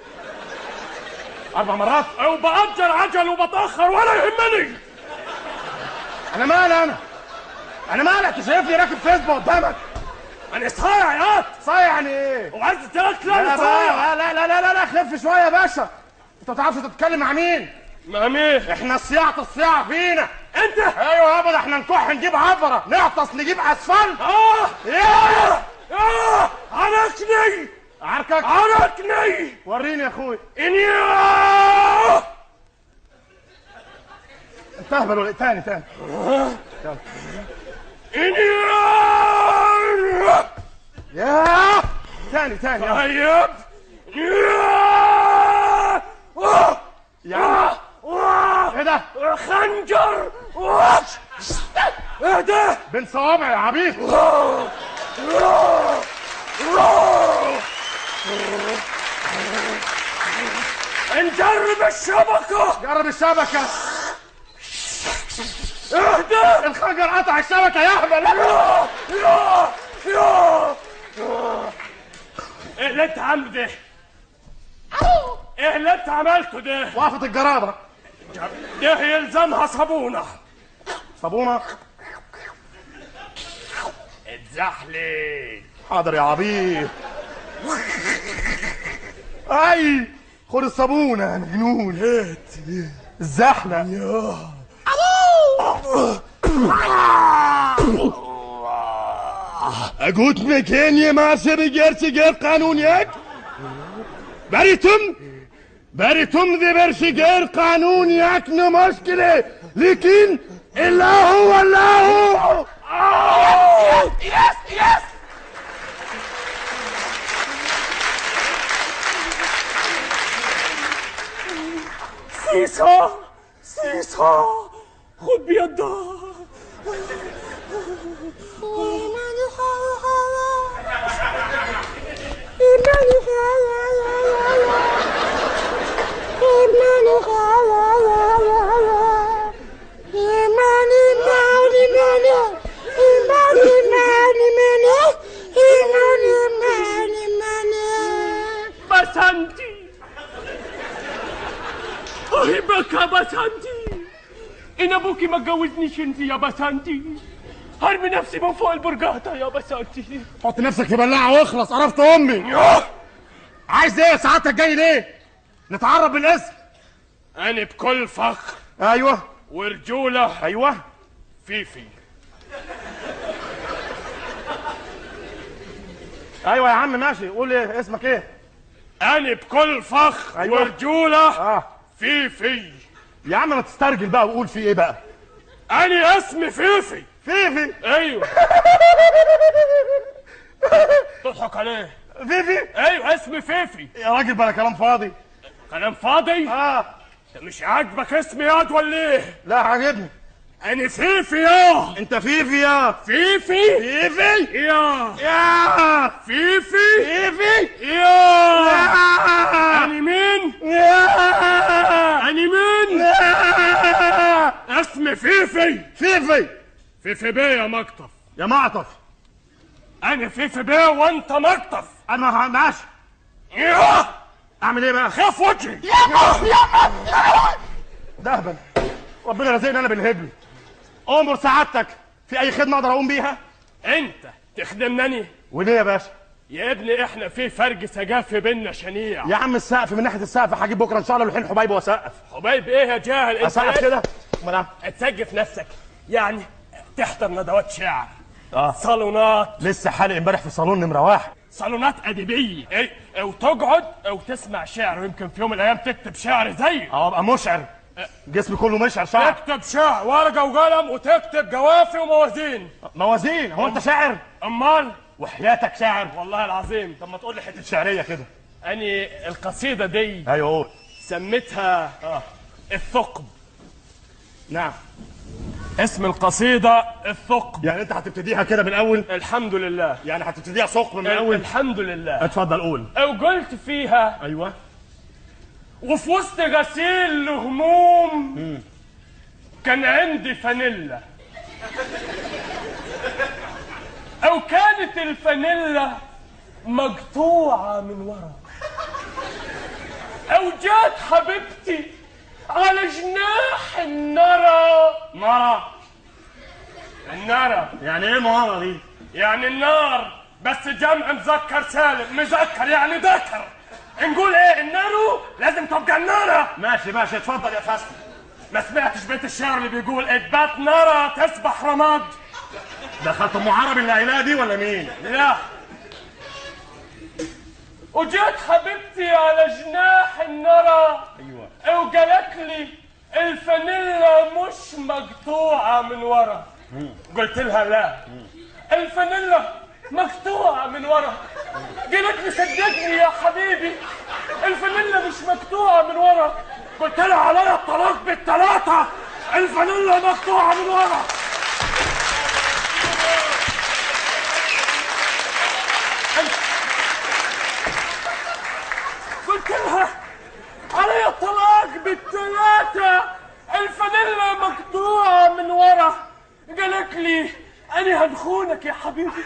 اربع مرات وبأجر عجل وبتأخر ولا يهمني انا مالي انا انا مالك شايفني راكب فيسبوك قدامك انا صايع ياد صايع يعني ايه وعايز تاكل لا انا بقى، صايع لا لا لا لا لا خف شويه يا باشا انت ما تعرفش تتكلم مع مين مع مين احنا صياعة الصياعة فينا انت ايوه يابا ده احنا نكح نجيب عبرة نعطس نجيب اسفلت اه ايه اه عركني عركك عركني وريني يا اخوي اني انت اهبل ولا إيه؟ تاني تاني اني يا تاني تاني يلا. طيب يا ايه ده خنجر ايه ده بين صوابع يا عبيط نجرب الشبكة جرب الشبكة اهدى الخنجر قطع الشبكة يا اهبل يا يا يا ايه اللي انت عامله ده؟ ايه اللي انت عملته ده؟ وقفت الجرابة ده يلزمها صابونة صابونة اتزحلق حاضر يا عبيط اي خد الصابونة يا مجنون هات الزحلق يا اجوت مكاني ما سبجر سجر قانونيك بريتم بريتم ذي برسجر قانونيك مشكلة لكن الا هو الا هو يس يس سيسا سيسا خد بيدها بسنتي أحبك يا بسنتي إن أبوكي ما جوزنيش أنت يا بسنتي هرمي نفسي من فوق البرجاتا يا بسنتي حط نفسك في بلاعة واخلص عرفت امي عايز ايه سعادتك جاي ليه نتعرف بالاسم أنا بكل فخر ايوه ورجولة ايوه فيفي ايوه يا عم ماشي قول ايه اسمك ايه أنا بكل فخر أيوة. ورجولة اه فيفي يا عم ما تسترجل بقى وقول في ايه بقى أنا اسمي فيفي فيفي أيوه تضحك عليه فيفي أيوه اسمي فيفي يا راجل بلا كلام فاضي كلام فاضي اه أنت مش عاجبك اسمي ياد ولا إيه لا عاجبني أنا فيفي يا انت فيفي يا فيفي فيفي يا يا فيفي فيفي يا يا أنا مين؟ يا أنا مين؟ اسمي فيفي فيفي فيفي بيه يا مقطف يا معطف أنا فيفي بيه وأنت مقطف انا ماشي يا اعمل ايه بقى خف وجهي ده اهبل ربنا رزقني انا بالهبل امر سعادتك في اي خدمه اقدر اقوم بيها أنت تخدمني وليه يا باشا يا ابني احنا في فرق ثقافي بينا شنيع يا عم السقف من ناحيه السقف هجيب بكره ان شاء الله لوحين حبايب واسقف حبايب ايه يا جاهل انت اسقف إيه؟ كده امال إيه؟ تسقف نفسك يعني تحضر ندوات شعر اه صالونات لسه حالق امبارح في صالون نمره واحد صالونات ادبيه اي او تقعد او تسمع شعر ويمكن في يوم من الايام تكتب شعر زي اه ابقى مشعر جسمي كله مشعر شعر تكتب شعر ورقه وقلم وتكتب قوافي وموازين موازين هو انت شاعر امال وحياتك شاعر والله العظيم طب ما تقول لي حته شعريه كده اني القصيده دي ايوه قول سميتها الثقب نعم اسم القصيده الثقب يعني انت هتبتديها كده من الاول الحمد لله يعني هتبتديها ثقب من الاول الحمد لله اتفضل قول او قلت فيها ايوه وفي وسط غسيل الهموم كان عندي فانيلا او كانت الفانيلا مقطوعة من ورا او جات حبيبتي على جناح النرى مرة النرى يعني ايه مرة دي يعني النار بس جمع مذكر سالم مذكر يعني ذكر نقول ايه النارو لازم تبقى النارة ماشي ماشي اتفضل يا فاسد ما سمعتش بيت الشعر اللي بيقول اثبات نارة تسبح رماد دخلت ام عربي اللي قايلها دي ولا مين لا وجيت حبيبتي على جناح النرى ايوه وقالت لي الفانيلا مش مقطوعة من ورا قلت لها لا الفانيلا مقطوعة من ورا قالت لي صدقني يا حبيبي الفانيلا مش مقطوعة من ورا قلت لها عليا الطلاق بالثلاثة الفانيلا مقطوعة من ورا قلت لها علي الطلاق بالثلاثة الفانيلا مقطوعة من ورا قالت لي أنا هنخونك يا حبيبي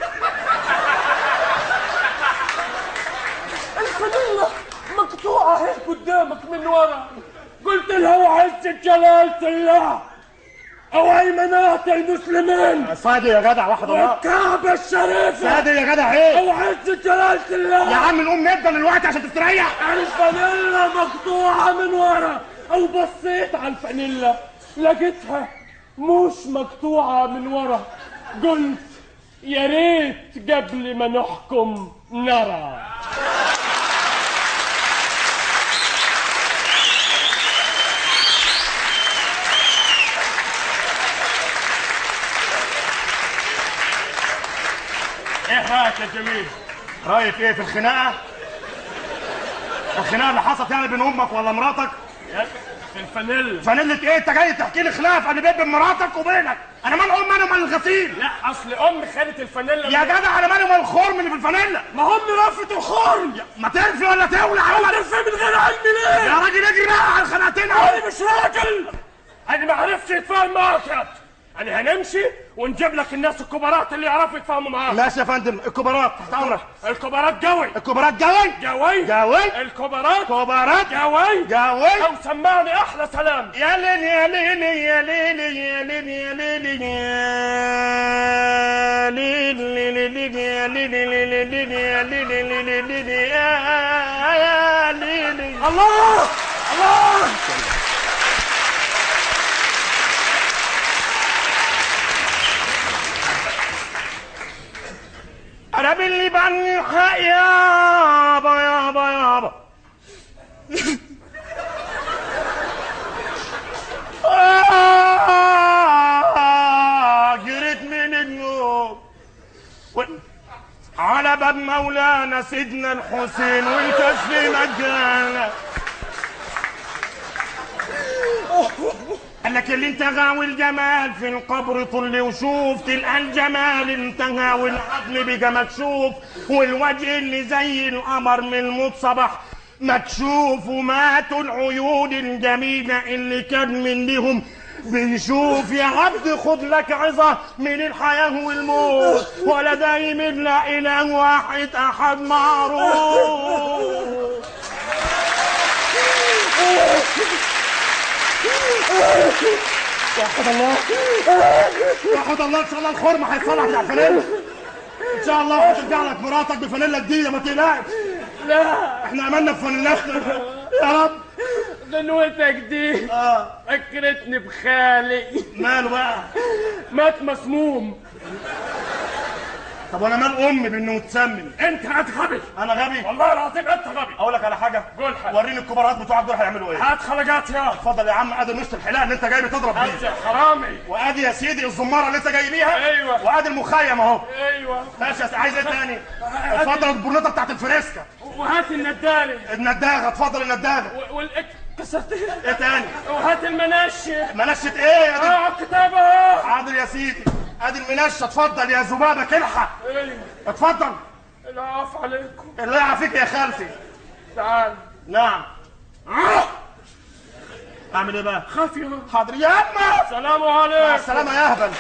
الفانيلا مقطوعة هيك قدامك من ورا قلت لها وعزة جلالة الله أو أيمنات المسلمين صادق يا جدع واحد الله والكعبة الشريفة صادق يا جدع ايه أو عزة جلالة الله يا عم نقوم نبدا دلوقتي عشان تستريح الفانيلا مقطوعة من ورا أو بصيت على الفانيلا لقيتها مش مقطوعة من ورا قلت يا ريت قبل ما نحكم نرى ايه رايك يا جميل؟ رايك ايه في الخناقه الخناقه اللي حصلت يعني بين امك ولا مراتك يا- في الفانيلا فانيلة ايه انت جاي تحكي لي خلاف انا بين مراتك وبينك انا مال ام انا ومال الغسيل لا اصل ام خدت الفانيلا يا من- جدع انا مالي ومال الخرم اللي في الفانيلا ما هم رفت الخرم ما تنفي ولا تولع ولا تنفي من غير علم ليه؟ يا راجل اجري بقى على الخناقتين اهو انا مش راجل انا ما عرفتش اتفاهم معاك انا هنمشي ونجيب لك الناس الكبارات اللي يعرفوا يتفاهموا معاك ماشي يا فندم الكبارات تحت امرك الكبارات قوي الكبارات جوي قوي جوي الكبارات كبارات قوي جوي او سمعني احلى سلام يا ليل يا ليل يا ليل يا ليل يا ليل يا ليل ليل يا ليل ليل يا ليل ليل يا ليل الله الله انا باللي بني حق يابا يابا يابا آه، جريت من النوم و- على باب مولانا سيدنا الحسين والكشف مجانا قال لك اللي انت غاوي الجمال في القبر طل وشوف تلقى الجمال انتهى والعظم بقى مكشوف والوجه اللي زي القمر من الموت صبح مكشوف وماتوا العيون الجميلة اللي كان منهم بيشوف يا عبد خد لك عظة من الحياة والموت ولا دايم لا إله واحد أحد معروف وحد الله وحد الله ان شاء الله الخرم هيتصلح بتاع الفلان ان شاء الله هترجع لك مراتك بفانيلا جديده ما تقلقش لا احنا عملنا بفانيلاتنا يا رب غنوتك دي اه فكرتني بخالي ماله بقى مات مسموم طب وانا مال امي بانه متسمم انت هتغبي انا غبي والله العظيم انت غبي اقول لك على حاجه قول حاجة. وريني الكبارات بتوعك دول هيعملوا ايه هات خلقات يا اتفضل يا عم ادي مشط الحلاقه اللي انت جاي بتضرب هات بيه يا حرامي وادي يا سيدي الزماره اللي انت جاي بيها أيوة. وادي المخيم اهو ايوه ماشي يا سيدي، عايز ايه تاني اتفضل البرنيطه بتاعت الفريسكا وهات الندالة النداغه اتفضل النداغه والإك كسرتها ايه تاني وهات المنشة منشة ايه يا دي اه الكتاب اهو حاضر يا سيدي ادي المنشه اتفضل يا ذبابه كلحه ايوه اتفضل العفو عليكم الله يعافيك يا خالتي تعال نعم اعمل ايه بقى خاف يا حاضر يا اما السلام مع عليكم السلامه يا اهبل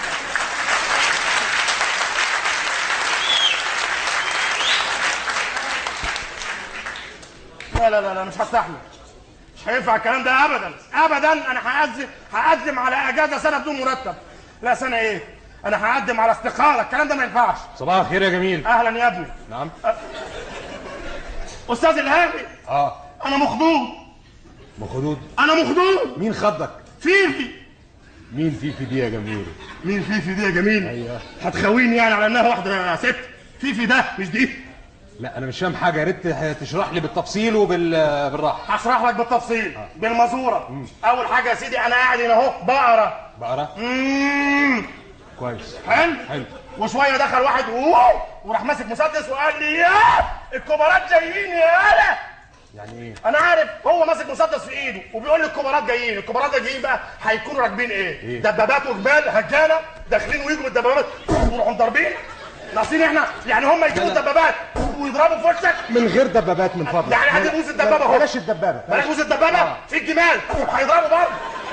لا لا لا لا مش هستحمل مش هينفع الكلام ده ابدا ابدا انا هقدم هقدم على اجازه سنه بدون مرتب لا سنه ايه انا هقدم على استقاله الكلام ده ما ينفعش صباح الخير يا جميل اهلا يا ابني نعم استاذ الهامي اه انا مخضوض مخدود انا مخضوض مين خضك فيفي مين فيفي دي يا جميل مين فيفي دي يا جميل ايوه هتخويني يعني على انها واحده ست فيفي ده مش دي لا انا مش فاهم حاجه يا ريت تشرح لي بالتفصيل وبالراحه هشرح لك بالتفصيل بالمزوره اول حاجه يا سيدي انا قاعد هنا اهو بقرا بقرا مم. كويس حلو حلو وشويه دخل واحد اوه وراح ماسك مسدس وقال لي يا الكبارات جايين يا انا يعني ايه انا عارف هو ماسك مسدس في ايده وبيقول لي الكبارات جايين الكبارات ده جايين بقى هيكونوا راكبين ايه, إيه؟ دبابات وجبال هجانه داخلين ويجوا من الدبابات ويروحوا ضاربين ناقصين احنا يعني هم يجيبوا الدبابات ويضربوا في وشك من غير دبابات من فضلك يعني عادي بوز الدبابه اهو بلاش الدبابه بلاش بوز الدبابه في الجمال هيضربوا برضه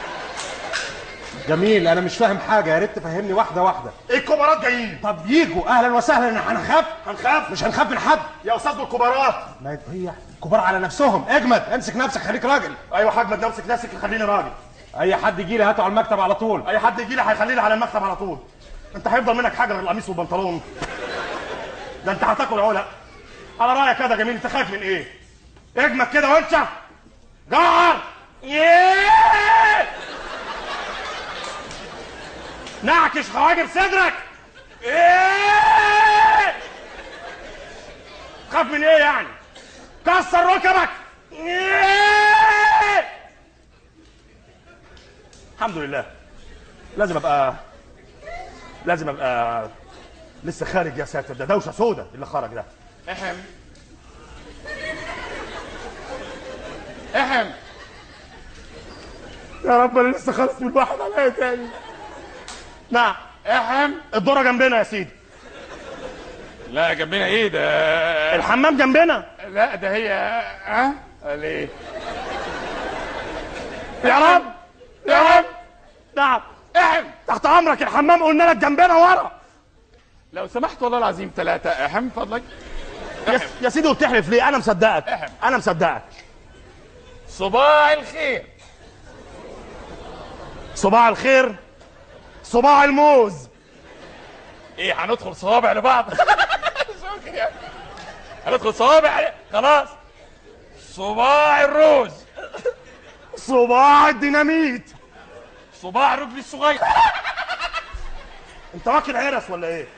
جميل انا مش فاهم حاجه يا ريت تفهمني واحده واحده الكبارات جايين طب يجوا اهلا وسهلا هنخاف هنخاف مش هنخاف من حد يا استاذ دول كبارات ما هي كبار على نفسهم اجمد امسك نفسك خليك راجل ايوه حاج نفسك نفسك خليني راجل اي حد يجي لي هاته على المكتب على طول اي حد يجي لي هيخليني على المكتب على طول انت هيفضل منك حاجه غير القميص والبنطلون ده انت هتاكل علق على رايك كده جميل انت خايف من ايه اجمد كده وانت جعر ياه نعكش خواجر صدرك ايه خاف من ايه يعني كسر ركبك ايه الحمد لله لازم ابقى لازم ابقى لسه خارج يا ساتر ده دوشه سودا اللي خرج ده احم احم يا رب انا لسه خالص من الواحد عليا تاني نعم احم الدوره جنبنا يا سيدي لا جنبنا ايه ده الحمام جنبنا لا ده هي ها ليه يا رب يا رب نعم احم تحت امرك الحمام قلنا لك جنبنا ورا لو سمحت والله العظيم ثلاثة احم فضلك يا, يا سيدي وبتحلف ليه انا مصدقك احم. انا مصدقك صباح الخير صباع الخير صباع الموز ايه هندخل صوابع لبعض هندخل صوابع خلاص صباع الروز صباع الديناميت صباع رجلي الصغير انت واكل عرس ولا ايه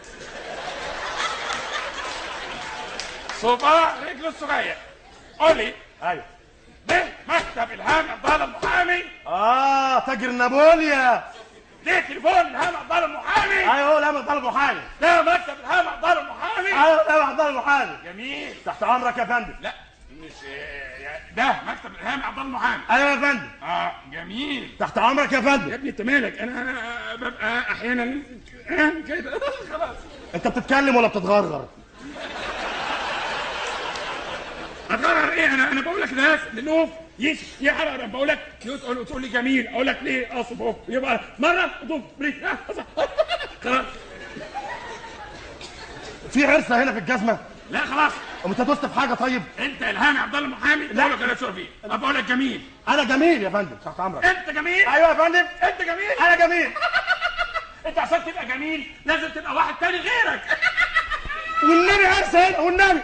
صباع رجلي الصغير قولي ايوه ده مكتب الهام عبد المحامي اه تاجر نابوليا ليه تليفون الهام عبد المحامي ايوه لا مقدار المحامي ده مكتب الهام عبد المحامي ايوه لا مقدار المحامي جميل تحت امرك يا فندم لا مش ده مكتب الهام عبد المحامي ايوه يا فندم اه جميل تحت امرك يا يا فندم ابني انت مالك انا انا ببقى احيانا آه، كده خلاص انت بتتكلم ولا بتتغرغر هتغير ايه انا انا بقول لك ناس لنوف يش يحرق انا بقول لك تقول تقول لي جميل اقول لك ليه اصب اهو يبقى مره دوف بريك خلاص في عرسه هنا في الجزمه لا خلاص انت دوست في حاجه طيب انت الهام عبد الله محامي لا. بقول لك انا شو فيه بقول لك جميل انا جميل يا فندم تحت امرك انت جميل ايوه يا فندم انت جميل انا جميل انت عشان تبقى جميل لازم تبقى واحد تاني غيرك والنبي ارسل والنبي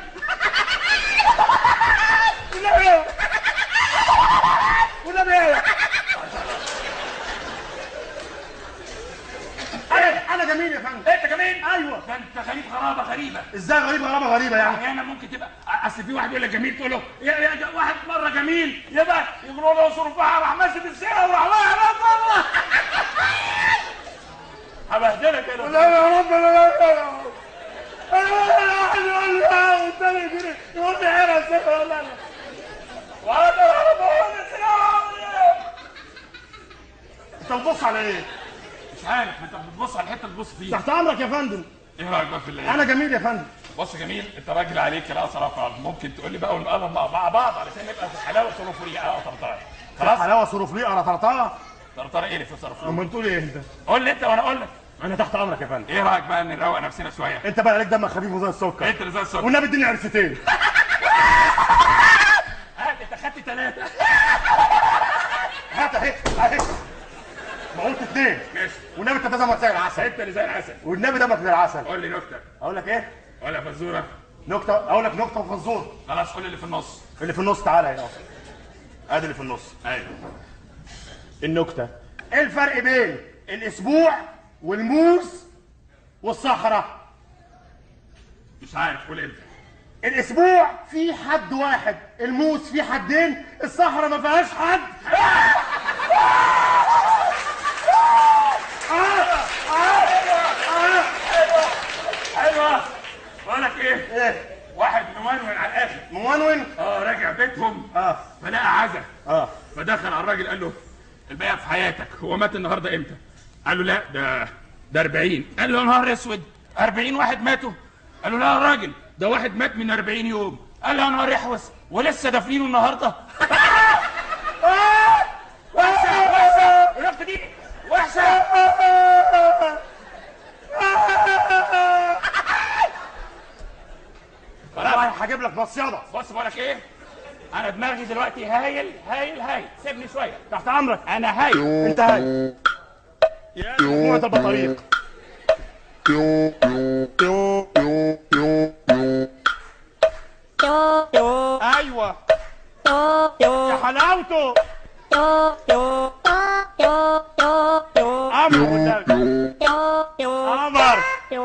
والنبي والنبي انا انا جميل يا فندم انت جميل ايوه ده انت غريب غرابه غريبه ازاي غريب غرابه غريبه يعني احيانا ممكن تبقى اصل في واحد يقول لك جميل تقول له يا يا يا واحد مره جميل يبقى يقولوا له صرفها راح ماشي في السيره وراح واقع مره هبهدلك كده لا يا رب لا لا لا انا واحد يقول لي اه والتاني يجري يقول لي عرس لا لا وانا ربنا انت بتبص على ايه؟ مش عارف انت بتبص على الحته اللي بتبص فيها تحت امرك يا فندم ايه رايك بقى في اللي انا جميل يا فندم بص يا جميل انت راجل عليك لا صراحه ممكن تقول لي بقى ونقرب مع مع بعض علشان نبقى في حلاوه صرفوريه اه طرطار خلاص حلاوه صرفليه انا طرطها طرطار ايه اللي في صرفوريه امال تقول ايه انت؟ قول لي انت وانا اقول لك انا تحت امرك يا فندم ايه رايك بقى نروق نفسنا شويه انت بقى عليك دمك خفيف وزي السكر انت اللي زي السكر والنبي اديني عرفتين هات انت خدت ثلاثه هات اهي اهي ما قلت اثنين ماشي والنبي انت دمك زي العسل انت اللي زي العسل والنبي دمك زي العسل قول لي نكته اقول لك ايه؟ ولا فزوره نكته اقول لك نكته وفزور خلاص قول اللي في النص اللي في النص تعالى هنا ادي اللي في النص ايوه النكته ايه الفرق بين الاسبوع والموز والصحراء مش عارف قول انت الاسبوع فيه حد واحد الموز فيه حدين الصحراء ما فيهاش حد ايوه بقول لك ايه ايه واحد مونون على الاخر مونون اه راجع بيتهم اه فلقى عزا اه فدخل على الراجل قال له الباقي في حياتك هو مات النهارده امتى؟ قال له لا ده ده 40 قال له يا نهار اسود 40 واحد ماتوا قال له لا يا راجل ده واحد مات من 40 يوم قال له يا نهار يحوس ولسه دافنينه النهارده وحشه وحشه النقطه دي وحشه والله هجيب لك مصيده بص بقول لك ايه انا دماغي دلوقتي هايل هايل هايل سيبني شويه تحت امرك انا هايل انت هاي يا مجموعه البطاريق ايوه يا حلاوته امر والنبي امر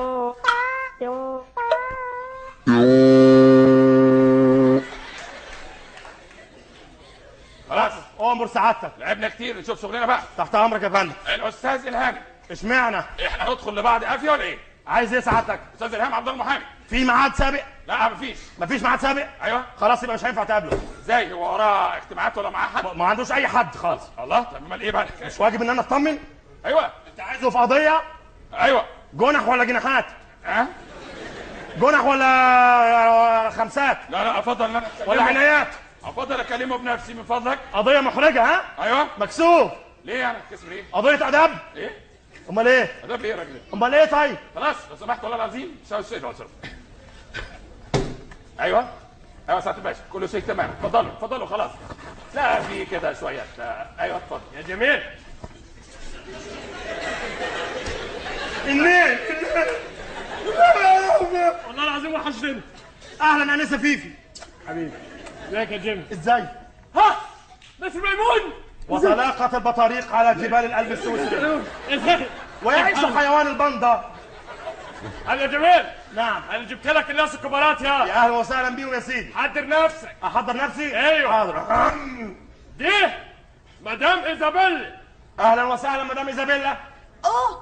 خلاص امر سعادتك لعبنا كتير نشوف شغلنا بقى تحت امرك يا فندم الاستاذ الهام اشمعنى احنا ندخل لبعض قافيه ولا ايه؟ عايز ايه سعادتك استاذ الهام عبد المحامي في ميعاد سابق لا مفيش مفيش ميعاد سابق ايوه خلاص يبقى مش هينفع تقابله ازاي هو وراه اجتماعات ولا معاه حد؟ ما عندوش اي حد خالص الله طب امال ايه بقى؟ مش واجب ان انا اطمن ايوه انت عايزه في قضيه ايوه جنح ولا جناحات ها؟ جنح ولا خمسات لا لا افضل ان انا أكلمه. ولا عنايات افضل اكلمه بنفسي من فضلك قضيه محرجه ها ايوه مكسوف ليه يعني كسر ايه؟ قضيه ادب ايه؟ امال ايه ده ايه يا راجل؟ امال ايه طيب خلاص لو سمحت والله العظيم سوي الشيء واصرف ايوه ايوه سعاده الباشا كله شيء تمام اتفضلوا اتفضلوا خلاص لا في كده شويه لا، ايوه اتفضل يا جميل النيل والله العظيم وحشتني اهلا انسه فيفي حبيبي ازيك يا جيمي ازاي ها بس ميمون وطلاقة البطاريق على جبال القلب السويسري ازيك ويعيش حيوان البندا انا يا جميل نعم انا جبت لك الناس الكبارات يا يا اهلا وسهلا بيهم يا سيدي حضر نفسك احضر نفسي ايوه. حاضر دي مدام ايزابيل اهلا وسهلا مدام ايزابيلا Oh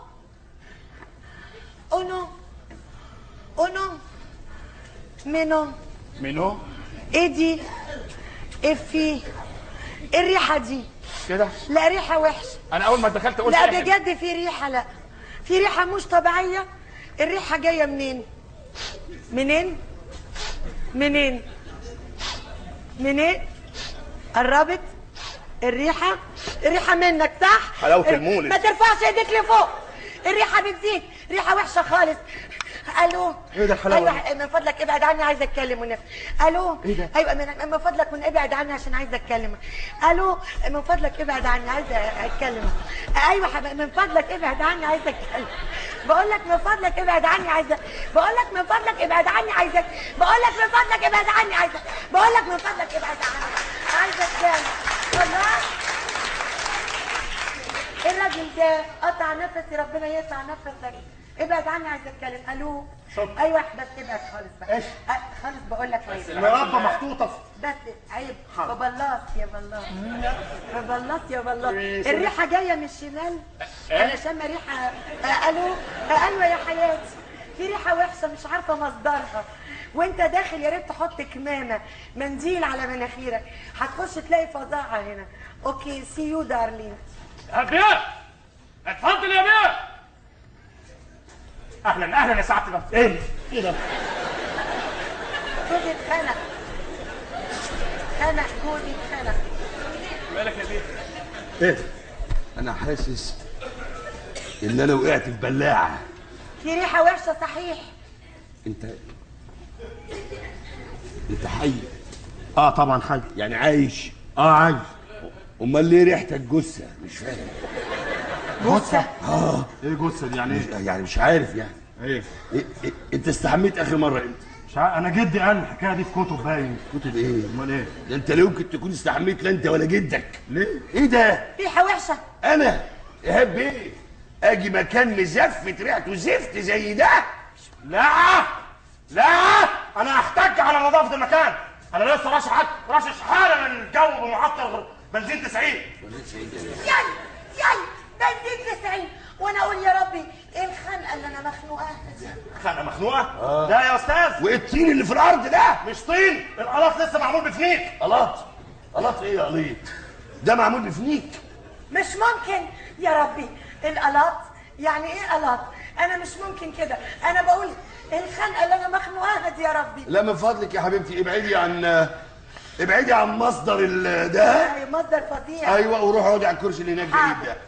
Oh non Oh non Mais non منو ايه دي؟ ايه في؟ ايه الريحة دي؟ كده لا ريحة وحشة انا اول ما دخلت قلت لا إحنا. بجد في ريحة لا في ريحة مش طبيعية الريحة جاية منين؟ منين؟ منين؟ منين؟ قربت؟ الريحة الريحة منك صح؟ حلاوة المولد. ما ترفعش ايديك لفوق الريحة بتزيد ريحة وحشة خالص الو إيه ده الحلاوة ايوه من فضلك ابعد عني عايزه اتكلم والنبي الو إيه ده؟ ايوه من, من فضلك من ابعد عني عشان عايزه اتكلم الو من فضلك ابعد عني عايزه اتكلم ايوه حبيبي من فضلك ابعد عني عايزه اتكلم بقول لك من فضلك ابعد عني عايزه بقول لك من فضلك ابعد عني عايزه بقول لك من فضلك ابعد عني عايزه بقول لك من فضلك ابعد عني عايزه اتكلم والله الراجل ده قطع نفسي ربنا يقطع نفسك ابعد عني عايزه اتكلم الو ايوه بس ابعد خالص بقى إيش؟ أه، خالص بقول لك عيب المربى محطوطه في بس عيب ببلاط يا بلاط ببلاط يا بلاط الريحه جايه من الشمال انا شامه ريحه آه، الو آه، ايوه يا حياتي في ريحه وحشه مش عارفه مصدرها وانت داخل يا ريت تحط كمامه منديل على مناخيرك هتخش تلاقي فظاعه هنا اوكي سي يو دارلين يا بيه اتفضل يا بيه اهلا اهلا يا سعاده الباشا ايه ايه ده جوزي اتخنق خنق جوزي اتخنق مالك يا بيه ايه انا حاسس ان انا وقعت في بلاعه في ريحه وحشه صحيح انت انت حي اه طبعا حاج يعني عايش اه عايز امال ليه ريحتك جثه مش فاهم جثه اه ايه جثه دي يعني ايه يعني مش عارف يعني ايه إيه إيه انت استحميت اخر مره امتى مش عارف انا جدي قال الحكايه دي في كتب باين كتب ايه امال ايه ده انت لا يمكن تكون استحميت لا انت ولا جدك ليه ايه ده ريحه وحشه انا ايهاب ايه اجي مكان مزفت ريحته زفت زي ده لا لا انا احتج على نظافه المكان انا لسه راشح حد راشش حالا الجو بمعطر بنزين 90 ياي ياي بنزين 90 وانا اقول يا ربي ايه الخنقه اللي انا مخنوقاها دي خانقه مخنوقه لا يا استاذ وايه الطين اللي في الارض ده مش طين القلاط لسه معمول بفنيك قلاط قلاط ايه يا قليط ده معمول بفنيك مش ممكن يا ربي القلاط يعني ايه قلاط انا مش ممكن كده انا بقول الخنقه اللي انا مخنوقاها دي يا ربي لا من فضلك يا حبيبتي ابعدي عن ابعدي عن مصدر ال- ده أي مصدر فظيع ايوه وروحي اقعدي على الكرسي اللي هناك بعيد ده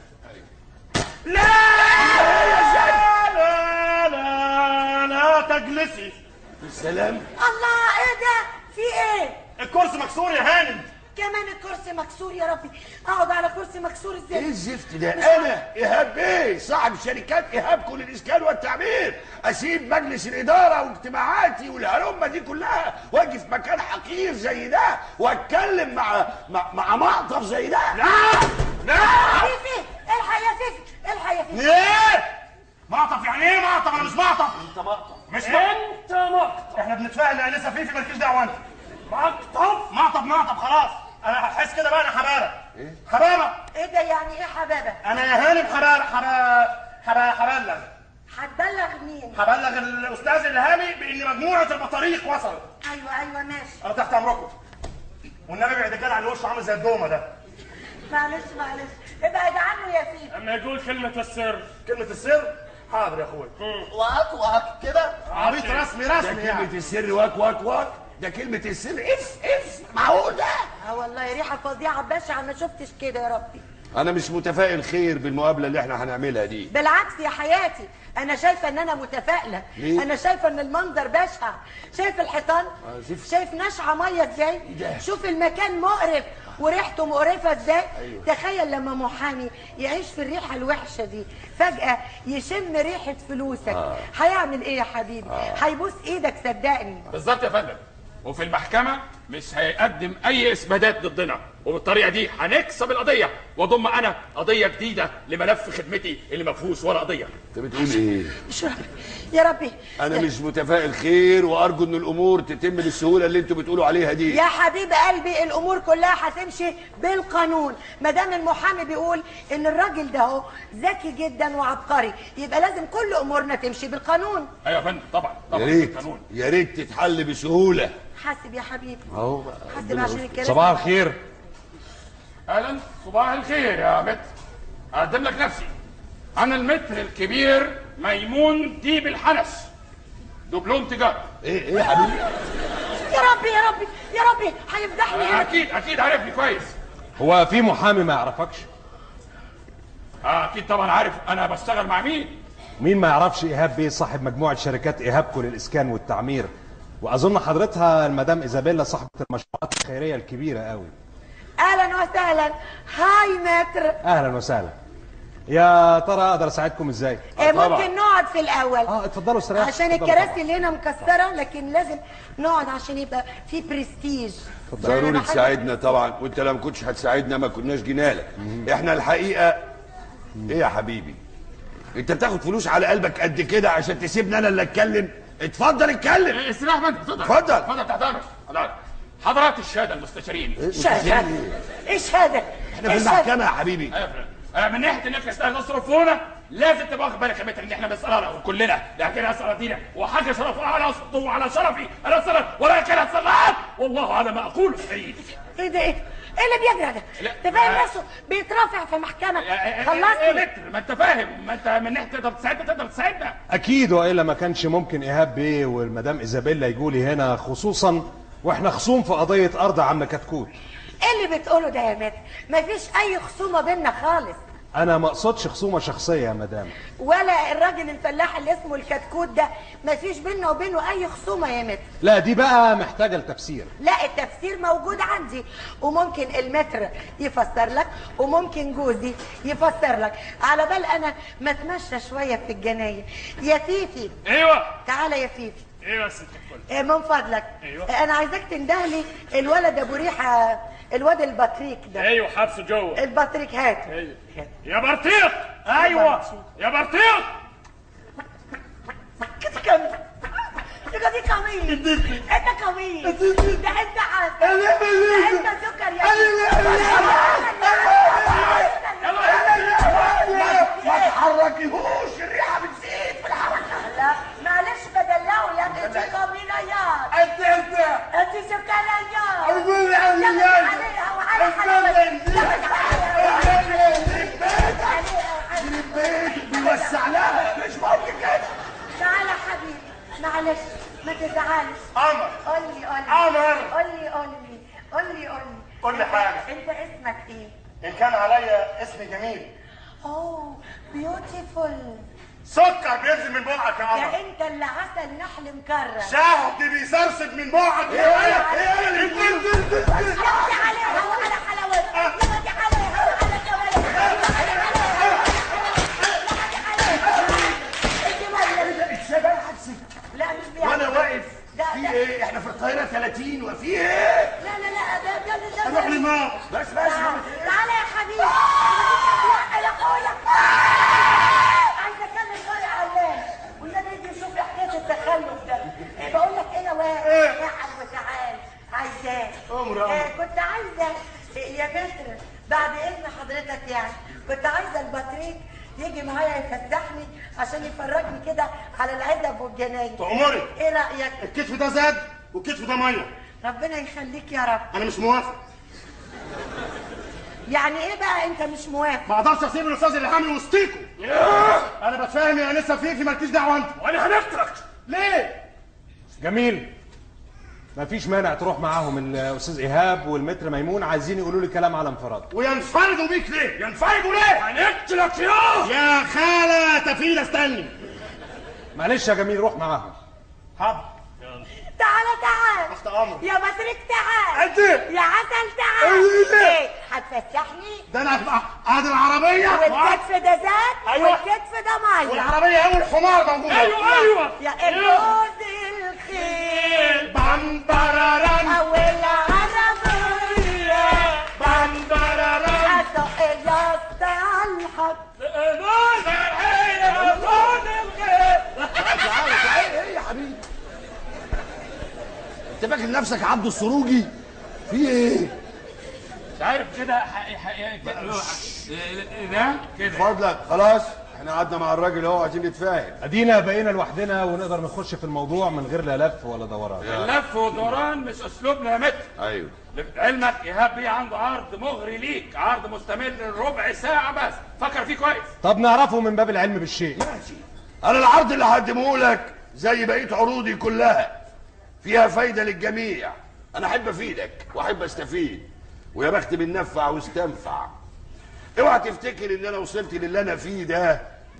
لا لا لا تجلسي بالسلام الله ايه ده في ايه الكرسي مكسور يا هانم كمان الكرسي مكسور يا ربي اقعد على كرسي مكسور ازاي ايه الزفت ده انا ايهاب بيه صاحب شركات ايهاب كل الاسكان والتعمير اسيب مجلس الاداره واجتماعاتي والهلمه دي كلها واجي في مكان حقير زي ده واتكلم مع مع, مع معطف زي ده لا لا فيفي الحق يا فيفي الحق يا فيفي ايه معطف يعني ايه معطف انا مش معطف انت معطف مش معطف انت مقطع احنا بنتفاهم يا لسه فيفي مالكيش دعوه انت مقطع معطف معطف خلاص انا هحس كده بقى انا حبابه حبابه ايه ده يعني ايه حبابه انا يا هانم حبابه حبا حبا حبلغ هتبلغ مين هبلغ الاستاذ الهامي بان مجموعه البطاريق وصلت ايوه ايوه ماشي انا تحت امركم والنبي بعد كده على الوش عامل زي الدومه ده معلش معلش ابعد عنه يا فيفي اما يقول كلمة السر كلمه السر حاضر يا اخويا واك واك كده عبيط رسمي ده رسمي يعني كلمه السر واك واك واك ده كلمه السر اف اف معقول ده اه والله ريحه فظيعه بشعه ما شفتش كده يا ربي انا مش متفائل خير بالمقابله اللي احنا هنعملها دي بالعكس يا حياتي انا شايفه ان انا متفائله ليه؟ انا شايفه ان المنظر بشع شايف الحيطان زفت. شايف نشعه ميه ازاي ده؟ شوف المكان مقرف وريحته مقرفه ازاي تخيل لما محامي يعيش في الريحه الوحشه دي فجاه يشم ريحه فلوسك هيعمل ايه يا حبيبي هيبوس ايدك صدقني بالظبط يا فندم وفي المحكمة مش هيقدم أي إثباتات ضدنا وبالطريقة دي هنكسب القضية وأضم أنا قضية جديدة لملف خدمتي اللي ما فيهوش ولا قضية انت بتقول ايه مش ربي. يا ربي انا مش متفائل خير وارجو ان الامور تتم بالسهوله اللي انتوا بتقولوا عليها دي يا حبيب قلبي الامور كلها هتمشي بالقانون ما دام المحامي بيقول ان الراجل ده هو ذكي جدا وعبقري يبقى لازم كل امورنا تمشي بالقانون أيوة يا فندم طبعا يا طبعا ريت بالقانون يا ريت تتحل بسهوله حاسب يا حبيبي اهو حاسب عشان الكلام صباح الخير أهلا صباح الخير يا متر أقدم لك نفسي أنا المتر الكبير ميمون ديب الحنس دبلوم تجارة ايه ايه يا حبيبي يا ربي يا ربي يا ربي هيفضحني هنا أكيد أكيد عارفني كويس هو في محامي ما يعرفكش آه، أكيد طبعا عارف أنا بشتغل مع مين مين ما يعرفش ايهاب بيه صاحب مجموعه شركات ايهابكو للاسكان والتعمير واظن حضرتها المدام ايزابيلا صاحبه المشروعات الخيريه الكبيره قوي اهلا وسهلا هاي متر اهلا وسهلا يا ترى اقدر اساعدكم ازاي إيه ممكن نقعد في الاول اه اتفضلوا استريحوا عشان اتفضلوا الكراسي اللي هنا مكسره لكن لازم نقعد عشان يبقى في برستيج ضروري تساعدنا طبعا وانت لو ما كنتش هتساعدنا ما كناش جينا لك احنا الحقيقه ايه يا حبيبي انت بتاخد فلوس على قلبك قد كده عشان تسيبني انا اللي اتكلم اتفضل اتكلم استريح ما انت اتفضل اتفضل. اتفضل تحت امرك اتفضل. حضرات الشهاده المستشارين شهادة ايش هذا؟ احنا في إيش هذا؟ المحكمه يا حبيبي آه، من ناحيه انك تصرفونا لازم تبقى واخد بالك يا متر ان احنا مسألة كلنا لكن اسرتينا وحاجه شرف على صوته وعلى شرفي انا صرف ولكن الصلاه والله على ما اقول سعيد ايه ده ايه؟ ايه اللي بيجرى ده؟ لا. ده فاهم آه. نفسه بيترافع في محكمة ايه خلصني متر ما انت فاهم ما انت من ناحيه تقدر تساعدنا تقدر تساعدنا اكيد والا ما كانش ممكن ايهاب بيه والمدام ايزابيلا يجوا لي هنا خصوصا واحنا خصوم في قضيه ارض عم كتكوت ايه اللي بتقوله ده يا متر؟ مفيش اي خصومة بينا خالص انا ما اقصدش خصومه شخصيه يا مدام ولا الراجل الفلاح اللي اسمه الكتكوت ده مفيش بينا وبينه اي خصومة يا متر لا دي بقى محتاجه لتفسير لا التفسير موجود عندي وممكن المتر يفسر لك وممكن جوزي يفسر لك على بال انا ما اتمشى شويه في الجنايه يا فيفي ايوه تعالى يا فيفي ايوه يا ست الكل إيه من فضلك أيوة. إيه انا عايزاك تندهلي الولد ابو ريحه الواد البطريق ده ايوه حبسه جوه البطريق هات ايوه يا برطيق ايوه يا برطيق كده كمل كده دي قميص انت قميص ده انت حسن ده انت سكر يا ما تحركيهوش الريحه بتزيد في الحركه لا معلش بدلعه يا ابني دي قميصيات انت انت انت سكريات أقول لي على لبس الرجال. عليها وعلى أستنى. حلاوتها لبس بيوسع لها مش ممكن كده تعالى حبيبي معلش ما تزعلش قمر قول لي قول لي قمر. قول لي قول لي قول لي قول لي قول لي أنت- حاجة. انت اسمك ايه؟ ان كان عليا اسم جميل اوه بيوتيفول سكر بينزل من بقك يا ده قمر انت اللي عسل نحل مكرر شهد بيسرسب من بقك يا ولد ايه اللي بتنزل يمضي عليها وعلى حلاوتها يمضي عليها وعلى جمالها الشباب حبسك لا مش بيعمل وانا واقف ده في ده ايه احنا في القاهره 30 وفي ايه لا لا لا ده ده ده روح ده للنار بس بس تعال- تعالى يا حبيبي لا يا اخويا عايزه اكلم طارق علام والنبي يجي يشوف لي حكايه التخلف ده إيه بقول لك ايه يا واد تعال وتعال عايزاه أمر أمر. آه، كنت عايزه يا متر بعد اذن حضرتك يعني كنت عايزه البطريق يجي معايا يفتحني عشان يفرجني كده على العدب والجناين تأمري ايه رايك الكتف ده زاد والكتف ده ميه ربنا يخليك يا رب انا مش موافق يعني ايه بقى انت مش موافق ما اقدرش اسيب الاستاذ اللي عامل وسطيكم انا بتفاهم يا انسه فيفي مالكيش دعوه انت وانا هنقتلك ليه جميل ما فيش مانع تروح معاهم الاستاذ ايهاب والمتر ميمون عايزين يقولوا لي كلام على انفراد وينفردوا بيك ليه ينفردوا ليه هنقتلك يا يا خاله تفيله استني معلش يا جميل روح معاهم حاضر تعالى تعال تحت امرك يا بطريق تعال انت يا عسل تعال إيه؟ ايه هتفسحني ده انا هتبقى ادي العربيه والكتف ده زاد أيوة. والكتف ده ميه والعربيه اول حمار موجود ايوه ايوه يا الجوز الخير بام براران او العربية بام براران هتق الياسطة على الحب تعالى تعالى ايه يا حبيبي انت فاكر نفسك عبد السروجي في ايه مش عارف كده ح- ح- ده كده فضلك خلاص احنا قعدنا مع الراجل اهو عايزين نتفاهم ادينا بقينا لوحدنا ونقدر نخش في الموضوع من غير لا لف ولا دوران اللف ودوران مش اسلوبنا يا متر ايوه علمك ايهاب بيه عنده عرض مغري ليك عرض مستمر ربع ساعه بس فكر فيه كويس طب نعرفه من باب العلم بالشيء انا العرض اللي هقدمه لك زي بقيه عروضي كلها فيها فايده للجميع انا احب افيدك واحب استفيد ويا بخت بالنفع واستنفع اوعى تفتكر ان انا وصلت للي انا فيه ده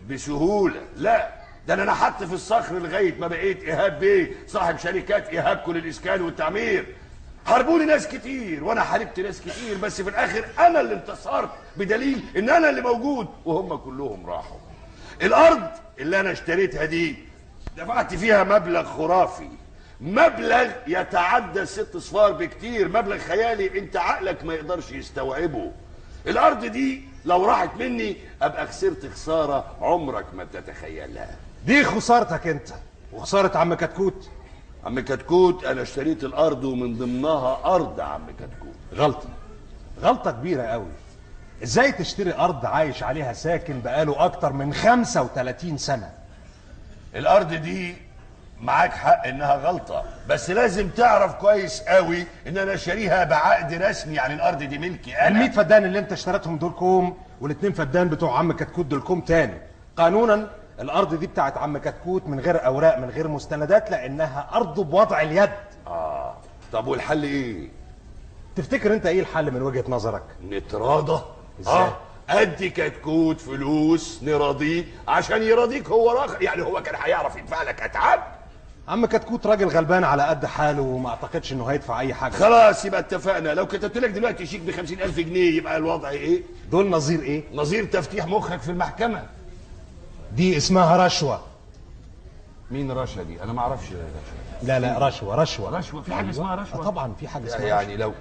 بسهوله لا ده انا نحت في الصخر لغايه ما بقيت ايهاب بيه صاحب شركات ايهابكو للاسكان والتعمير حاربوني ناس كتير وانا حاربت ناس كتير بس في الاخر انا اللي انتصرت بدليل ان انا اللي موجود وهم كلهم راحوا الارض اللي انا اشتريتها دي دفعت فيها مبلغ خرافي مبلغ يتعدى ست صفار بكتير مبلغ خيالي انت عقلك ما يقدرش يستوعبه الارض دي لو راحت مني ابقى خسرت خساره عمرك ما تتخيلها دي خسارتك انت وخساره عم كتكوت عم كتكوت انا اشتريت الارض ومن ضمنها ارض عم كتكوت غلطه غلطه كبيره قوي ازاي تشتري ارض عايش عليها ساكن بقاله اكتر من 35 سنه الارض دي معاك حق انها غلطه بس لازم تعرف كويس قوي ان انا شاريها بعقد رسمي يعني الارض دي ملكي ال 100 انا فدان اللي انت اشتريتهم دول كوم والاتنين فدان بتوع عم كتكوت دول كوم تاني قانونا الارض دي بتاعت عم كتكوت من غير اوراق من غير مستندات لانها ارض بوضع اليد اه طب والحل ايه تفتكر انت ايه الحل من وجهه نظرك نتراضى ازاي؟ اه ادي كتكوت فلوس نراضيه عشان يراضيك هو راخ يعني هو كان هيعرف يدفع لك اتعاب عم كتكوت راجل غلبان على قد حاله وما اعتقدش انه هيدفع اي حاجه خلاص يبقى اتفقنا لو كتبت لك دلوقتي شيك ب ألف جنيه يبقى الوضع ايه دول نظير ايه نظير تفتيح مخك في المحكمه دي اسمها رشوه مين رشا دي انا ما اعرفش رشا لا لا رشوه رشوه رشوه في حاجه اسمها رشوه آه طبعا في حاجه اسمها يعني لو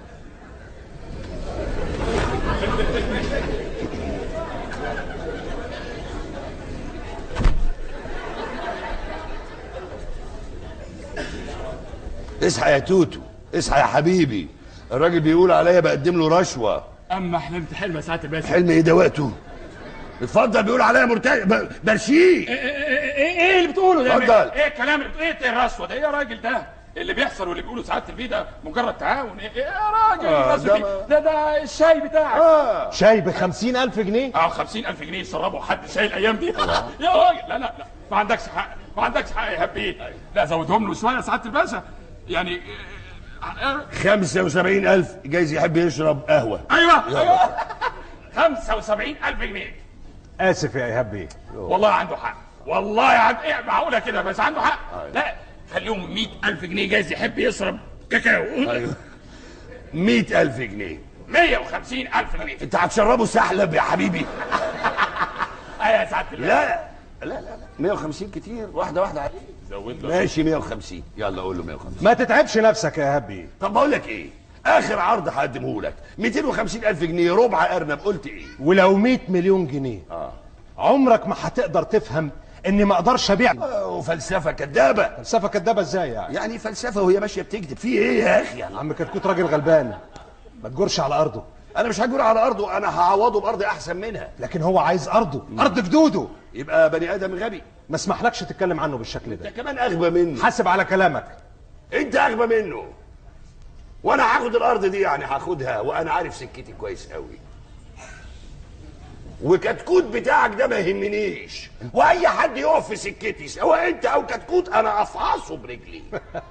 اصحى يا توتو اصحى يا حبيبي الراجل بيقول عليا بقدم له رشوه اما حلمت حلم يا سعاده الباشا حلم ايه ده وقته اتفضل بيقول عليا مرتجع ب- برشيه ايه ايه ايه ايه اللي بتقوله ده اتفضل. ايه الكلام اللي بتقوله ايه الرشوه ده ايه يا راجل ده اللي بيحصل واللي بيقوله سعاده البيه ده مجرد تعاون ايه إيه يا راجل آه، الرشوة ده دي؟ ده ده الشاي بتاعك اه شاي ب ألف جنيه اه 50000 جنيه يشربوا حد شاي الايام دي يا راجل لا لا لا ما عندكش حق ما عندكش حق يا هبيه لا زودهم له شويه يا سعاده الباشا يعني آه، آه، 75000 جايز يحب يشرب قهوه ايوه ايوه 75000 جنيه اسف يا ايهاب بيه والله عنده حق والله عند ايه معقوله كده بس عنده حق لا خليهم 100000 جنيه جايز يحب يشرب كاكاو ايوه 100000 جنيه 150000 جنيه انت هتشربه سحلب يا حبيبي ايوه يا سعاده الله لا لا لا لا 150 كتير واحده واحده عليه زود له ماشي 150 يلا قول له 150 ما تتعبش نفسك يا ايهاب بيه طب بقول لك ايه اخر عرض هقدمه لك 250 الف جنيه ربع ارنب قلت ايه ولو 100 مليون جنيه اه عمرك ما هتقدر تفهم اني ما اقدرش ابيع آه، وفلسفه كدابه فلسفه كدابه ازاي يعني يعني فلسفه وهي ماشيه بتكذب في ايه يا اخي يعني عم كتكوت راجل غلبان ما تجرش على ارضه انا مش هجور على ارضه انا هعوضه بارض احسن منها لكن هو عايز ارضه ارض جدوده يبقى بني ادم غبي ما اسمحلكش تتكلم عنه بالشكل ده ده كمان اغبى منه حاسب على كلامك انت اغبى منه وانا هاخد الارض دي يعني هاخدها وانا عارف سكتي كويس قوي وكتكوت بتاعك ده ما يهمنيش واي حد يقف في سكتي سواء انت او كتكوت انا افعصه برجلي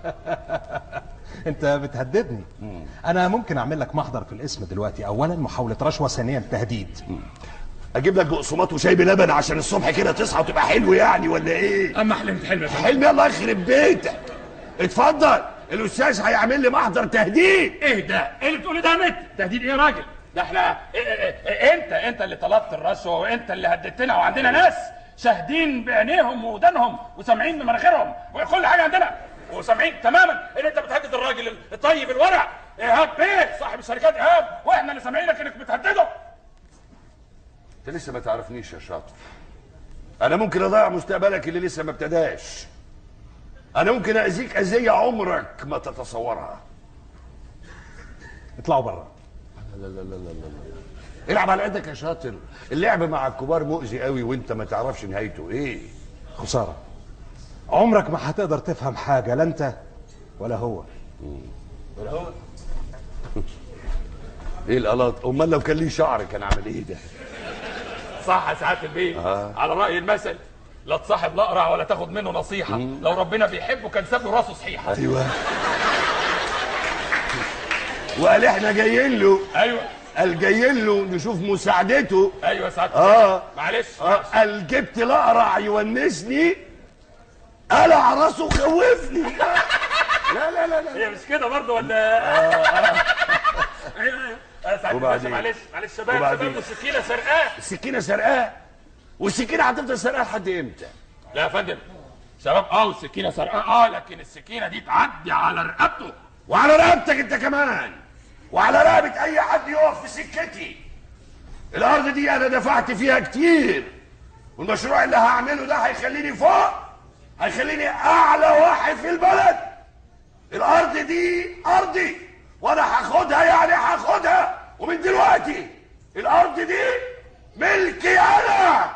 انت بتهددني انا ممكن اعمل لك محضر في الاسم دلوقتي اولا محاوله رشوه ثانيا تهديد اجيب لك بقسماط وشاي بلبن عشان الصبح كده تصحى وتبقى حلو يعني ولا ايه اما حلمت حلم يا فندم. حلمي الله يخرب بيتك اتفضل الاستاذ هيعمل لي محضر تهديد ايه ده ايه اللي بتقوله ده يا مت تهديد ايه يا راجل ده احنا إيه إيه إيه انت انت اللي طلبت الرشوه وانت اللي هددتنا وعندنا ناس شاهدين بعينيهم ودانهم وسامعين بمناخيرهم وكل حاجه عندنا وسامعين تماما ان انت بتهدد الراجل الطيب الورع ايهاب بيه صاحب الشركات ايهاب واحنا اللي سامعينك انك بتهدده انت لسه ما تعرفنيش يا شاطر انا ممكن اضيع مستقبلك اللي لسه ما ابتداش انا ممكن اذيك اذيه عمرك ما تتصورها اطلعوا بره لا لا لا لا لا العب على قدك يا شاطر اللعب مع الكبار مؤذي قوي وانت ما تعرفش نهايته ايه خساره عمرك ما هتقدر تفهم حاجه لا انت ولا هو ايه القلاط امال لو كان ليه شعر كان عمل ايه ده صح يا سعاده البيه آه. على راي المثل لا تصاحب الاقرع ولا تاخد منه نصيحه لو ربنا بيحبه كان ساب له راسه صحيحه ايوه وقال احنا جايين له ايوه قال جايين له نشوف مساعدته ايوه سعادتك اه معلش اه قال جبت الاقرع يونسني قلع راسه خوفني لا لا لا لا هي مش كده برضه ولا ايوه ايوه آه، سعادة الباشا وبعدين؟ معلش معلش شباب وبعدين؟ شباب والسكينه سرقاه السكينه سرقاه والسكينه هتفضل سرقاه لحد امتى؟ لا يا فندم شباب اه والسكينه سرقاه اه لكن السكينه دي تعدي على رقبته وعلى رقبتك انت كمان وعلى رقبه اي حد يقف في سكتي الارض دي انا دفعت فيها كتير والمشروع اللي هعمله ده هيخليني فوق هيخليني اعلى واحد في البلد الارض دي ارضي وانا هاخدها يعني هاخدها ومن دلوقتي الارض دي ملكي انا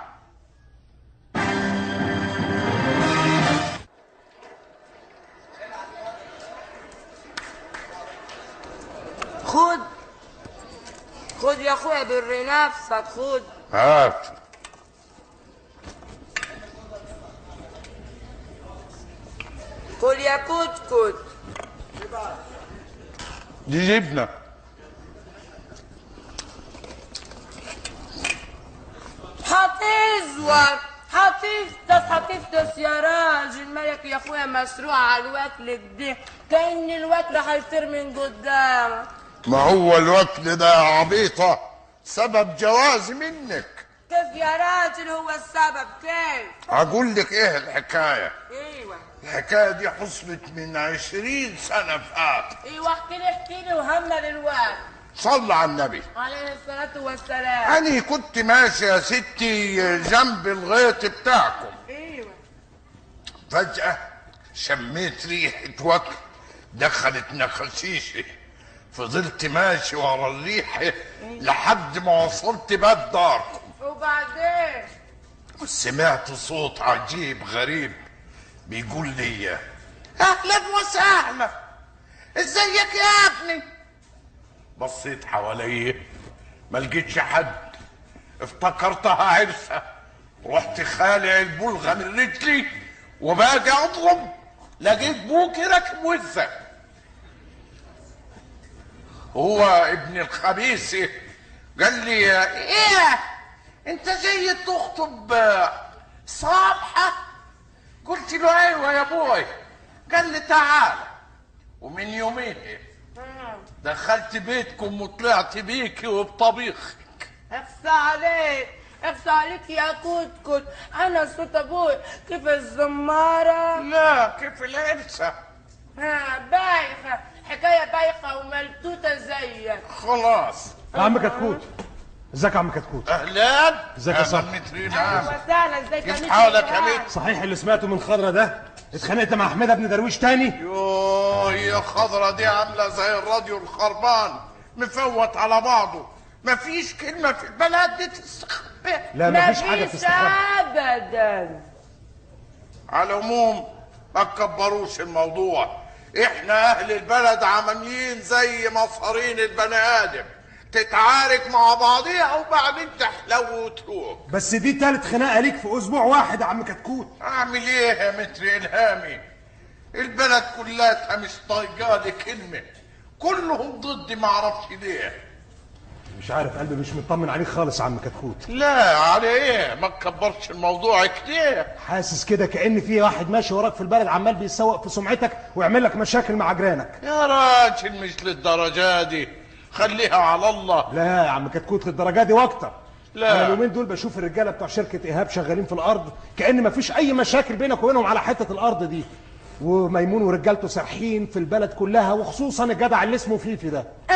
خد خد يا اخويا بر نفسك خد هات كل يا كوت كوت دي جبنه حفيظك حفيظتك حفيظتك يا راجل مالك يا اخويا مسروع على الوكل كده كأن الوكل هيطير من قدامك ما هو الوكل ده يا عبيطه سبب جوازي منك كيف يا راجل هو السبب كيف اقول لك ايه الحكايه ايوه الحكايه دي حصلت من عشرين سنه فات ايوه احكي لي احكي لي وهمنا للوقت صلى على النبي عليه الصلاة والسلام أنا كنت ماشي يا ستي جنب الغيط بتاعكم ايوه فجأة شميت ريحة وكل دخلت نخشيشي فضلت ماشي ورا الريحة لحد ما وصلت باب داركم وبعدين سمعت صوت عجيب غريب بيقول لي أهلا وسهلا ازيك يا ابني بصيت حواليا ما لقيتش حد افتكرتها عرسة رحت خالع البلغة من رجلي وباجي اضرب لقيت بوكي راكب وزة هو ابن الخبيث قال لي ايه انت جاي تخطب صبحة قلت له ايوه يا ابوي قال لي تعال ومن يومين دخلت بيتكم وطلعت بيكي وبطبيخك اخصى عليك اخصى عليك يا كوت كوت انا صوت ابوي كيف الزمارة لا كيف العرسة ها بايخة حكاية بايخة وملتوتة زيك خلاص يا عم كتكوت ازيك يا عم كتكوت اهلا ازيك يا صاحبي مترين اهلا وسهلا ازيك كيف ميت حالك يا رجال؟ ميت صحيح اللي سمعته من خضرة ده اتخانقت مع حميدة بن درويش تاني يوه يا خضرة دي عاملة زي الراديو الخربان مفوت على بعضه مفيش كلمة في البلد دي تستخبى لا مفيش حاجة مفيش تستخبى ابدا على العموم ما تكبروش الموضوع احنا اهل البلد عمليين زي مصارين البني ادم تتعارك مع بعضيها وبعدين تحلو وتروح بس دي تالت خناقة ليك في اسبوع واحد يا عم كتكوت اعمل ايه يا متر الهامي البلد كلها مش طايقالي كلمه كلهم ضدي معرفش ليه مش عارف قلبي مش مطمن عليك خالص يا عم كتكوت لا على ايه ما تكبرش الموضوع كتير حاسس كده كأن في واحد ماشي وراك في البلد عمال بيسوق في سمعتك ويعمل لك مشاكل مع جيرانك يا راجل مش للدرجه دي خليها على الله لا يا عم كتكوت للدرجه دي واكتر لا. انا اليومين دول بشوف الرجاله بتوع شركه ايهاب شغالين في الارض كأن مفيش اي مشاكل بينك وبينهم على حته الارض دي وميمون ورجالته سارحين في البلد كلها وخصوصا الجدع اللي اسمه فيفي ده آه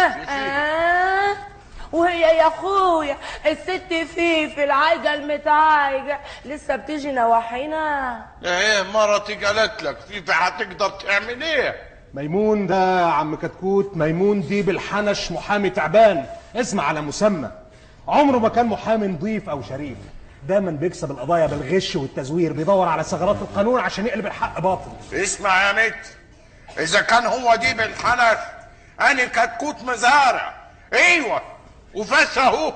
آه. وهي يا اخويا الست فيفي العايجة المتعايجة لسه بتيجي نواحينا ايه مرتي قالت لك في هتقدر تعمل ايه ميمون ده يا عم كتكوت ميمون دي بالحنش محامي تعبان اسمع على مسمى عمره ما كان محامي نظيف او شريف دايما بيكسب القضايا بالغش والتزوير بيدور على ثغرات القانون عشان يقلب الحق باطل اسمع يا مت اذا كان هو دي بالحنش انا كتكوت مزارع ايوه وفاس اهو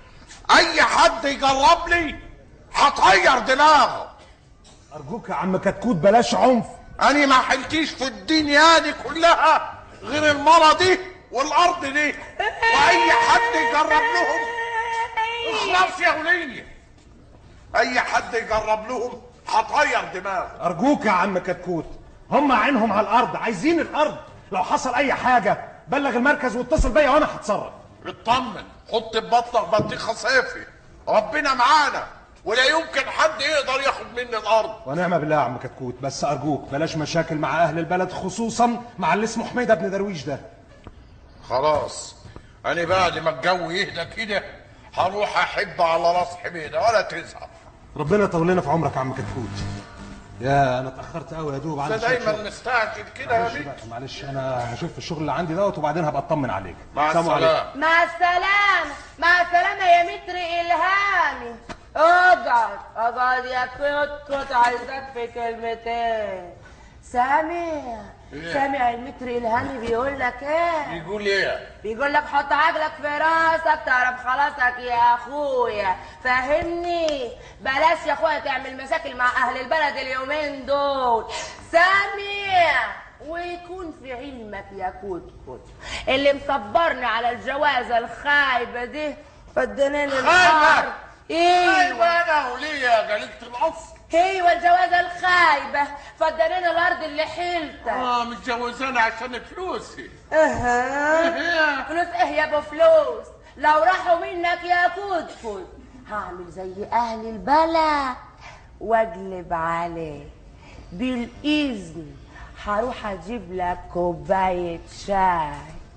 اي حد يقرب لي هطير دماغه ارجوك يا عم كتكوت بلاش عنف انا ما حلتيش في الدنيا دي كلها غير المرة دي والارض دي واي حد يجرب لهم اخلص يا وليه اي حد يجرب لهم هطير دماغه ارجوك يا عم كتكوت هم عينهم على الارض عايزين الارض لو حصل اي حاجه بلغ المركز واتصل بيا وانا هتصرف اطمن حط في بطنك بطيخه صيفي ربنا معانا ولا يمكن حد يقدر ياخد مني الارض ونعم بالله يا عم كتكوت بس ارجوك بلاش مشاكل مع اهل البلد خصوصا مع اللي اسمه حميده بن درويش ده خلاص انا بعد ما الجو يهدى كده هروح احب على راس حميده ولا تزعل ربنا يطول لنا في عمرك يا عم كتكوت يا انا اتاخرت قوي يا دوب انت عندي شوية دايما شغل. مستعجل كده يا معلش بيه بقى معلش انا هشوف الشغل اللي عندي دوت وبعدين هبقى اطمن عليك مع سلام عليكم. السلامه مع السلامة مع السلامة يا متر إلهامي اقعد اقعد يا كوت كوت عايزك في كلمتين سامع إيه؟ سامع المتر إلهامي بيقول لك ايه يقول ايه بيقول لك حط عقلك في راسك تعرف خلاصك يا اخويا فهمني بلاش يا اخويا تعمل مشاكل مع اهل البلد اليومين دول سامع ويكون في علمك يا كوت كوت اللي مصبرني على الجوازه الخايبه دي فالدنين خايبة؟ ايوه ايوه انا وليه يا جليله الاصل ايوه الجوازه الخايبه فالدنين الارض اللي حيلتك اه متجوزانا عشان فلوسي اها فلوس ايه يا ابو فلوس لو راحوا منك يا كتكت هعمل زي اهل البلد واقلب عليه بالاذن هروح اجيب لك كوبايه شاي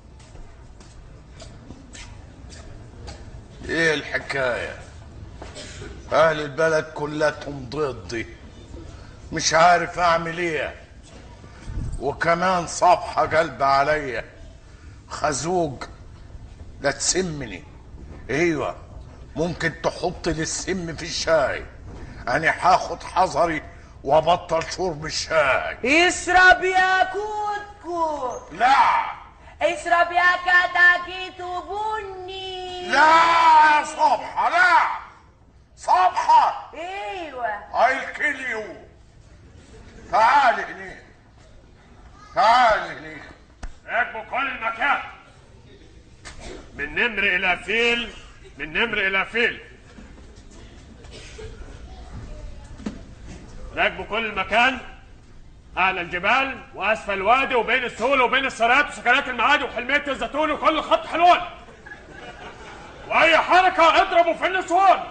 ايه الحكايه اهل البلد كلاتهم ضدي مش عارف اعمل ايه وكمان صفحة قلب عليا خزوق لا تسمني ايوه ممكن تحط لي السم في الشاي انا هاخد حذري وابطل شرب الشاي اشرب يا كتكت لا اشرب يا كتاكيت بني لا يا صبحة لا صبحة ايوه I'll kill you تعال هنا تعال هنا راكبوا كل مكان من نمر الى فيل من نمر الى فيل راكبوا كل مكان اعلى الجبال واسفل الوادي وبين السهول وبين السرايات وسكنات المعادي وحلمية الزيتون وكل خط حلوان واي حركة اضربوا في النسوان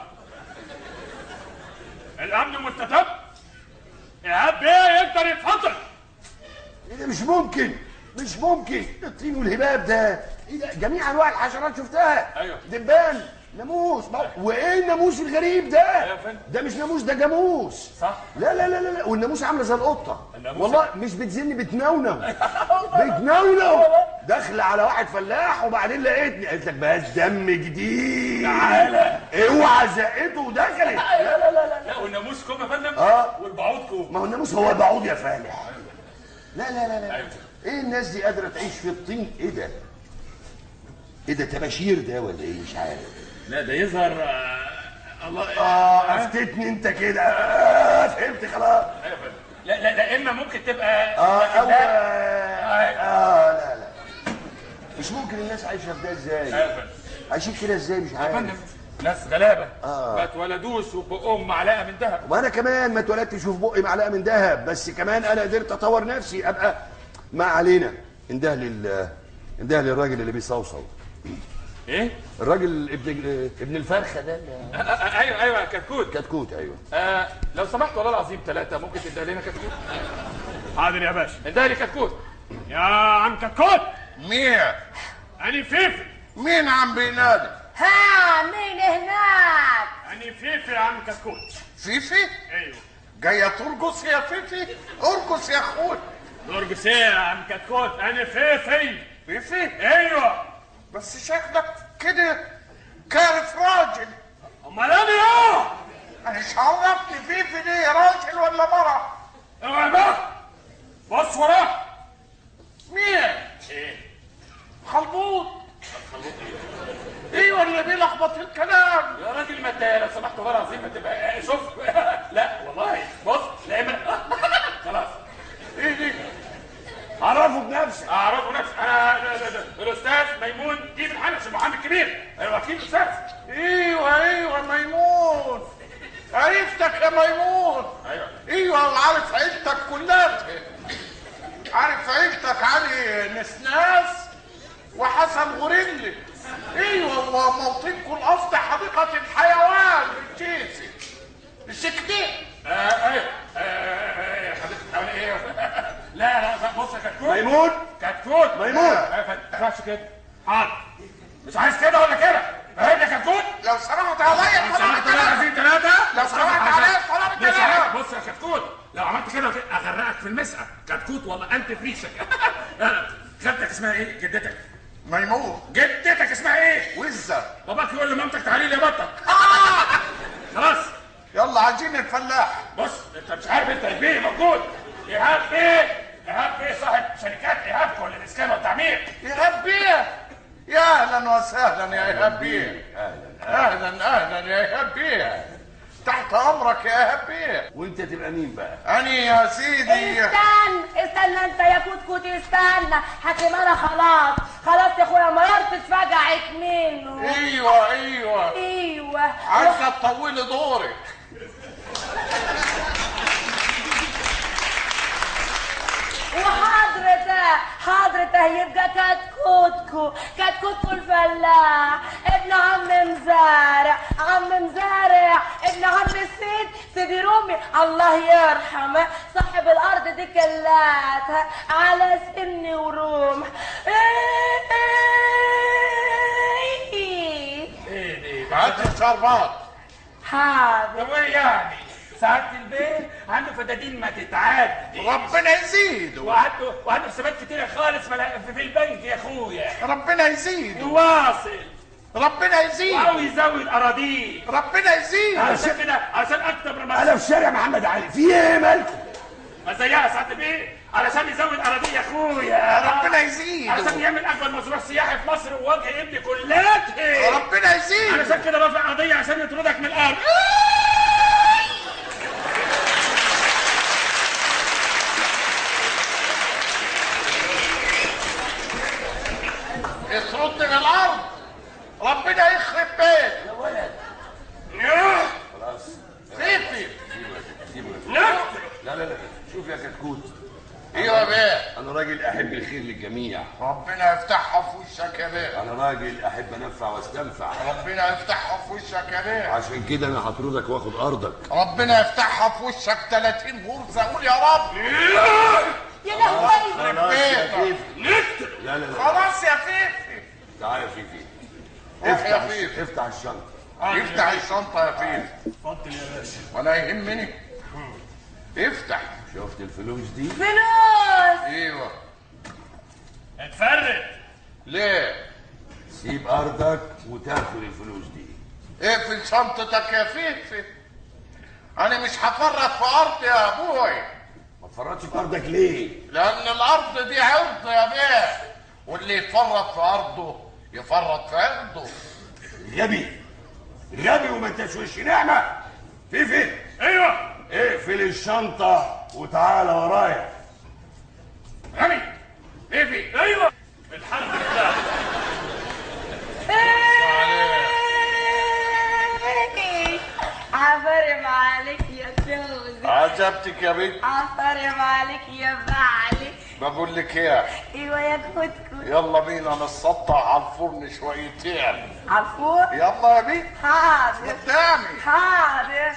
الامن مستتب ايهاب بيه يقدر يتفضل ايه ده مش ممكن مش ممكن الطين والهباب ده ايه ده جميع انواع الحشرات شفتها أيوة. دبان ناموس ما- وايه الناموس الغريب ده أيوة يا فندم. ده مش ناموس ده جاموس صح لا لا لا لا, لا. والناموس عامله زي القطه الناموس- والله مش بتزن بتنونو بتنونو داخله على واحد فلاح وبعدين لقيتني قالت لك بقى دم جديد تعالى. اوعى زقته ودخلت لا لا لا لا لا والناموس كوم يا فندم آه. والبعوض كوم ما هو الناموس هو بعوض يا فالح لا لا لا لا أيوة. ايه الناس دي قادره تعيش في الطين ايه ده ايه ده تباشير ده ولا ايه مش عارف لا ده يظهر آه، الله اه افتتني انت كده آه فهمت خلاص أيوة يا فندم. لا لا لا اما ممكن تبقى اه لكن أو لا. اه لا لا مش ممكن الناس عايشه في ده ازاي أيوة يا فندم. عايشين كده ازاي مش يا عارف فندم ناس غلابه آه. ما اتولدوش وبقهم معلقه من ذهب وانا كمان ما اتولدتش في بقي معلقه من ذهب بس كمان انا قدرت اطور نفسي ابقى ما علينا انده لل انده للراجل اللي بيصوصو ايه الراجل ابن ابن الفرخه ده اللي- آه، آه، ايوه ايوه كتكوت كتكوت ايوه آه لو سمحت والله العظيم ثلاثه ممكن تديها لنا كتكوت حاضر يا باشا اديها لي كتكوت يا عم كتكوت مين اني فيفي مين عم بينادي ها مين هناك اني فيفي يا عم كتكوت فيفي ايوه جايه ترقص يا فيفي ارقص يا اخوي نرقص ايه يا عم كتكوت اني فيفي فيفي ايوه بس شكلك كده كارف راجل امال انا ايه انا مش عرفني فيفي دي راجل ولا مرة اوعى بقى بص وراك مين ايه خلبوط ايوه اللي بيلخبط الكلام يا راجل ما انت لو سمحت والله العظيم ما تبقى شوف لا والله بص لا اما خلاص ايه دي عرفوا بنفسك اعرفه نفسي انا لا- لا- لا. الاستاذ كيلو سلف ايوه ايوه ميمون عرفتك يا ميمون ايوه ايوه وعارف عيلتك كلها عارف عيلتك علي نسناس وحسن غوريلي ايوه وموطنكم الافضل حديقه الحيوان الجيسي السكتين آه، ايوه آه، آه، حضرتك حوالي ايه لا لا بص يا كتكوت ميمون كتكوت ميمون. آه، ما ينفعش كده حاضر مش عايز كده ولا كده فاهم يا كتكوت لو سمحت عليا لو طلعت سمحت عليا عايزين ثلاثة لو سمحت عليا طلعت مش ثلاثة عارف. بص يا كتكوت لو عملت كده اغرقك في المسقى كتكوت والله انت فريشك خالتك اسمها ايه جدتك ميمون جدتك اسمها ايه وزة باباك يقول لمامتك تعالي لي يا بطه خلاص يلا عايزين الفلاح بص انت مش عارف انت البيه موجود ايهاب بيه ايهاب بيه صاحب شركات ايهاب كل الاسكان والتعمير ايهاب بيه يا اهلا وسهلا يا ايهاب بيه اهلا اهلا يا ايهاب بيه تحت امرك يا ايهاب بيه وانت تبقى مين بقى اني يا سيدي استنى استنى انت يا كوت استنى حكيم انا خلاص خلاص يا اخويا مرارة اتفجعت منه ايوه ايوه ايوه عايزه تطولي دورك وحضرته حضرته يبقى كتكوتكو كتكوتكو الفلاح ابن عم مزارع عم مزارع ابن عم السيد سيدي رومي الله يرحمه صاحب الارض دي كلاتها على سن ورمح ايه دي هات الشربات حاضر طب وايه يعني سعادة البيه عنده فدادين ما تتعد ربنا يزيده وعنده وعنده حسابات كتيرة خالص ملا- في في البنك يا اخويا ربنا يزيده واصل ربنا يزيده وعاوز يزود اراضيه ربنا يزيده علشان كده علشان اكتر من انا في شارع محمد علي في ايه مالكم ما زيها سعادة البيه علشان يزود اراضيه يا اخويا ربنا يزيده علشان يعمل اكبر مشروع سياحي في مصر ووجه ابن كلاته ربنا يزيده علشان كده رافع قضيه عشان يطردك من الارض يطرد من الارض ربنا يخرب بيت يا ولد خلاص فيفي سيبه نقتله لا لا لا شوف يا كتكوت ايوه يا بيه انا راجل احب الخير للجميع ربنا يفتحها في وشك يا بيه انا راجل احب انفع واستنفع ربنا يفتحها في وشك يا بيه عشان كده انا هطردك واخد ارضك ربنا يفتحها في وشك 30 غرزه قول يا رب يا لهوي خلاص يا بيتك. فيفي لا لا لا خلاص يا فيفي تعال يا فيفي روح يا افتح فيفي افتح الشنطه افتح الشنطه يا فيفي اتفضل يا باشا ولا يهمني افتح شفت الفلوس دي فلوس ايوه اتفرد ليه سيب ارضك وتاخد الفلوس دي اقفل شنطتك يا فيفي انا مش هفرط في ارضي يا ابوي ما تفرطش في ارضك ليه لان الارض دي عرض يا بيه واللي يتفرط في ارضه يفرط في عرضه غبي غبي وما انتش وش نعمه فيفي ايوه اقفل الشنطه وتعالى ورايا غني فيفي ايوه الحمد لله عفرم عليك يا جوزي عجبتك يا بنت عفرم عليك يا بعلي بقول لك ايه ايوه يا كتكوت يلا بينا نسطح على الفرن شويتين عفور يلا يا بنت حاضر قدامي حاضر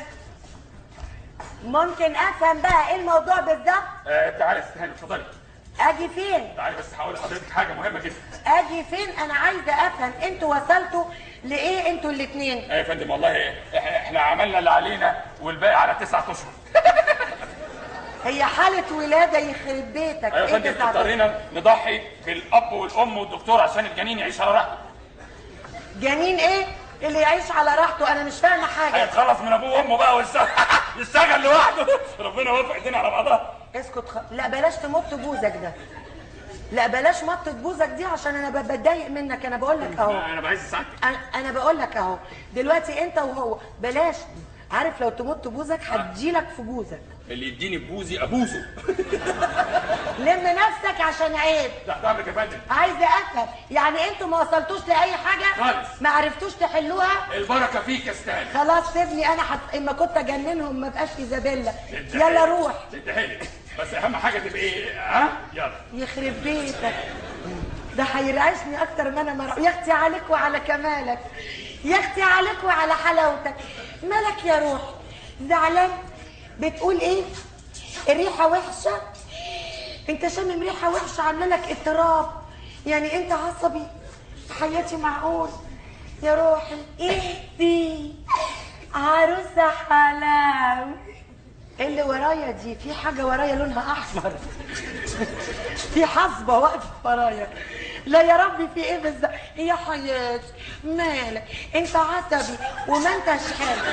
ممكن افهم بقى ايه الموضوع بالظبط آه تعالي استهاني اتفضلي اجي فين تعالي بس هقول لحضرتك حاجه مهمه جدا اجي فين انا عايزه افهم انتوا وصلتوا لايه انتوا الاتنين ايه يا فندم والله إح- احنا عملنا اللي علينا والباقي على تسعة اشهر هي حالة ولادة يخرب بيتك ايوه يا فندم تسعة اضطرينا نضحي بالاب والام والدكتور عشان الجنين يعيش على راحته جنين ايه اللي يعيش على راحته انا مش فاهمه حاجه هيتخلص من ابوه وامه بقى ويشتغل يشتغل لوحده ربنا يوفق ايدينا على بعضها اسكت خ... لا بلاش تمط بوزك ده لا بلاش مطة بوزك دي عشان انا ب- بتضايق منك انا بقول لك اهو انا بعز سعادتك انا انا بقول لك اهو دلوقتي انت وهو بلاش عارف لو تمط بوزك هتجيلك في بوزك اللي يديني بوزي ابوسه لم نفسك عشان عيب تحت امرك يا فندم عايزه افهم يعني انتوا ما وصلتوش لاي حاجه خالص. ما عرفتوش تحلوها البركه فيك يا استاذ خلاص سيبني انا حت... اما كنت اجننهم ما بقاش في زبله يلا روح شد حيلك بس اهم حاجه تبقى ايه ها يلا يخرب بيتك ده هيرعشني اكتر ما انا مرعوب يا اختي عليك وعلى كمالك يا اختي عليك وعلى حلاوتك مالك يا روح زعلان بتقول ايه الريحه وحشه انت شامم ريحه وحشه عامله لك اضطراب يعني انت عصبي حياتي معقول يا روحي ايه دي عروسه حلاوه ايه اللي ورايا دي في حاجه ورايا لونها احمر في حصبه واقفه ورايا لا يا ربي في ايه بالظبط يا حياتي مالك انت عصبي وما انتش حلو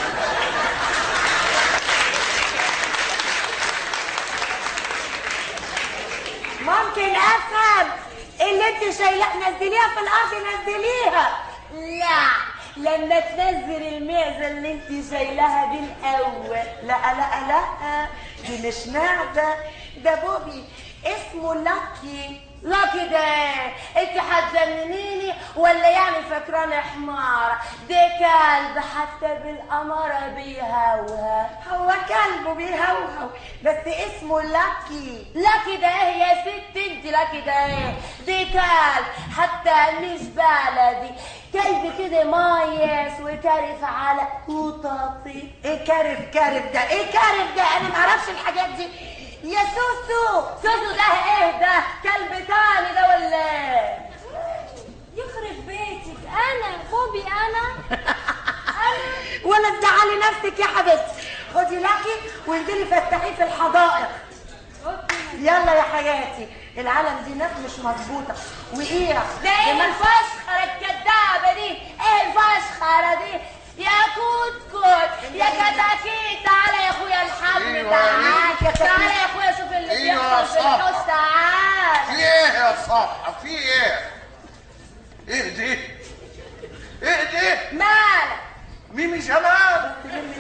ممكن افهم اللي انت شايلاه نزليها في الارض نزليها لا لما تنزل المعزه اللي انت شايلاها دي الاول لا لا لا دي مش معزه ده بوبي اسمه لاكي لاكي ده انت هتجننيني ولا يعني فاكراني حمار ده كلب حتى بالاماره بيهوهو هو كلبه بيهوهو بس اسمه لاكي لاكي ده ايه يا ست انت لاكي ده ايه دي كلب حتى مش بلدي كلب كده مايس وكارف على قططي ايه كارف كارف ده ايه كارف ده انا معرفش الحاجات دي يا سوسو سوسو ده ايه ده كلب تاني ده ولا ايه يخرب بيتك انا بوبي انا ولا تزعلي نفسك يا حبيبتي خدي لاكي وانزلي فتحيه في الحدائق يلا يا حياتي العالم دي ناس مش مظبوطه وايه ده ايه الفشخره الكدابه دي ايه الفشخره دي يا كوت كوت يا كتاكيت تعالى يا اخويا الحبل أيوة، تعالى أيوة. تعالى يا اخويا شوف اللي أيوة يا بيحصل في صاحبي. الحوش تعالى في ايه يا صاحبي في ايه ايه دي ايه دي مالك ميمي جمال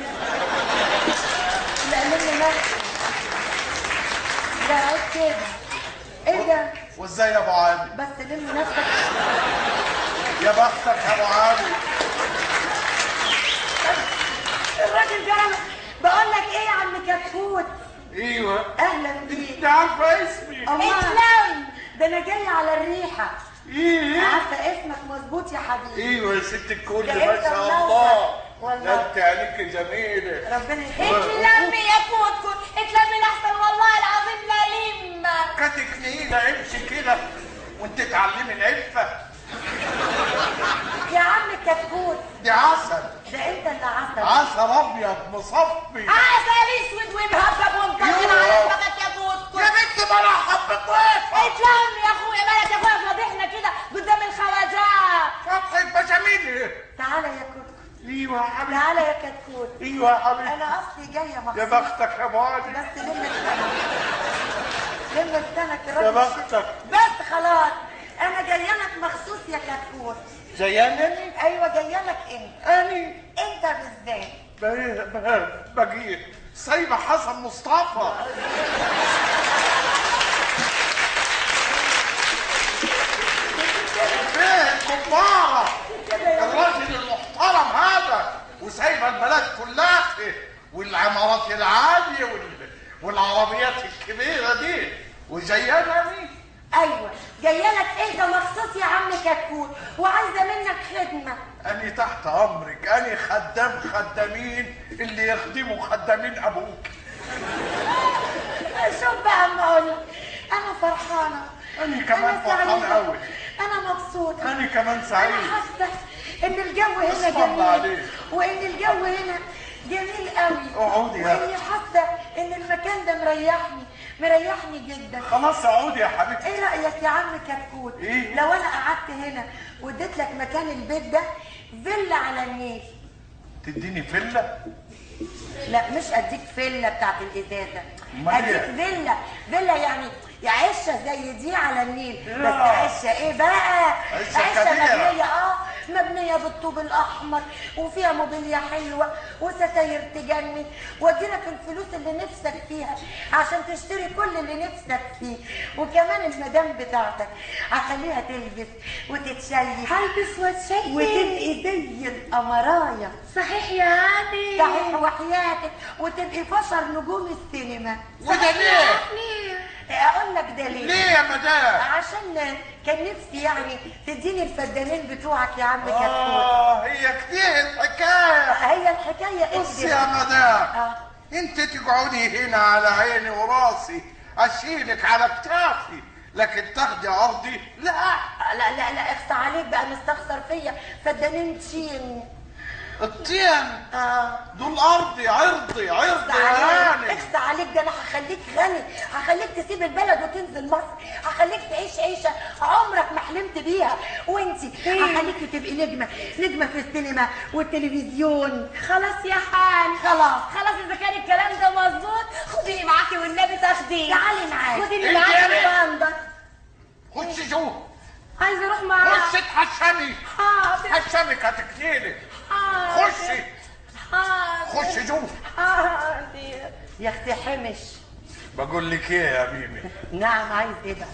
لا مني نفسي لا عيب كده ايه ده وازاي يا ابو علي بس لم نفسك يا بختك يا ابو علي الراجل ده بقول لك ايه يا عم كتكوت ايوه اهلا بيك انت عارفه اسمي اسلام ده انا جاي على الريحه ايه عارفه اسمك مظبوط يا حبيبي ايوه يا ست الكل ده ما أنت شاء منور. الله والله. ده انت عينيك جميله ربنا اتلمي يا كوت كوت اتلمي لحسن والله العظيم لا لمك كاتك نيلة امشي كده وانت تعلمي العفه يا عم كتكوت دي عسل ده انت اللي عسل عسل ابيض مصفي عسل اسود ومهبب ومكسر على دماغك يا كوت كوت يا بنت ما انا حبيت ضيفه اتلمي يا اخويا مالك يا اخويا فضحنا كده قدام الخواجات فتحة بشاميل تعالى يا كتكوت ايوه يا حبيبي تعالى يا كتكوت ايوه يا حبيبي انا اصلي جايه مخصوص يا بختك يا ابو علي بس لم لسانك لم لسانك يا الراجل بختك بس خلاص انا جايه لك مخصوص يا كتكوت زيانني ايوه جايه لك انت اني انت بالذات بجيب سايبه حسن مصطفى فين كبارة الراجل المحترم هذا وسايبه البلد كلها والعمارات العالية وال... والعربيات الكبيرة دي وجايانني ايوه جايه لك انت مخصوص يا عم كتكوت وعايزه منك خدمه أني تحت أمرك أني خدام خدامين اللي يخدموا خدامين أبوك شوف بقى اما اقول لك انا فرحانه أنا كمان أنا فرحان سعيدة. أوي انا مبسوطه أنا كمان سعيد انا حاسه ان الجو هنا اسم الله جميل عليك. وان الجو هنا جميل قوي اقعدي يا واني حاسه ان المكان ده مريحني مريحني جدا خلاص اقعدي يا حبيبتي ايه رايك يا عم كتكوت إيه؟ لو انا قعدت هنا واديت لك مكان البيت ده فيلا على النيل تديني فيلا لا مش اديك فيلا بتاعت الازازه أمال اديك إيه؟ فيلا فيلا يعني يا عشه زي دي على النيل بس لا. عشه ايه بقى عشة كبيرة. مبنيه اه مبنيه بالطوب الاحمر وفيها موبيليا حلوه وستاير تجنن واديلك الفلوس اللي نفسك فيها عشان تشتري كل اللي نفسك فيه وكمان المدام بتاعتك هخليها تلبس وتتشيك هلبس واتشيك وتبقي زي القمرايه صحيح يا هاني صحيح وحياتك وتبقي فشر نجوم السينما وده ليه؟ ليه؟ اقول لك ده ليه ليه يا مدام؟ عشان كان نفسي يعني تديني الفدانين بتوعك يا عم كتكوت آه هي كتير الحكاية هي الحكايه بص ادي يا مدام آه. انت تقعدي هنا على عيني وراسي اشيلك على كتافي لكن تاخدي ارضي لا لا لا لا اخصى عليك بقى مستخسر فيا فدانين تشين الطين اه دول ارضي عرضي عرضي اخصى يا عليك هاني اخصى عليك ده انا هخليك غني هخليك تسيب البلد وتنزل مصر هخليك تعيش عيشه عمرك ما حلمت بيها وانتي هخليك تبقي نجمه نجمه في السينما والتلفزيون خلاص يا حان خلاص خلاص اذا كان الكلام ده مظبوط خديني معاكي والنبي تاخديه تعالي معايا خديني انت يا معاكي بنت. باندا خشي جوه عايزه اروح معاك خشي اتحشمي حاضر اتحشمك هتكتيلي حاضر خشي حاضر خشي جوه حاضر يا اختي حمش بقول لك ايه يا بيبي نعم عايز ايه بقى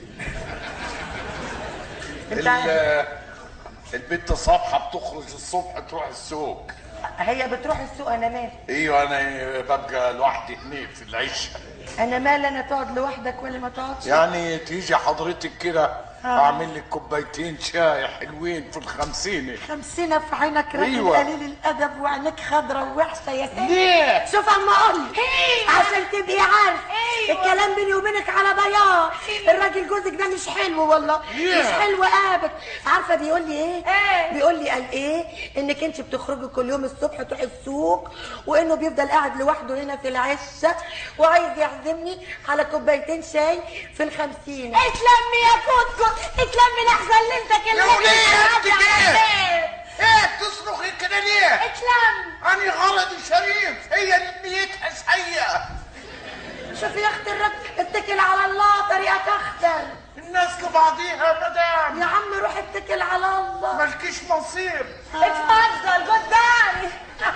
انت عايز- ال- البنت صبحة بتخرج الصبح تروح السوق هي بتروح السوق انا مال ايوه انا ببقى لوحدي هناك في العشاء انا مال انا تقعد لوحدك ولا ما تقعدش يعني تيجي حضرتك كده اعمل لك كوبايتين شاي حلوين في الخمسين خمسين في عينك راجل أيوة. قليل الادب وعينك خضرة ووحشه يا سيدي ليه؟ شوف اما اقول لك عشان تبقي عارف أيوة. الكلام بيني وبينك على بياض الراجل جوزك ده مش حلو والله ليه؟ مش حلو ابدا عارفه بيقول لي ايه إيه؟ بيقول لي قال ايه انك انت بتخرجي كل يوم الصبح تروحي السوق وانه بيفضل قاعد لوحده هنا في العشه وعايز يعزمني على كوبايتين شاي في الخمسين اتلمي يا كوتكو اتلمي لحظه اللي انت يا كلمتني وليه انت على كده؟ البيت. ايه تصرخي كده ليه؟ اتلم أنا غرضي شريف هي اللي نيتها سيئة شوفي يا اختي الراجل اتكل على الله طريقك اخضر الناس لبعضيها يا مدام يا عم روح اتكل على الله مالكيش نصيب اتفضل قدامي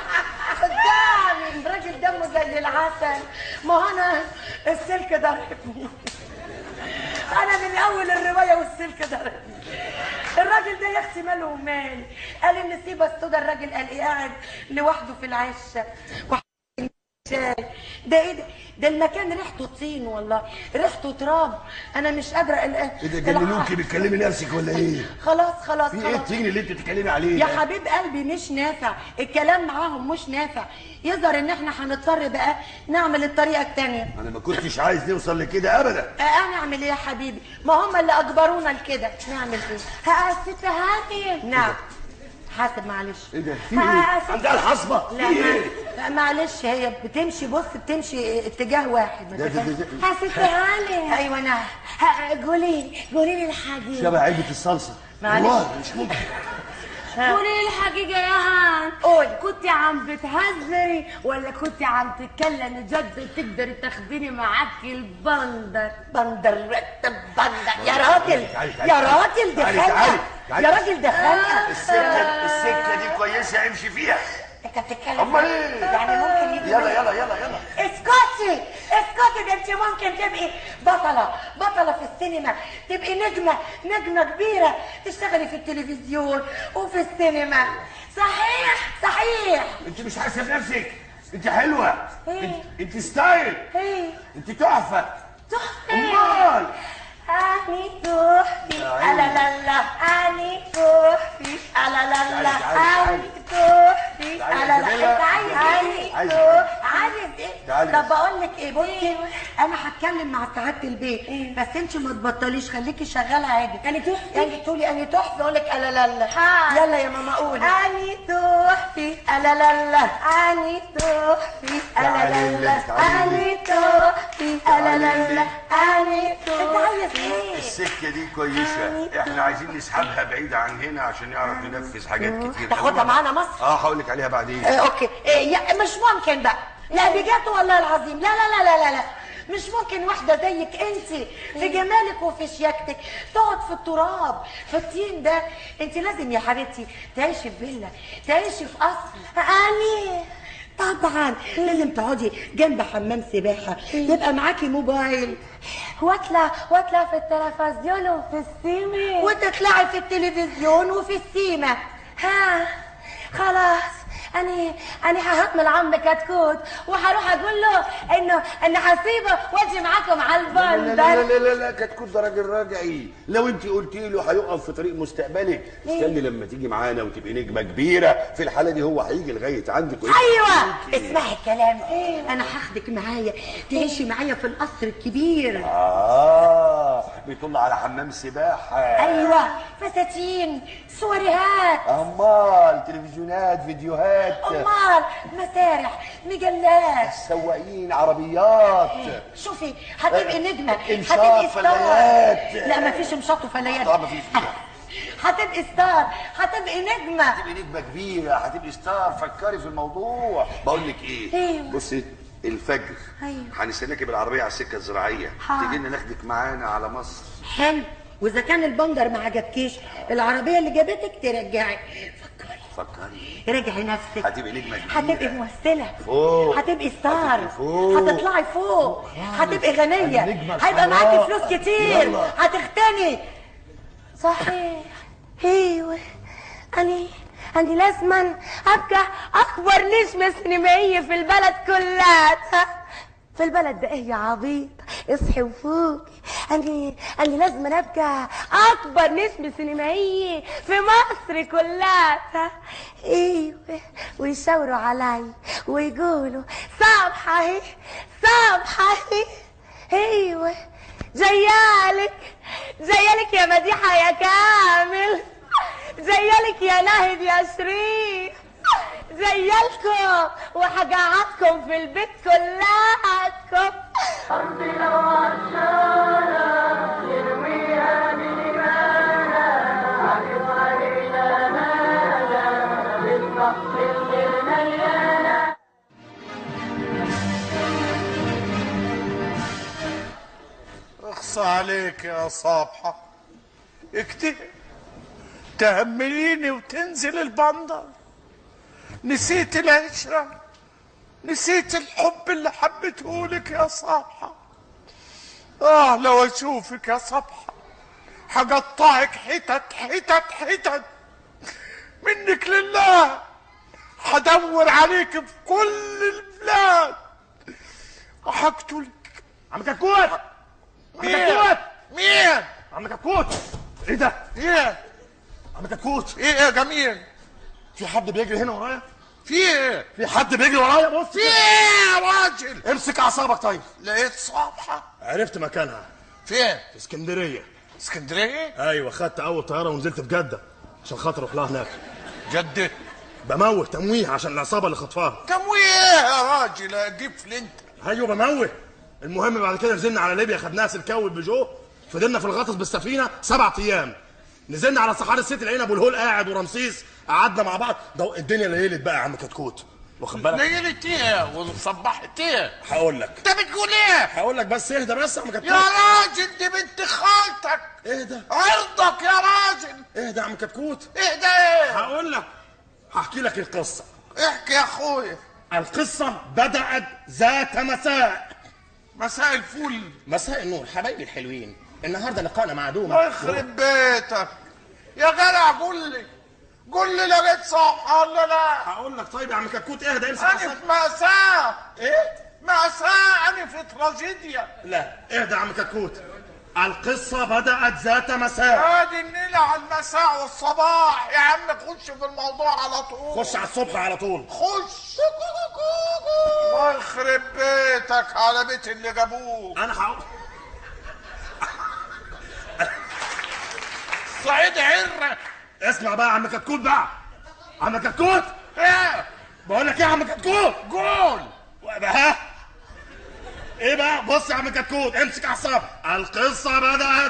قدامي الراجل دمه زي العسل ما هو انا السلك ضربني انا من اول الروايه والسلك ضربني الراجل ده يا اختي ماله ومالي قال النسيبه السودا الراجل قال ايه قاعد لوحده في العشه شاي ده ايه ده ده المكان ريحته طين والله ريحته تراب انا مش قادره ال- ايه ده الع- جننوكي بتكلمي نفسك ولا ايه؟ خلاص خلاص في ايه خلاص الطين اللي انت بتتكلمي عليه يا ده؟ حبيب قلبي مش نافع الكلام معاهم مش نافع يظهر ان احنا هنضطر بقى نعمل الطريقه التانية انا ما كنتش عايز نوصل لكده ابدا آه، نعمل ايه يا حبيبي ما هم اللي اجبرونا لكده نعمل ايه ها ست هاني نعم حاسب معلش ايه ده؟ في آه، ايه؟ ست- عندها الحصبه لا في ايه؟ لا معلش هي بتمشي بص بتمشي اتجاه واحد ما ده- ده- تفهمش. ده- ها ست هاني ايوه نعم ها، قولي قولي لي الحقيقه شبه علبه الصلصه معلش. والله مش ممكن قولي لي الحقيقه يا هان قول. كنت عم بتهزري ولا كنت عم تتكلمي جد تقدري تاخديني معاكي البندر بندر رتب بندر يا راجل تعالي، تعالي، يا تعالي. راجل ده تعالي، خانقه تعالي، تعالي. يا راجل ده خانقه السكه السكه دي كويسه امشي فيها انت بتتكلم امال ايه؟ يعني ممكن يجي يلا يلا يلا يلا اسكتي اسكتي ده انت ممكن تبقي بطلة بطلة في السينما تبقي نجمة نجمة كبيرة تشتغلي في التلفزيون وفي السينما صحيح صحيح انت مش حاسه بنفسك انت حلوه ايه؟ انت, انت ستايل ايه انت تحفه تحفة امال أني تحفي يا عيني. ألا لا لا أني تحفي ألا لا لا تعالي، أني تحفي تعالي يا ألا لا جميلة. أنت عايز تعالي. إيه؟ عايز تحفي. عايز إيه؟ تعالي. طب بقول لك إيه بصي أنا هتكلم مع سعادة البيت بس أنت ما تبطليش خليكي شغالة عادي أني تحفي؟ يعني تقولي أني تحفي أقول لك ألا لا لا ها. يلا يا ماما قولي أني تحفي ألا لا لا أني تحفي ألا لا تعالي لا لك، تعالي أني تحفي ألا لا لا أني تحفي أنت عايز إيه؟ السكه دي كويسه احنا عايزين نسحبها بعيد عن هنا عشان نعرف ننفذ حاجات كتير تاخدها أوي. معانا مصر اه هقول لك عليها بعدين آه، اوكي آه، يا مش ممكن بقى لا بجد والله العظيم لا لا لا لا لا لا مش ممكن واحدة زيك انت في جمالك وفي شياكتك تقعد في التراب في الطين ده انت لازم يا حبيبتي تعيشي في فيلا تعيشي في قصر أني طبعا لازم تقعدي جنب حمام سباحة يبقى معاكي موبايل واطلع واطلع في التلفزيون وفي السينما وتطلعي في التلفزيون وفي السيما ها خلاص أنا أنا ههمل عم كتكوت وهروح أقول له إنه إن هسيبه وأجي معاكم على لا لا البندر لا لا لا, لا كتكوت ده راجل راجعي لو انت قلتي له هيقف في طريق مستقبلك استني لما تيجي معانا وتبقي نجمه كبيره في الحاله دي هو هيجي لغايه عندك ويبقى ايوه فيكي. اسمعي الكلام انا هاخدك معايا تعيشي معايا في القصر الكبير اه بيطل على حمام سباحه ايوه فساتين سواريهات امال تلفزيونات فيديوهات امال مسارح مجلات سواقين عربيات شوفي هتبقي نجمه إنشاط هتبقي ستار فليات. لا مفيش انشاط وفليات طبعا مفيش هتبقي ستار هتبقي نجمه هتبقي نجمه كبيره هتبقي ستار فكري في الموضوع بقول لك ايه ايوه. بصي الفجر ايوه. هنستناكي بالعربيه على السكه الزراعيه حاضر. تيجي لنا ناخدك معانا على مصر حلو واذا كان البندر ما عجبكيش العربيه اللي جابتك ترجعي فكري راجعي نفسك هتبقي نجمه كبيره هتبقي ممثلة فوق. هتبقي ستار هتبقي فوق. هتطلعي فوق هتبقي غنية النجمة هيبقى الحمراء. معاكي فلوس كتير يلا. هتغتني صحيح ايوه اني اني لازما ابقى اكبر نجمة سينمائية في البلد كلها في البلد ده ايه يا عبيط اصحي وفوقي اني اني لازم ابقى اكبر نجمة سينمائية في مصر كلها ايوه ويشاوروا علي ويقولوا صبحة اهي صبحة اهي ايوه جيالك جيالك يا مديحة يا كامل جيالك يا ناهد يا شريف جيالكم وهقعدكم في البيت كلاتكم اخصى عليك يا صابحة اكتئب تهمليني وتنزل البندر نسيت العشرة نسيت الحب اللي حبيته لك يا صابحة اه لو اشوفك يا صبحة هقطعك حتت حتت حتت منك لله هدور عليك في كل البلاد وهقتلك عم كتكوت عم مين؟ كتكوت مين؟ عم كتكوت ايه ده؟ ايه؟ عم كتكوت ايه يا جميل؟ في حد بيجري هنا ورايا؟ في ايه؟ في حد بيجري ورايا بص في ايه يا راجل؟ امسك اعصابك طيب لقيت صبحة عرفت مكانها فين؟ في اسكندريه اسكندرية؟ ايوه خدت اول طياره ونزلت في جده عشان خاطر اروح لها هناك جدة بموه تمويه عشان العصابه اللي خطفاها تمويه ايه يا راجل اجيب انت ايوه بموه المهم بعد كده نزلنا على ليبيا خدناها سلكاوي بجو فضلنا في الغطس بالسفينه سبع ايام نزلنا على صحاري السيتي لقينا ابو الهول قاعد ورمسيس قعدنا مع بعض ده الدنيا ليلت بقى يا عم كتكوت واخد بالك نيلت ايه وصبحت ايه؟ هقول لك انت بتقول ايه؟ هقول لك بس اهدى بس يا عم كتكوت يا راجل دي بنت خالتك اهدى عرضك يا راجل اهدى يا عم كتكوت اهدى ايه؟ هقول لك هحكي لك القصه احكي يا اخويا القصه بدات ذات مساء مساء الفل مساء النور حبايبي الحلوين النهارده لقانا مع دوما الله يخرب بيتك يا جدع قول لي قول لي لقيت صبحة ولا لا؟ هقول لك طيب يا عم كتكوت اهدى امسك انا أعصابك. في مأساة ايه مأساة انا في تراجيديا لا اهدى يا عم كتكوت القصة بدأت ذات مساء هادي النيلة على المساء والصباح يا عم خش في الموضوع على طول خش على الصبح على طول خش الله يخرب بيتك على بيت اللي جابوك انا هقول صعيد عرة اسمع بقى يا عم كتكوت بقى عم كتكوت ايه بقول لك ايه يا عم كتكوت قول ها ايه بقى بص يا عم كتكوت امسك اعصابك القصة بدأت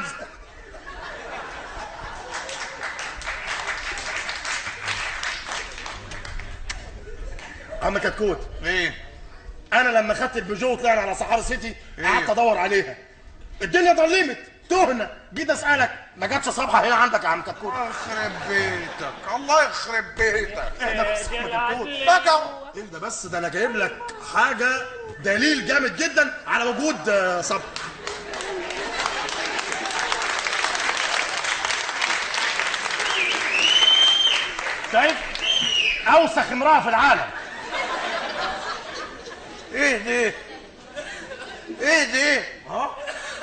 عم كتكوت ايه انا لما خدت البيجو وطلعنا على صحاري سيتي قعدت ادور عليها الدنيا ضلمت تهنا جيت اسالك ما جاتش صبحه هنا عندك يا عم كتكوت يخرب بيتك الله يخرب بيتك ايه ده بس يا عم كتكوت بقى ايه ده بس ده انا جايب لك حاجه دليل جامد جدا على وجود آه، صبحه شايف اوسخ امراه في العالم ايه دي ايه دي اه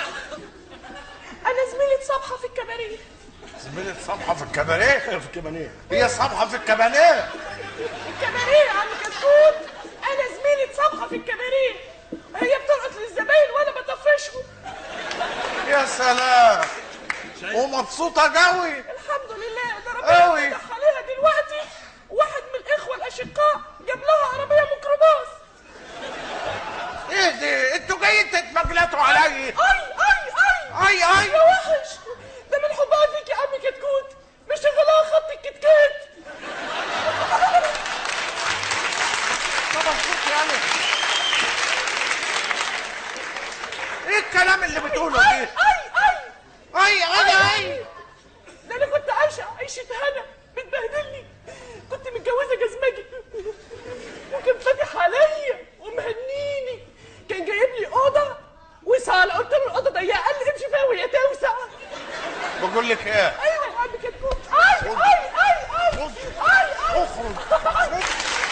انا زميلة صبحة في الكباريه زميلة صبحة في الكباريه في الكبانيه هي صبحة في الكباريه الكباريه يا عم كتكوت انا زميلة صبحة في الكباريه هي بترقص للزباين وانا بطفشهم يا سلام ومبسوطة قوي الحمد لله ده ربنا أوي. فتح عليها دلوقتي واحد من الاخوه الاشقاء جاب لها عربيه ميكروباص ايه دي انتوا جايين تتمجلتوا عليا اي اي اي اي اي يا وحش ده من حبها فيك يا عم كتكوت مش شغلها خط الكتكات طب مبسوط يعني ايه الكلام اللي بتقوله اي دي اي اي اي اي اي ده انا كنت عايشه عيشه هنا بتبهدلني كنت متجوزه جزمجي وكان فاتح عليا ومهنيني كان جايب لي اوضه وصاله قلت له الاوضه ضيقه قال لي امشي فيها وهي توسع بقول لك ايه ايوه يا عم كتكوت اي اي اي اي اي اي اخرج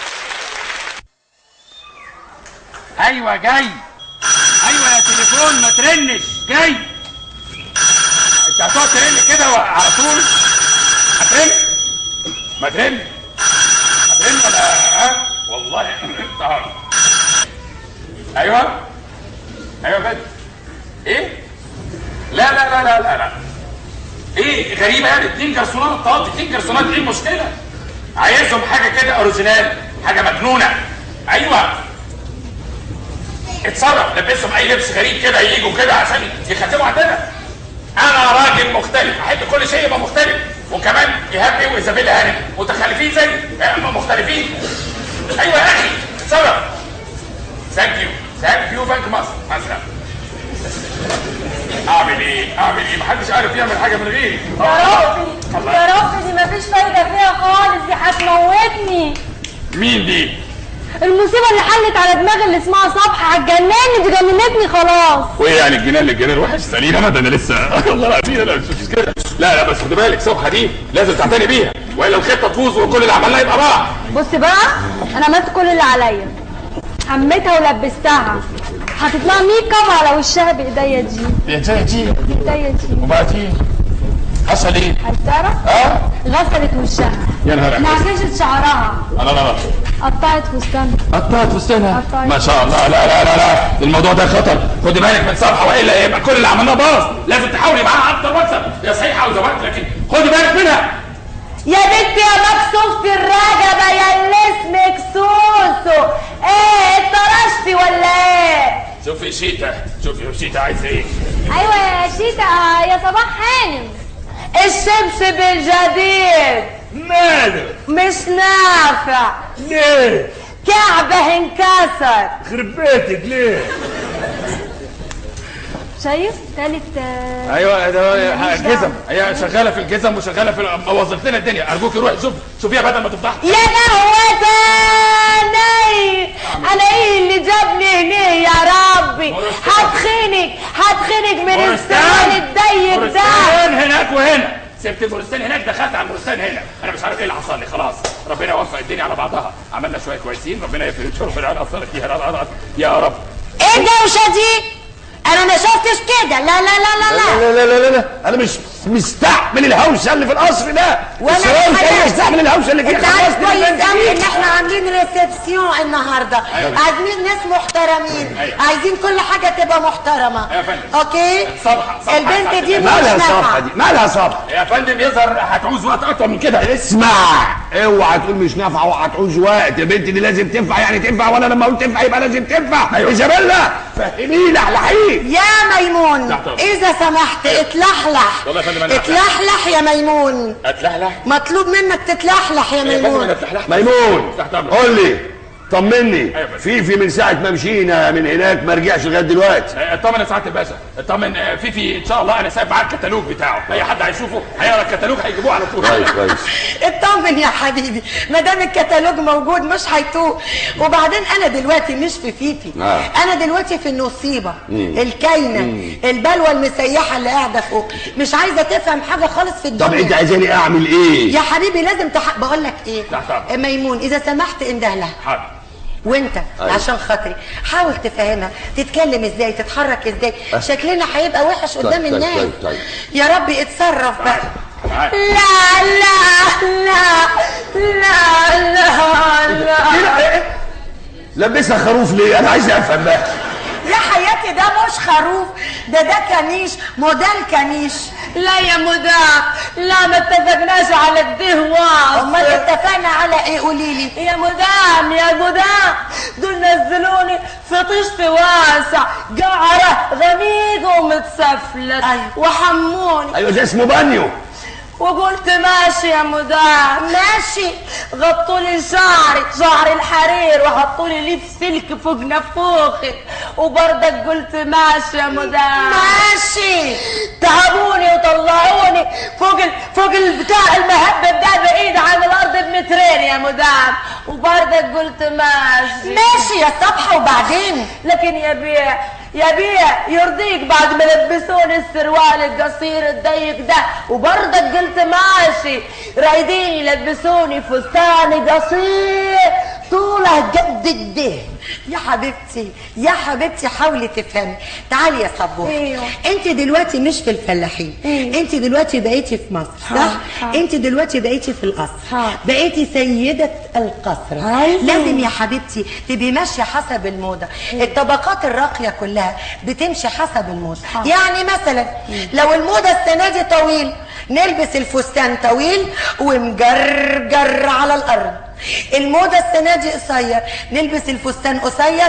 ايوه جاي ايوه يا تليفون ما ترنش جاي انت هتقعد ترن كده على طول هترن ما ترن هترن ولا ها والله آه. ايوه ايوه بجد ايه لا لا لا لا لا لا ايه غريبه يعني اتنين جرسونات طلبت اتنين جرسونات ايه المشكله عايزهم حاجه كده اوريجينال حاجه مجنونه ايوه اتصرف لبسهم اي لبس غريب كده يجوا كده عشان يخدموا عندنا انا راجل مختلف احب كل شيء يبقى مختلف وكمان ايهاب بيه وايزابيلا هانم متخلفين زي هم مختلفين ايوه يا اخي اتصرف ثانك يو ثانك يو بنك مصر مثلا اعمل ايه اعمل ايه محدش عارف يعمل حاجه من غيري يا ربي يا ربي دي مفيش فايدة فيها خالص دي هتموتني مين دي المصيبة اللي حلت على دماغي اللي اسمها صبحة هتجنني دي جننتني خلاص وايه يعني الجنان للجنان وحش سليم انا ده انا لسه والله العظيم انا مش كده لا لا بس خد بالك صبحه دي لازم تعتني بيها والا الخطه تفوز وكل اللي عملناه يبقى راح بص بقى انا عملت كل اللي عليا حميتها ولبستها حطيت لها ميك اب على وشها بايديا دي يا جاي بايديا دي وبعدين حصل ايه؟ عايز تعرف؟ اه غسلت وشها يا نهار أبيض. نعكشت شعرها لا لا لا قطعت فستانها قطعت فستانها قطعت. ما شاء الله لا لا لا لا الموضوع ده خطر خدي بالك من صفحه والا يبقى كل اللي عملناه باظ لازم تحاولي معاها اكتر واكثر يا صحيح عاوزه وقت لكن خدي بالك منها يا بنت يا مكسوف في الرقبة يا اللي اسمك سوسو ايه اتطرشتي ولا ايه؟ شوفي شيتا شوفي شيتا عايزه ايه ايوه يا شيتا يا صباح هانم الشمس بالجديد ماله مش نافع ليه كعبه انكسر خرب بيتك ليه شايف تالت آه، ايوه ده ماليش جزم دعوة. هي شغاله في الجزم وشغاله في وظفت لنا الدنيا ارجوك روحي شوف شوفيها بدل ما تفضحي يا قهوتاني انا ايه اللي جابني هنا يا ربي هتخنق هتخنق من السؤال الضيق ده مرستان هناك وهنا سبت المرستان هناك دخلت على المرستان هنا انا مش عارف ايه اللي حصل لي خلاص ربنا يوفق الدنيا على بعضها عملنا شويه كويسين ربنا يفرج شرف العين اثرت فيها يا رب ايه الدوشه دي انا ما شفتش كده لا لا لا لا لا لا لا لا لا انا مش مستحمل الهوشه اللي في القصر ده وانا السؤال كمان. كان مستحمل الهوشه اللي انت فيها عارف خلصني كويس من قوي ان البنزين. احنا عاملين ريسبسيون النهارده عايزين ناس محترمين أيوة. عايزين كل حاجه تبقى محترمه أيوة يا فندم. اوكي صبحة- صبحة البنت يا دي فندم. مش مالها صبحه نافعه دي مالها صبحه يا فندم يظهر هتعوز وقت اكتر من كده اسمع اوعى تقول مش نافعه اوعى تعوز وقت البنت دي لازم تنفع يعني تنفع وانا لما اقول تنفع يبقى لازم تنفع أيوة. ايزابيلا فهميني احلحيه يا ميمون تحت أمرك. اذا سمحت اتلحلح والله يا فندم أنا اتلحلح يا ميمون اتلحلح مطلوب منك تتلحلح يا يا فندم انا ميمون اتلحلح ميمون تحت أمرك. قول لي طمني فيفي من ساعه ما مشينا من هناك ما رجعش لغايه دلوقتي آه، اطمن يا سعاده الباشا اطمن آه، فيفي ان شاء الله انا سايب معاه الكتالوج بتاعه اي حد هيشوفه هيقرا الكتالوج هيجيبوه على طول كويس كويس اطمن يا حبيبي ما دام الكتالوج موجود مش هيتوه وبعدين انا دلوقتي مش في فيفي آه. انا دلوقتي في النصيبه مم. الكاينه مم. البلوه المسيحه اللي قاعده فوق مش عايزه تفهم حاجه خالص في الدنيا طب انت عايزاني اعمل ايه يا حبيبي لازم تح... بقول لك ايه تحت أمرك. ميمون اذا سمحت انده لها حاضر وانت أيوة. عشان خاطري حاول تفهمها تتكلم ازاي تتحرك ازاي أه. شكلنا هيبقى وحش طيب، قدام طيب، الناس طيب، طيب. يا رب اتصرف بقى تعال. لا لا لا لا لا لا لبسها خروف ليه انا عايز افهم بقى يا حياتي ده مش خروف ده ده كنيش موديل كنيش لا يا مدام لا ما اتفقناش على كده واصل امال اتفقنا على ايه قولي لي يا مدام يا مدام دول نزلوني في طشت واسع قعرة غميق ومتسفلت أيوة. وحموني ايوه ده اسمه بانيو وقلت ماشي يا مدام ماشي غطوا لي شعري شعر الحرير وحطوا لي لبس سلك فوق نفوخي وبرضك قلت ماشي يا مدام ماشي تعبوني وطلعوني فوق ال... فوق البتاع المهبب ده بعيد عن الارض بمترين يا مدام وبرضك قلت ماشي ماشي يا صبحة وبعدين لكن يا بيع يا بيع يرضيك بعد ما لبسوني السروال القصير الضيق ده وبرضك قلت ماشي رايدين يلبسوني فستان قصير طوله قد الده يا حبيبتي يا حبيبتي حاولي تفهمي تعالي يا صبوح ايوه. انت دلوقتي مش في الفلاحين انت دلوقتي بقيتي في مصر صح ها. انت دلوقتي بقيتي في القصر ها. بقيتي سيدة القصر أيوة. لازم يا حبيبتي تبقي ماشية حسب الموضة الطبقات الراقية كلها بتمشي حسب الموضة يعني مثلا لو الموضة السنة دي طويل نلبس الفستان طويل ومجرجر على الارض الموضة السنة دي قصير نلبس الفستان قصير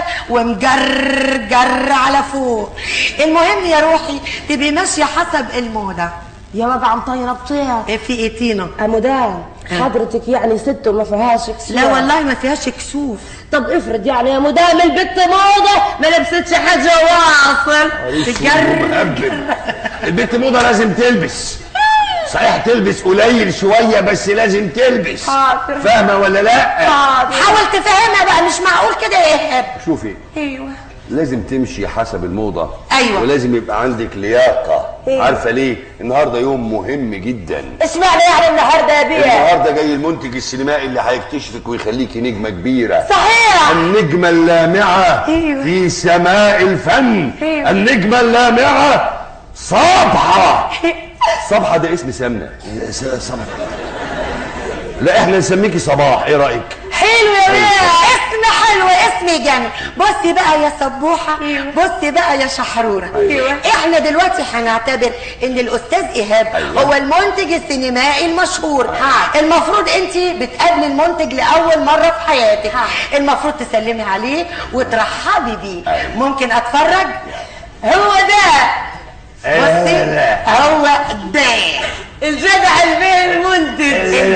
ومجرجر على فوق المهم يا روحي تبقي ماشية حسب الموضة يا مدام طايره بطير إيه في ايه تينا يا مدام حضرتك يعني ست وما فيهاش كسوف لا والله ما فيهاش كسوف طب افرض يعني يا مدام البت موضه ما لبستش حاجه واصل تجرب مهبب البنت موضه لازم تلبس صحيح تلبس قليل شويه بس لازم تلبس حاضر. فاهمه ولا لا حاضر حاول تفهمها بقى مش معقول كده يا ايهاب شوفي ايوه لازم تمشي حسب الموضة أيوة. ولازم يبقى عندك لياقة عارفة ليه؟ النهاردة يوم مهم جدا اشمعنى يعني النهارده يا بيه النهاردة جاي المنتج السينمائي اللي هيكتشفك ويخليكي نجمة كبيرة صحيح النجمة اللامعة أيوة. في سماء الفن أيوة. النجمة اللامعة صبحة صبحة ده اسم سمنة صبحة لا احنا نسميكي صباح ايه رأيك؟ حلو يا بيه اسم حلو اسم جميل بصي بقى يا سبوحة بصي بقى يا شحرورة أيوة. احنا دلوقتي هنعتبر ان الاستاذ ايهاب أيوة. هو المنتج السينمائي المشهور المفروض انت بتقابلي المنتج لاول مرة في حياتك المفروض تسلمي عليه وترحبي بيه ممكن اتفرج هو ده بصي هو ده الجدع البيه المنتج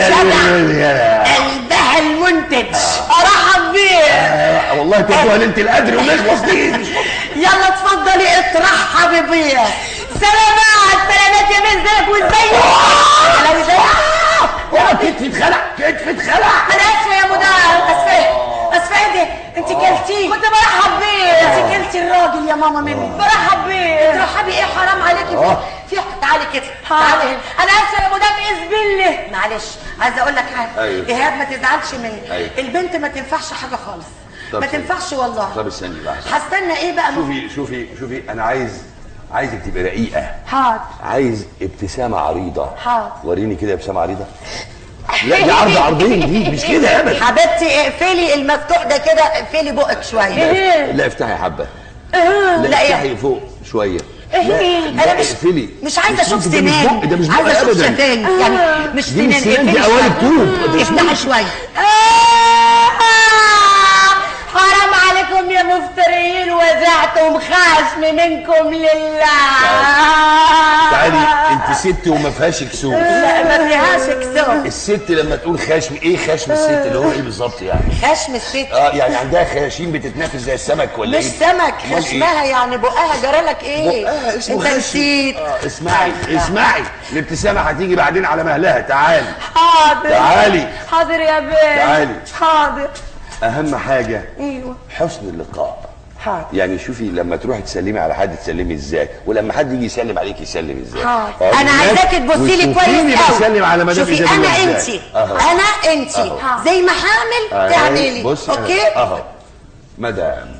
قلبها المنتج ارحب بيه والله تدوها ليله القدر ونخلص دي مش يلا اتفضلي اترحبي بيه سلامات سلامات يا منزلك وازيك سلام ازيك يا كتفي اتخلع كتفي اتخلع انا اسفه يا مدام اسفه اسفه ايه ده انت كلتيه كنت برحب بيه انت كلتي الراجل يا ماما مني برحب بيه ترحبي ايه حرام عليكي آه. في تعالي كده تعالي هنا انا اسفه يا مدام اسبلي معلش عايزه اقول لك حاجه أيوة. ايهاب ما تزعلش مني أيوة. البنت ما تنفعش حاجه خالص طب ما استني. تنفعش والله طب استني بقى هستنى ايه بقى شوفي شوفي شوفي انا عايز عايزك تبقي رقيقه حاضر عايز ابتسامه عريضه حاضر. وريني كده ابتسامه عريضه لا دي عرض عرضين دي مش كده ابدا حبيبتي اقفلي المفتوح ده كده اقفلي بقك شويه لا افتحي حبه لا لا ايه افتحي فوق شويه لا انا لا مش اقفلي مش عايزه اشوف ده مش سنان بق ده مش بق عايزه اشوف ابدا شفايف يعني مش دي مش سنان سنان، دي اقفلي قوالب شوية. طوب. افتحي شويه حرام عليكم يا مفتريين رجعتم خشم منكم لله تعالي انت ست وما فيهاش كسوف لا ما فيهاش كسوف الست لما تقول خشم ايه خشم الست اللي هو ايه بالظبط يعني خشم الست اه يعني عندها خياشيم بتتنافس زي السمك ولا مش ايه سمك أمال إيه؟ خشمها يعني بقها جرالك ايه بقها اسمه انت خشم. نسيت آه اسمعي اسمعي الابتسامه هتيجي بعدين على مهلها تعالي حاضر تعالي حاضر يا بيه تعالي. حاضر اهم حاجه ايوه حسن اللقاء حاضر يعني شوفي لما تروحي تسلمي على حد تسلمي ازاي ولما حد يجي يسلم عليك يسلم ازاي حاضر. اقعدي انا هناك عايزاكي تبصي لي وشوفيني كويس بسلم على مدام شوفي إيزابيل انا انت إزاي. أهو. انا انت أهو. زي ما حامل أهي. تعملي بصي اوكي اهو مدام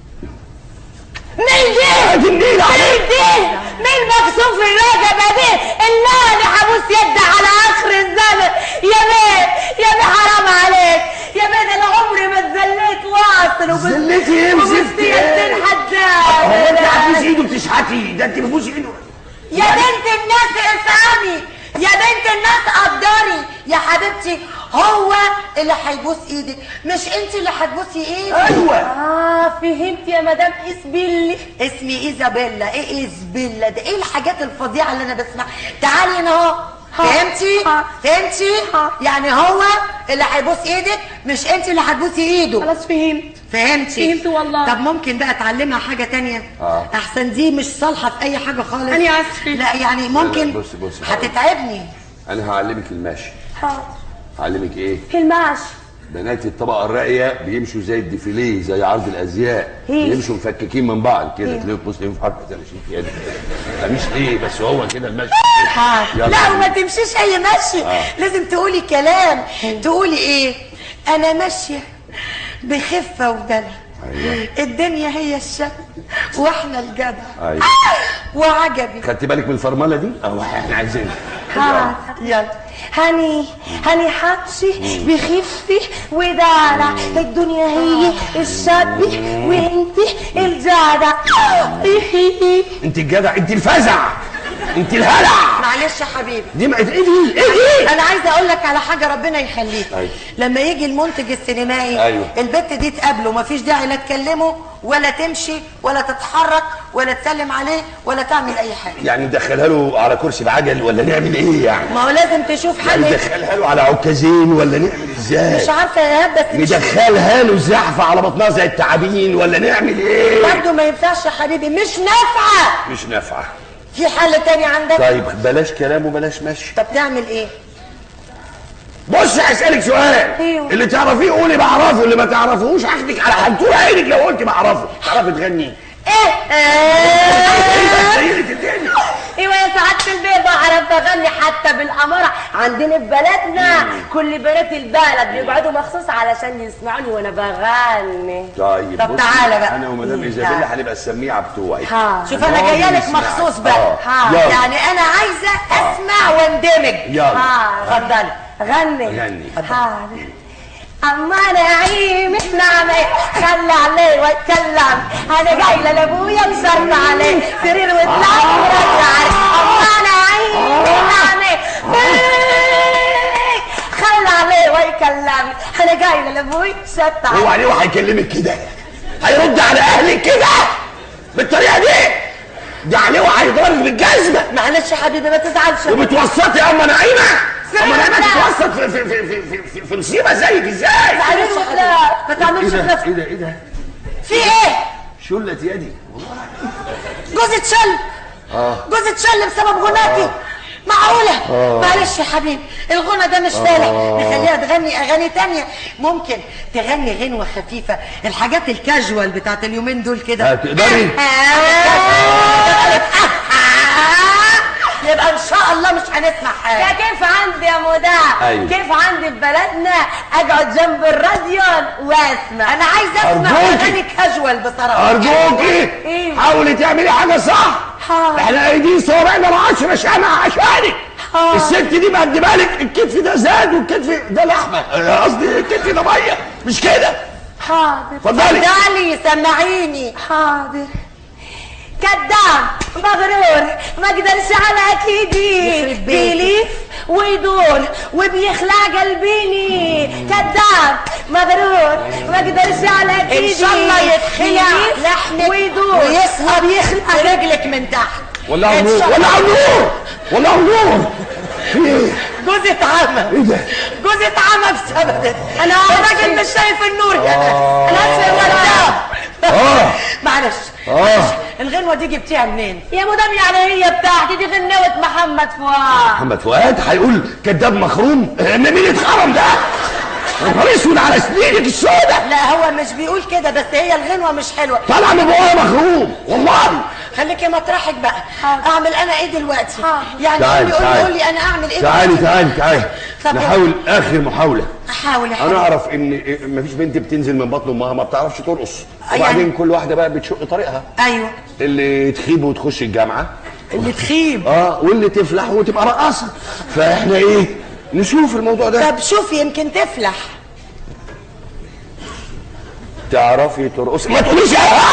مين دي؟ مين دي؟ مين مكسوف الرقبة دي؟ اللي انا هبوس يد على اخر الزمن يا بيه يا بيه حرام عليك يا بيه ده انا عمري ما اتذليت واصل وبس اتذليتي ايه وبس وزفت يدين ايه؟ هو انت حداد هتبوس ايده بتشحتي ده انت بتبوس ايده يا بنت الناس افهمي يا بنت الناس قدري يا حبيبتي هو اللي هيبوس ايدك مش انت اللي هتبوسي ايدك ايوه اه فهمت يا مدام اسبيلي اسمي ايزابيلا ايه ايزابيلا ده ايه الحاجات الفظيعه اللي انا بسمعها تعالي هنا اهو فهمتي ها. فهمتي ها. يعني هو اللي هيبوس ايدك مش انت اللي هتبوسي ايده خلاص فهمت فهمتي فهمت والله. طب ممكن بقى تعلمها حاجه تانية آه. احسن دي مش صالحه في اي حاجه خالص أنا آسفة. لا يعني ممكن لا، بصي- بصي، هقول. هتتعبني انا هعلمك المشي حاضر هعلمك ايه في المعش بنات الطبقه الراقيه بيمشوا زي الديفيليه زي عرض الازياء إيه؟ بيمشوا مفككين من بعض كده تلاقيهم بصوا في حركه زي ماشيين كده ده مش ايه بس هو كده المشي يلا لا بينا. وما تمشيش اي مشي آه. لازم تقولي كلام تقولي ايه انا ماشيه بخفه ودلع أيوة. الدنيا هي الشك واحنا الجدع ايوه وعجبي خدت بالك من الفرمله دي اهو احنا عايزين يلا هاني هاني حبشي بخفتي ودارة الدنيا هي الشاب وانت الجدع انت الجدع انت الفزع انت الهلع معلش يا حبيبي دي ما ايه دي ايه دي انا عايزه اقول لك على حاجه ربنا يخليك أيوة. لما يجي المنتج السينمائي أيوة. البت دي تقابله مفيش داعي لا تكلمه ولا تمشي ولا تتحرك ولا تسلم عليه ولا تعمل اي حاجه يعني ندخلها له على كرسي بعجل ولا نعمل ايه يعني ما هو لازم تشوف يعني حل ندخلها له على عكازين ولا نعمل ازاي مش عارفه يا ايهاب بس مش ندخلها له زحفه على بطنها زي التعابين ولا نعمل ايه برضه ما ينفعش يا حبيبي مش نافعه مش نافعه في حل تاني عندك طيب بلاش كلام وبلاش مشي طب تعمل ايه بص هسألك سؤال أيوه. اللي تعرفيه قولي بعرفه اللي ما تعرفوش هاخدك على حنطور عينك لو قلت بعرفه تعرفي تغني ايه ايه سيدة الدنيا ايوه يا سعاده البيت بعرف اغني حتى بالاماره عندنا في بلدنا كل بنات البلد بيقعدوا مخصوص علشان يسمعوني وانا بغني طيب طب بصي، تعالى بقى. انا ومدام مم. ايزابيلا هنبقى السميعه بتوعي ها شوف انا هنقعد جايه لك نسمعك. مخصوص بقى آه. ها يلا. يعني انا عايزه اسمع واندمج يلا ها اتفضلي غني غني ها اما نعيم نعمة خلى عليه واتكلم انا جايله لابويا مشرط عليه سرير وطلعت ورد عليه اما نعيم نعمة خلى عليه ويكلم انا جايله لابويا مشرط هو عليه عليه وهيكلمك كده هيرد على اهلك كده بالطريقه دي ده عليه وهيضربك بالجزمه معلش يا حبيبي ما تزعلش وبتوسطي يا ام نعيمه اما نعيمه لا. تتوسط في في في في في, في, في مصيبه زيك ازاي معلش يا حبيبي ما تعملش في نفسك ايه ده ايه ده في ايه شلت يدي جوزي اتشل جوزي اتشل بسبب غناكي معقولة معلش يا حبيبي الغنى ده مش فالح نخليها تغني اغاني تانية ممكن تغني غنوة خفيفة الحاجات الكاجوال بتاعت اليومين دول كده هتقدري يبقى ان شاء الله مش هنسمع يا حاجة كيف عندي يا مدام أيوة. كيف عندي في بلدنا اقعد جنب الراديو واسمع انا عايزة اسمع أرجوكي. اغاني كاجوال بصراحة ارجوكي إيه؟ حاولي تعملي حاجه صح حاضر. احنا قايدين صوابعنا العشرة شمع عشانك حاضر. الست دي مقدمه لك الكتف ده زاد والكتف ده لحمه آه، قصدي الكتف ده ميه مش كده حاضر اتفضلي تعالي سمعيني حاضر كذاب مغرور ما قدرش على اكيدي بيلف ويدور وبيخلع قلبيني كذاب مغرور ما قدرش على اكيدي ان شاء الله يتخلع لحمك ويدور ويسحب وبيخلع رجلك من تحت ولعوا إن نور شاء الله. ولعوا نور ولعوا نور في ايه؟ جوزي اتعمى ايه ده؟ جوزي اتعمى بسببك انا الراجل مش شايف النور يا آه. انا اسف يا كذاب اه معلش اه الغنوه دي جبتيها منين يا مدام يعني هي بتاعتي دي غنوه محمد فؤاد محمد فؤاد هيقول كذاب مخروم آه، مين اللي اتخرم ده؟ يا نهار اسود على سنينك السوداء لا هو مش بيقول كده بس هي الغنوه مش حلوه طالع من بقها مخروم والله خليكي مطرحك بقى اعمل انا ايه دلوقتي يعني تعالي، قولي قولي تعالي. قولي انا اعمل ايه تعالي دلوقتي؟ تعالي تعالي طب نحاول اخر محاوله احاول انا احاول اعرف ان إيه، مفيش بنت بتنزل من بطن امها ما بتعرفش ترقص يعني- وبعدين كل واحده بقى بتشق طريقها ايوه اللي تخيب وتخش الجامعه اللي تخيب اه واللي تفلح وتبقى رقاصه فاحنا ايه نشوف الموضوع ده طب شوف يمكن تفلح تعرفي ترقصي ما تقوليش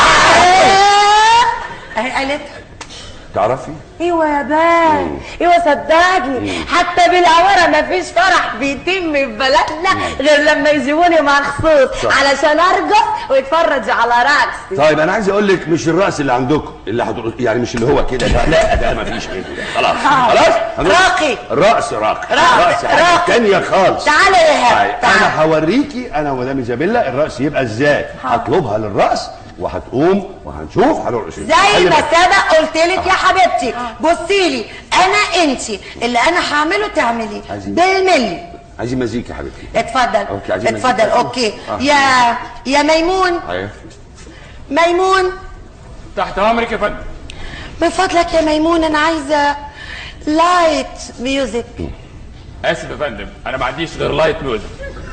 اهي قالت تعرفي ايوه يا باي ايوه صدقني حتى بالعوره مفيش فرح بيتم في بلدنا غير لما يجيبوني مخصوص صح. علشان ارقص ويتفرج على رقصي طيب انا عايز اقول لك مش الرقص اللي عندكم اللي هترقص يعني مش اللي هو كده ده لا ده مفيش كده خلاص خلاص هنرقص. راقي. الرقص راقي راقي. الرقص حاجه راقي. تانية خالص تعالى يا إيهاب، طيب، تعالى. انا هوريكي انا ومدام ايزابيلا الرقص يبقى ازاي هطلبها للرقص وهتقوم وهنشوف هنرقص زي خلي ما بالك. سبق قلت لك يا حبيبتي بصي لي انا انت اللي انا هعمله تعملي عايزين. بالملي عايزين مزيكا يا حبيبتي اتفضل أوكي، عايزين اتفضل مزيكا. اوكي آه. يا يا ميمون ايوه ميمون تحت امرك يا فندم من فضلك يا ميمون انا عايزه لايت ميوزك اسف يا فندم انا ما عنديش غير لايت ميوزك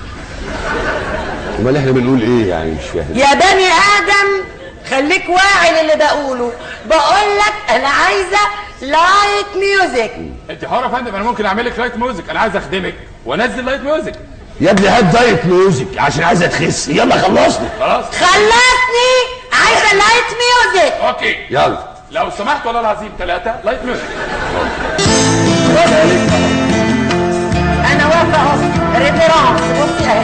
امال احنا بنقول ايه يعني مش فاهم يا بني ادم خليك واعي للي بقوله بقول لك انا عايزه لايت ميوزك انت حر يا فندم انا ممكن اعمل لك لايت ميوزك انا عايز اخدمك وانزل لايت ميوزك يا ابني هات دايت ميوزك عشان عايزه تخس يلا خلصني خلاص خلصني عايزه لايت ميوزك اوكي يلا لو سمحت والله العظيم ثلاثة لايت ميوزك انا واقفه اهو ريفيرانس بصي اهي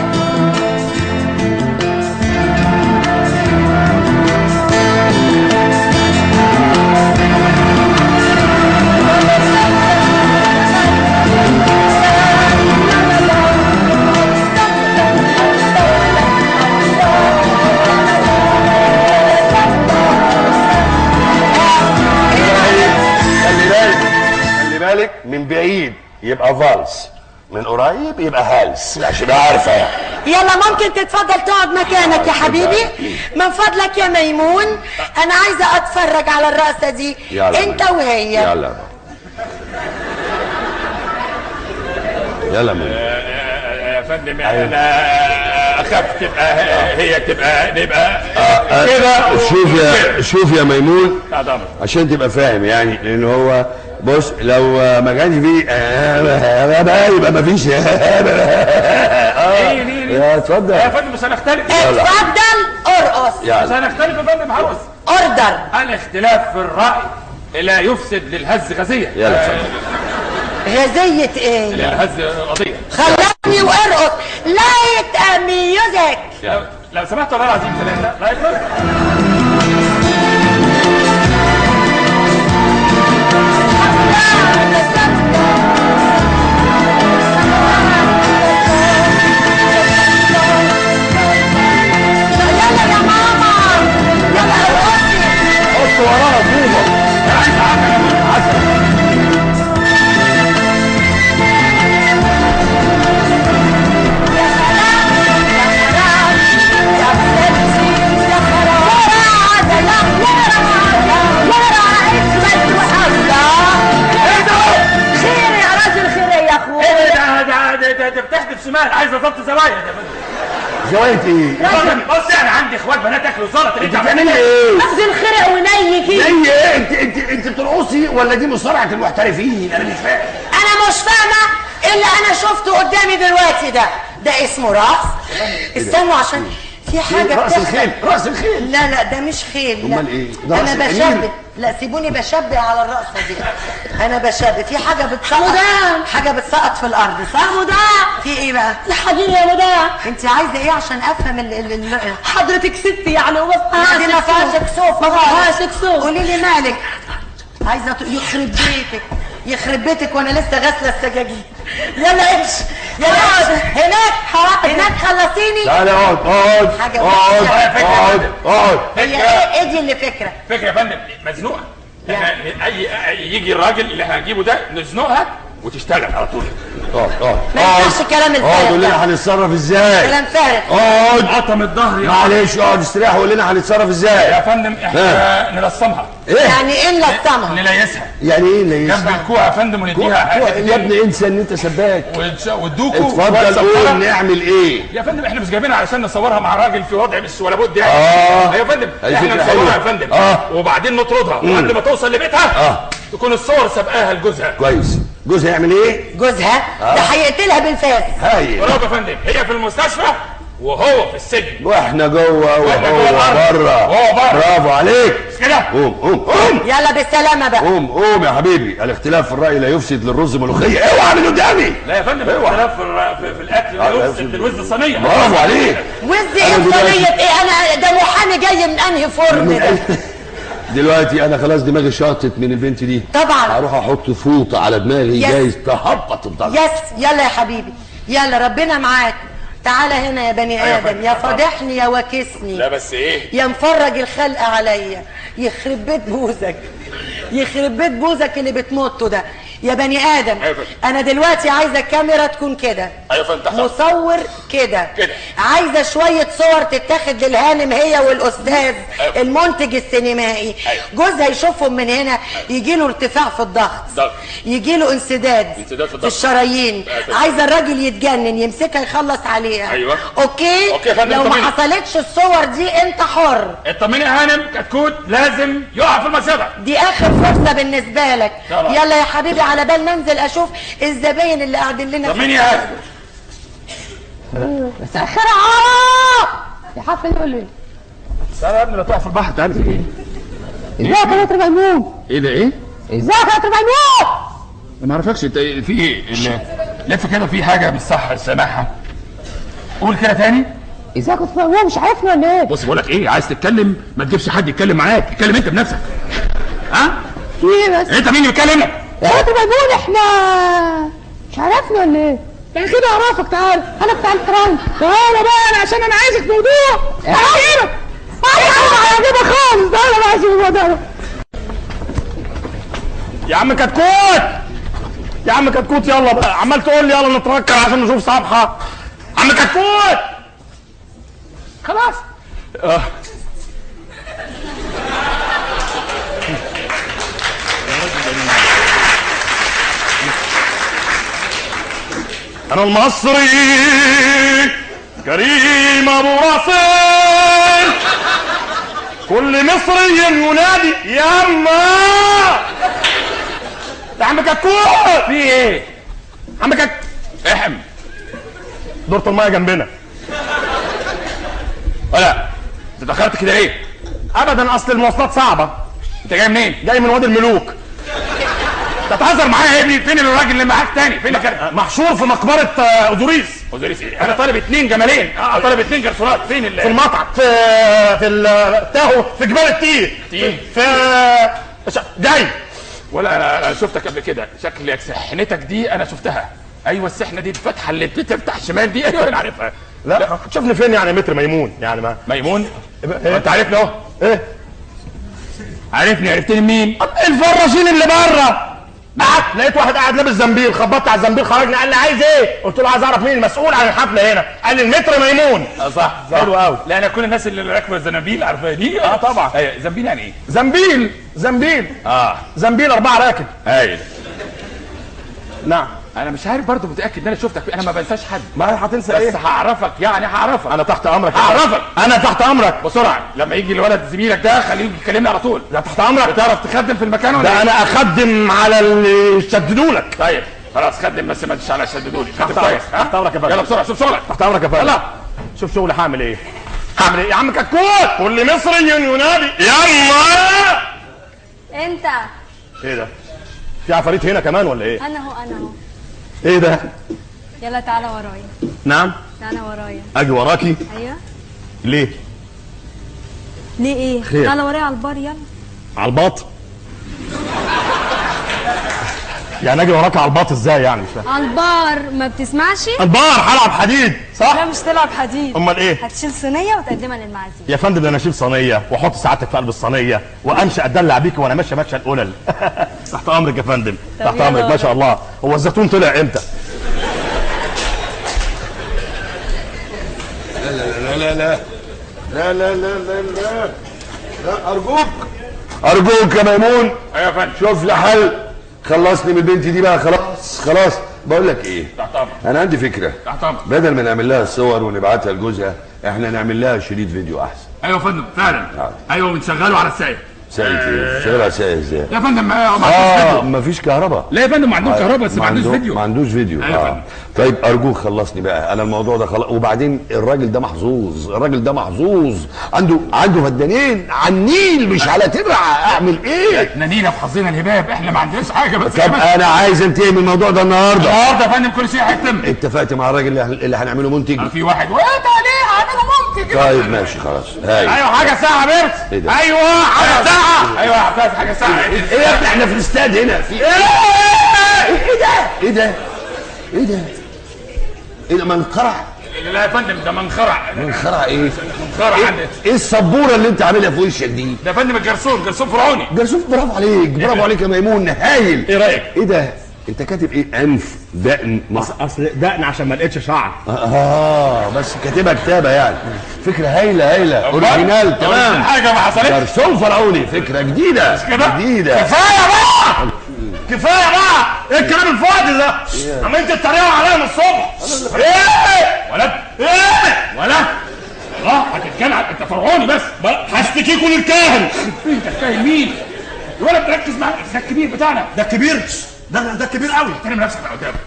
خلي بالك خلي بالك من بعيد يبقى فالس من قريب يبقى هالس عشان تبقى عارفه يعني يلا ممكن تتفضل تقعد مكانك يا حبيبي من فضلك يا ميمون انا عايزه اتفرج على الرقصه دي يلا انت ميمون. وهي يلا يلا من يا فندم انا اخاف تبقى هي تبقى نبقى كده شوف يا شوف يا ميمون تحت امرك عشان تبقى فاهم يعني لان هو بص لو ما كانش فيه يبقى ما فيش ليه ليه ليه يا اتفضل يا فندم مش هنختلف يلا. اتفضل ارقص مش يلا هنختلف يا فندم هرقص اوردر الاختلاف في الرأي لا يفسد للهز غزية يلا آه، اتفضل غزية ايه للهز قضية خلصني وارقص لايت ميوزك لو, لو سمحت والله العظيم ثلاثة لايت ميوزك يلا يا ماما يلا ارقصي حط وراها طوبه خير يا راجل خير يا اخويا ايه ده ده ده ده, ده بتحدف شمال عايز اظبط زوايا ده زوايا ايه؟ بص انا عندي اخوات بنات اكلوا سلطه انت بتعملي ايه؟ اخذ الخرق وني كده زي ايه؟ انت انت انت بترقصي ولا دي مصارعه المحترفين؟ انا مش فاهم انا مش فاهمه اللي انا شفته قدامي دلوقتي ده ده اسمه رقص استنوا عشان في حاجه رأس بتحصل. الخيل رأس الخيل لا لا ده مش خيل لا أمال إيه؟ ده رأس انا الحمير. بشبه لا سيبوني بشبه على الرقصه دي انا بشبه في حاجه بتسقط مدام. حاجه بتسقط في الارض صح مدام. في ايه بقى الحقيقة يا مدام انت عايزه ايه عشان افهم ال ال ال حضرتك ستي يعني وما لا، دي ما فيهاش كسوف ما فيهاش كسوف قولي لي مالك عايزه ت- يخرب بيتك يخرب بيتك وانا لسه غاسله السجاجيد يلا امشي يلا هناك هناك خلصيني تعالى اقعد اقعد حاجة اقعد وحشة. اقعد اقعد هي ايه ايه دي اللي فكره فكره يا فندم مزنوقه احنا اي أي- يجي الراجل اللي هنجيبه ده نزنقها وتشتغل على طول اقعد اقعد ما ينفعش الكلام اقعد الفارغ قول ده. لنا هنتصرف ازاي كلام فارغ اقعد قطم الظهر يا معلش اقعد استريح وقول لنا هنتصرف يا ازاي فندم احنا نلصمها ايه يعني ايه نلصمها نليسها يعني ايه اللي جنب الكوع يا فندم ونديها يا ابني انسى ان انت سباك وتش- وتدوكوا اتفضل قول نعمل ايه يا فندم احنا مش جايبينها علشان نصورها مع راجل في وضع مش ولا بد يعني آه. يا فندم هذه احنا فكرة نصورها حلوة. يا فندم آه. وبعدين نطردها وقبل ما توصل لبيتها اه تكون الصور سابقاها لجوزها كويس جوزها يعمل ايه جوزها ده هيقتلها بالفاس هايل برافو يا فندم هي في المستشفى وهو في السجن واحنا جوه وإحنا وهو جوه الأرض. بره وهو بره. برافو عليك مش كده قوم قوم قوم يلا بالسلامه بقى قوم قوم يا حبيبي الاختلاف في الرأي لا يفسد للرز ملوخية اوعى من قدامي لا يا فندم اوعى. اختلاف في, الر- في, في الاكل آه، يفسد يفسد. الوز صينيه برافو عليك وزي أنا ايه دلوقتي- صينيه ايه انا ده محامي جاي من انهي فرن من ده أي- دلوقتي انا خلاص دماغي شاطت من البنت دي طبعا هروح احط فوطة على دماغي يس. جايز تهبط الضغط يس يلا يا حبيبي يلا ربنا معاك تعالى هنا يا بني أيوة ادم فندم. يا فاضحني يا واكسني لا بس ايه يا مفرج الخلق عليا يخرب بيت بوزك يخرب بيت بوزك اللي بتموته ده يا بني ادم أيوة فندم. انا دلوقتي عايزه الكاميرا تكون كده ايوه فندم تحت أمرك. مصور كده كده. عايزه شويه صور تتاخد للهانم هي والاستاذ أيوة. المنتج السينمائي أيوة. جوزها يشوفهم من هنا يجي له ارتفاع في الضغط ضغط. يجي له انسداد انسداد في في الضغط. الشرايين أيوة. عايزه الراجل يتجنن يمسكها يخلص عليها أيوة. اوكي أوكي يا فندم، لو ما طمني. حصلتش الصور دي انت حر اطمني يا هانم كتكوت لازم يقع في المصيدة دي اخر فرصه بالنسبه لك طبعا. يلا يا حبيبي على بال ما انزل اشوف الزباين اللي قاعدين لنا في طمني يا هانم مساء الخير اه يا حفل يقول لي تعالى يا ابني لا تقع في البحر تعالى في ايه ازيك يا دكتور ميمون ايه ده ايه ازيك يا دكتور ميمون ما اعرفكش انت في ايه ال- لف كده في حاجه مش صح سامعها قول كده تاني ازيك يا دكتور ميمون مش عارفني ولا ايه بص بقول لك ايه عايز تتكلم ما تجيبش حد يتكلم معاك اتكلم انت بنفسك ها في ايه بس انت مين اللي بيتكلم يا دكتور ميمون احنا مش عارفني ولا ايه يعني كده اعرفك تعال انا بتاع الترند تعالى بقى انا عشان انا عايزك في موضوع هجيبك هجيبك خالص تعالى بقى عايز الموضوع ده يا عم كتكوت يا عم كتكوت يلا بقى عمال تقول لي يلا نتركب عشان نشوف صبحة عم كتكوت خلاص آه. انا المصري كريم ابو راسل كل مصري ينادي ياما يا عم كتكوت في ايه عم كتكوت احم دورة المايه جنبنا ولا انت اتاخرت كده ليه ابدا اصل المواصلات صعبه انت جاي منين جاي من وادي الملوك تتهزر معايا يا ابني فين الراجل اللي معاك تاني فين كده محشور في مقبره آه، اوزوريس وزيريس ايه انا طالب اتنين جمالين اه طالب اتنين جرسونات فين ال في المطعم في في التاهو في جبال التيه تيه؟ في ش- جاي ولا انا أنا شفتك قبل كده شكلك سحنتك دي انا شفتها ايوه السحنه دي الفتحه اللي بتفتح شمال دي ايوه انا عارفها لا شوفني فين يعني متر ميمون يعني ما ميمون إيه؟ انت عارفني اهو ايه عارفني عرفتني مين الفراشين اللي بره قعدت لقيت واحد قاعد لابس زنبيل خبطت على الزنبيل خرجنا قال لي عايز ايه؟ قلت له عايز اعرف مين المسؤول عن الحفله هنا قال لي المتر ميمون اه صح صح حلو قوي. لا انا كل الناس اللي راكبه الزنابيل عارفاها دي اه طبعا. ايوه زنبيل يعني ايه زنبيل زنبيل اه زنبيل اربعه راكب هايل نعم انا مش عارف برضه متاكد ان انا شفتك انا ما بنساش حد ما هتنسى بس ايه؟ هعرفك يعني هعرفك انا تحت امرك يا هعرفك انا تحت امرك بسرعه لما يجي الولد زميلك ده خليه يجي يكلمني على طول ده تحت امرك بتعرف تخدم في المكان ولا ده إيه؟ انا اخدم على اللي شددوا لك طيب خلاص خدم بس ما تدش على شددولي خدم تحت كويس أمرك. تحت أمرك يا فندم. يلا بسرعه شوف شغلك تحت امرك يا فندم يلا شوف شغلي هعمل ايه هعمل ايه يا عم كتكوت كل مصري ينادي يلا انت ايه ده في عفاريت هنا كمان ولا ايه انا اهو انا اهو ايه ده يلا تعالى ورايا نعم تعالى ورايا اجي وراكي ايوه ليه ليه ايه خير. تعالى ورايا على البار يلا على الباط يعني اجي وراك على الباط ازاي يعني مش فاهم على البار ما بتسمعش البار هلعب حديد صح لا مش تلعب حديد امال ايه هتشيل صينيه وتقدمها للمعازيم يا فندم ده انا اشيل صينيه واحط سعادتك في قلب الصينيه وامشي ادلع بيكي وانا ماشي ماشيه القلل تحت امرك يا فندم طب تحت يلا امرك ما بقى. شاء الله هو الزيتون طلع امتى لا لا لا لا لا لا لا لا لا لا ارجوك ارجوك يا ميمون ايوه يا فندم شوف لي حل خلصني من البنت دي بقى خلاص خلاص بقول لك ايه تحت امرك انا عندي فكره تحت امرك بدل ما نعمل لها صور ونبعتها لجوزها احنا نعمل لها شريط فيديو احسن ايوه يا فندم فعلا ايوه ونشغله على السايق سايق ايه شغلها سايق ازاي يا فندم ما ما عندوش اه فيديو مفيش كهرباء لا يا فندم ما عندوش كهرباء بس ما عندوش عنده- فيديو ما عندوش فيديو أيوة يا اه فندم. طيب ارجوك خلصني بقى انا الموضوع ده خلاص وبعدين الراجل ده محظوظ الراجل ده محظوظ عنده عنده فدانين على النيل مش على تبع اعمل ايه احنا نينا في حظنا الهباب احنا ما عندناش حاجه بس طب انا عايز انتهي من الموضوع ده النهارده النهارده يا فندم كل شيء هيتم اتفقت مع الراجل اللي هن- اللي هنعمله منتج في واحد وقت عليه هعمله منتج طيب ماشي خلاص هاي ايوه حاجه ساعه بيرس ايه ده؟ ايوه حاجه ساعه ايوه يا عباس حاجه ساعه ايه يا ابني احنا في الاستاد هنا في ايه ده ايه ده ايه ده ايه ده منقرع لا يا فندم ده منخرع منخرع ايه منخرع ايه, عندك ايه السبوره اللي انت عاملها في وشك دي ده يا فندم الجرسون جرسون فرعوني ده شوف برافو عليك برافو عليك يا ميمون هايل ايه رايك ايه ده انت كاتب ايه انف دقن مص... اصل دقن عشان ما لقيتش شعر اه بس كاتبها كتابه يعني فكره هايله هايله اوريجينال تمام حاجه ما حصلتش جرسون فرعوني فكره جديده كده؟ جديده كفايه بقى كفايه بقى ايه الكلام الفاضي ده عمالين تتريقوا عليا من الصبح ايه ولد ايه ولا الله هتتكلم انت فرعوني بس هشتكيكوا للكاهن انت فاهم مين الولد تركز معاك ده الكبير بتاعنا ده كبير ده ده كبير قوي احترم نفسك على قدام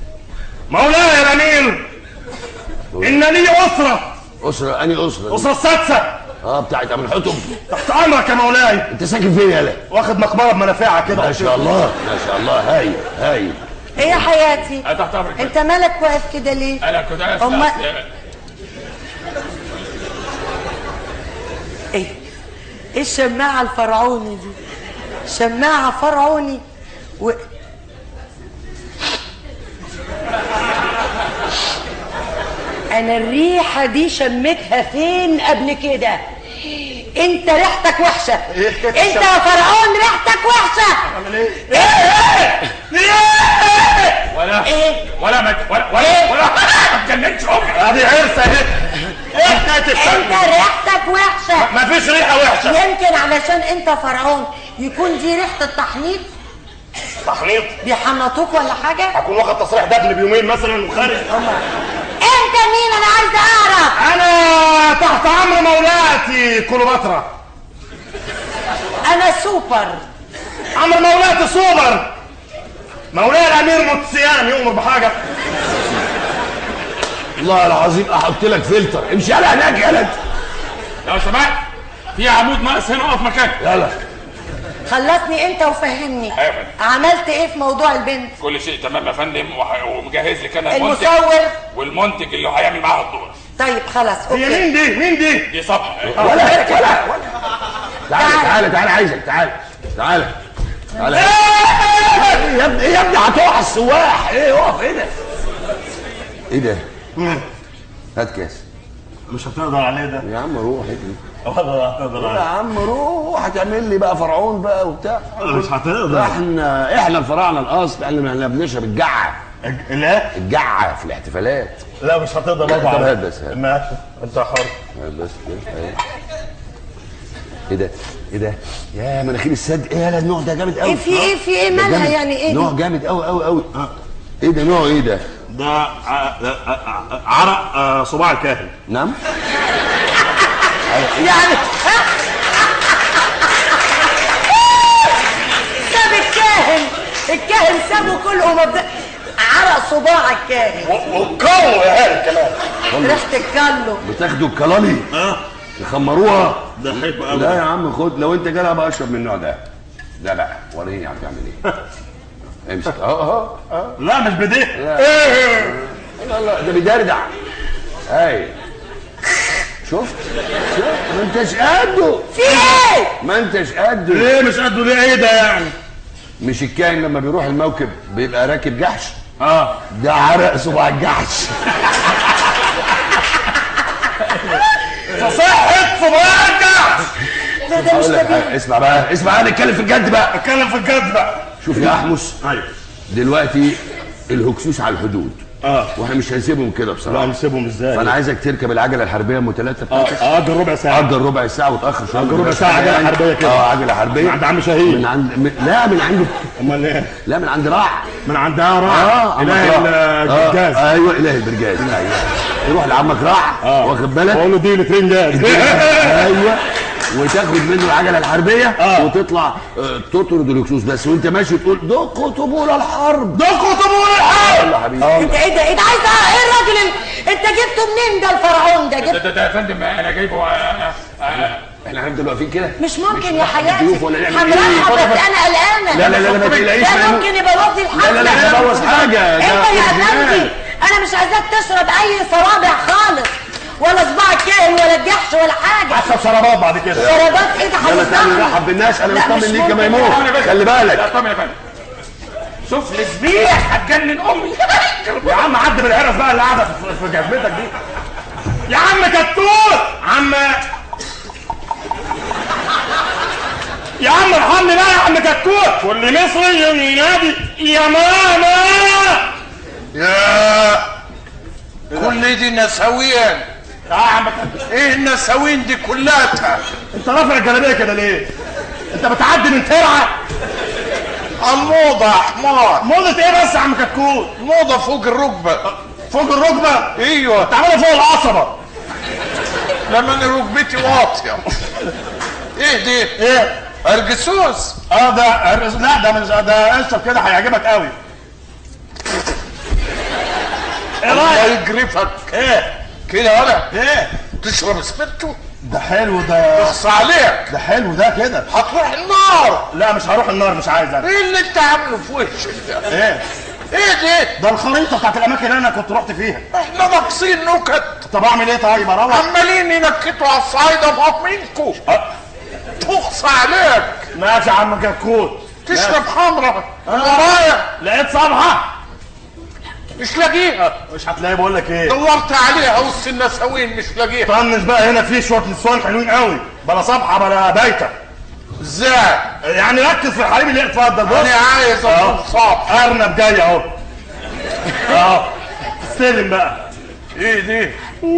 مولاي الامير ان لي اسره اسره اني اسره اسره السادسه اه بتاعت ابن حتم تحت امرك يا مولاي انت ساكن فين يالا واخد مقبره بمنافعه كده ما شاء الله ما شاء الله هايل هايل ايه يا حياتي انا تحت امرك انت مالك واقف كده ليه انا كنت عايز أما- أسأل- ايه ايه الشماعه الفرعوني دي شماعه فرعوني و... انا الريحه دي شميتها فين قبل كده انت ريحتك وحشه انت يا فرعون ريحتك وحشه ولا ايه ولا ما ولا ولا ولا ما تجننش امك ادي عرسه اهي ايه حكايه انت ريحتك وحشه مفيش ريحه وحشه يمكن علشان انت فرعون يكون دي ريحه التحنيط تحنيط بيحنطوك ولا حاجه هكون واخد تصريح دفن بيومين مثلا وخارج انت مين انا عايز اعرف انا تحت امر مولاتي كليوباترا انا سوبر امر مولاتي سوبر مولاي الامير موتسيان يؤمر بحاجه والله العظيم احط لك فلتر امشي على هناك يالا لو سمحت في عمود ناقص هنا اقف مكانك يلا خلصني انت وفهمني أيوة يا فندم. عملت ايه في موضوع البنت كل شيء تمام يا فندم وح- ومجهز لك انا المنتج المصور والمنتج اللي هيعمل معاها الدور طيب خلاص هي اوكي مين دي مين دي دي صفحه ولا هيك ولا ولا تعالى تعالى تعالى عايزك تعالى تعالى تعالى ايه يا ابني ايه يا ابني هتقع على السواح ايه اقف ايه ده ايه ده هات كاس مش هتقدر عليه ده يا عم روح اجري والله هتقدر يا عليه عم روح هتعمل لي بقى فرعون بقى وبتاع مش هتقدر احنا احنا الفراعنه الاصل احنا احنا بنشرب الجعه لا الجعه في الاحتفالات لا مش هتقدر طب برضه هات عليه. بس هات. ماشي انت حر هات بس كده اهي. ايه ده ايه ده يا مناخير السد ايه يالا النوع ده جامد قوي ايه في ايه في ايه ده مالها جامد. يعني ايه نوع دي؟ جامد قوي قوي قوي ايه ده نوع ايه ده ده ع- ع- ع- عرق آه، صباع الكاهن نعم يعني ساب الكاهن الكاهن سابه كله ومبدأ عرق صباع الكاهن والقوة يا هاني كمان ريحه الكلو بتاخدوا الكلالي اه تخمروها ده حلو قوي لا يا عم خد لو انت جالها بقى اشرب من النوع ده لا لا وريني هتعمل ايه امسك اهو اهو اهو لا مش بديه لا لا ده بيدردع اي شفت شفت ما انتش قده في ايه ما انتش قده ليه مش قده ليه ايه ده يعني مش الكائن لما بيروح الموكب بيبقى راكب جحش اه ده عرق صباع الجحش فصحت صباعك ده ده مش اقول لك طبيعي حاجة، اسمع بقى اسمع بقى نتكلم في الجد بقى اتكلم في الجد بقى شوف يا احمس ايوه دلوقتي الهكسوس على الحدود اه واحنا مش هنسيبهم كده لا بصراحه نسيبهم ازاي فانا عايزك تركب العجله الحربيه المتلاتة اه بتاعتك اقعد ربع ساعه اجر ربع ساعه وتاخر شويه أجر ربع ساعة عجلة يعني. حربية كده. اه عجله حربيه من عند عم شهيد من عند من... لا من عند امال ايه لا من عند راع من عندها راح اه اله عمك راع. الجاز آه. ايوه اله البرجاز ايوه يروح لعمك راع اه واخد بالك بقول له دي لترين جاز ايوه وتاخد منه العجله الحربيه آه. وتطلع آه، تطرد الهكسوس بس وانت ماشي تقول دقوا طبول الحرب دقوا طبول الحرب يلا حبيبي انت ايه ده ايه ده عايز ايه الراجل ال- انت جبته منين ده الفرعون ده ده, جبت ده, ده يا فندم انا جايبه آه، آه، احنا هنفضل واقفين كده مش ممكن يا نفتح حياتي الضيوف ولا نعمل حمراء ايه؟ حضرتك انا قلقانه لا لا لا لا ما تقلقيش ده ما ممكن يبوظ لي الحفله لا لا لا مش هبوظ حاجه انت ده يا اوريجينال. افندي انا مش عايزاك تشرب اي صوابع خالص ولا صباع كائن ولا الجحش ولا حاجه حسب شرابات بعد كده شرابات ايه ده يلا تعالى هيصدمني نرحب بالناس انا لا، مطمن مش ليك يا ممكن. ميمون خلي لا بالك طمن يا فندم شوف لي زبيح هتجنن امي يا عم عد بالعرس بقى اللي قاعده في في جزمتك دي يا عم كتكوت عم يا عم ارحمني بقى يا عم كتكوت كل مصري ينادي يا ماما يا كل دي نساوين يا عم كتكوت ايه النساوين دي كلها انت رافع الجلابيه كده ليه؟ انت بتعدي من ترعه الموضة يا حمار موضة ايه بس يا عم كتكوت؟ موضة فوق الركبة فوق الركبه ايوه تعملها فوق القصبه لما انا ركبتي واطية ايه دي ايه؟ ارجسوس اه ده لا ده مش ده اشرب كده هيعجبك قوي ايه الله رايك؟ يجرفك ايه؟ كده ولا ايه؟ تشرب سبرتو ده حلو ده اخص عليك ده حلو ده كده هتروح النار لا مش هروح النار مش عايز انا ايه اللي انت عامله في وشك ده ايه؟ ايه دي ده الخريطه بتاعت الاماكن اللي انا كنت رحت فيها احنا ناقصين نكت طب اعمل ايه طيب اروح عمالين ينكتوا على الصعايدة بهضمينكوا أه. تخص عليك ماشي يا عم كتكوت تشرب خمرة ورايا لقيت صبحه مش لاقيها مش هتلاقي بقول لك ايه دورت عليها وسط النساوين مش لاقيها طنش بقى هنا في شويه نسوان حلوين قوي بلا صبحه بلا بايته ازاي يعني ركز في الحريم اللي اتفضل بص انا عايز أهو. اكون صعب ارنب جاي اهو اهو استلم بقى ايه دي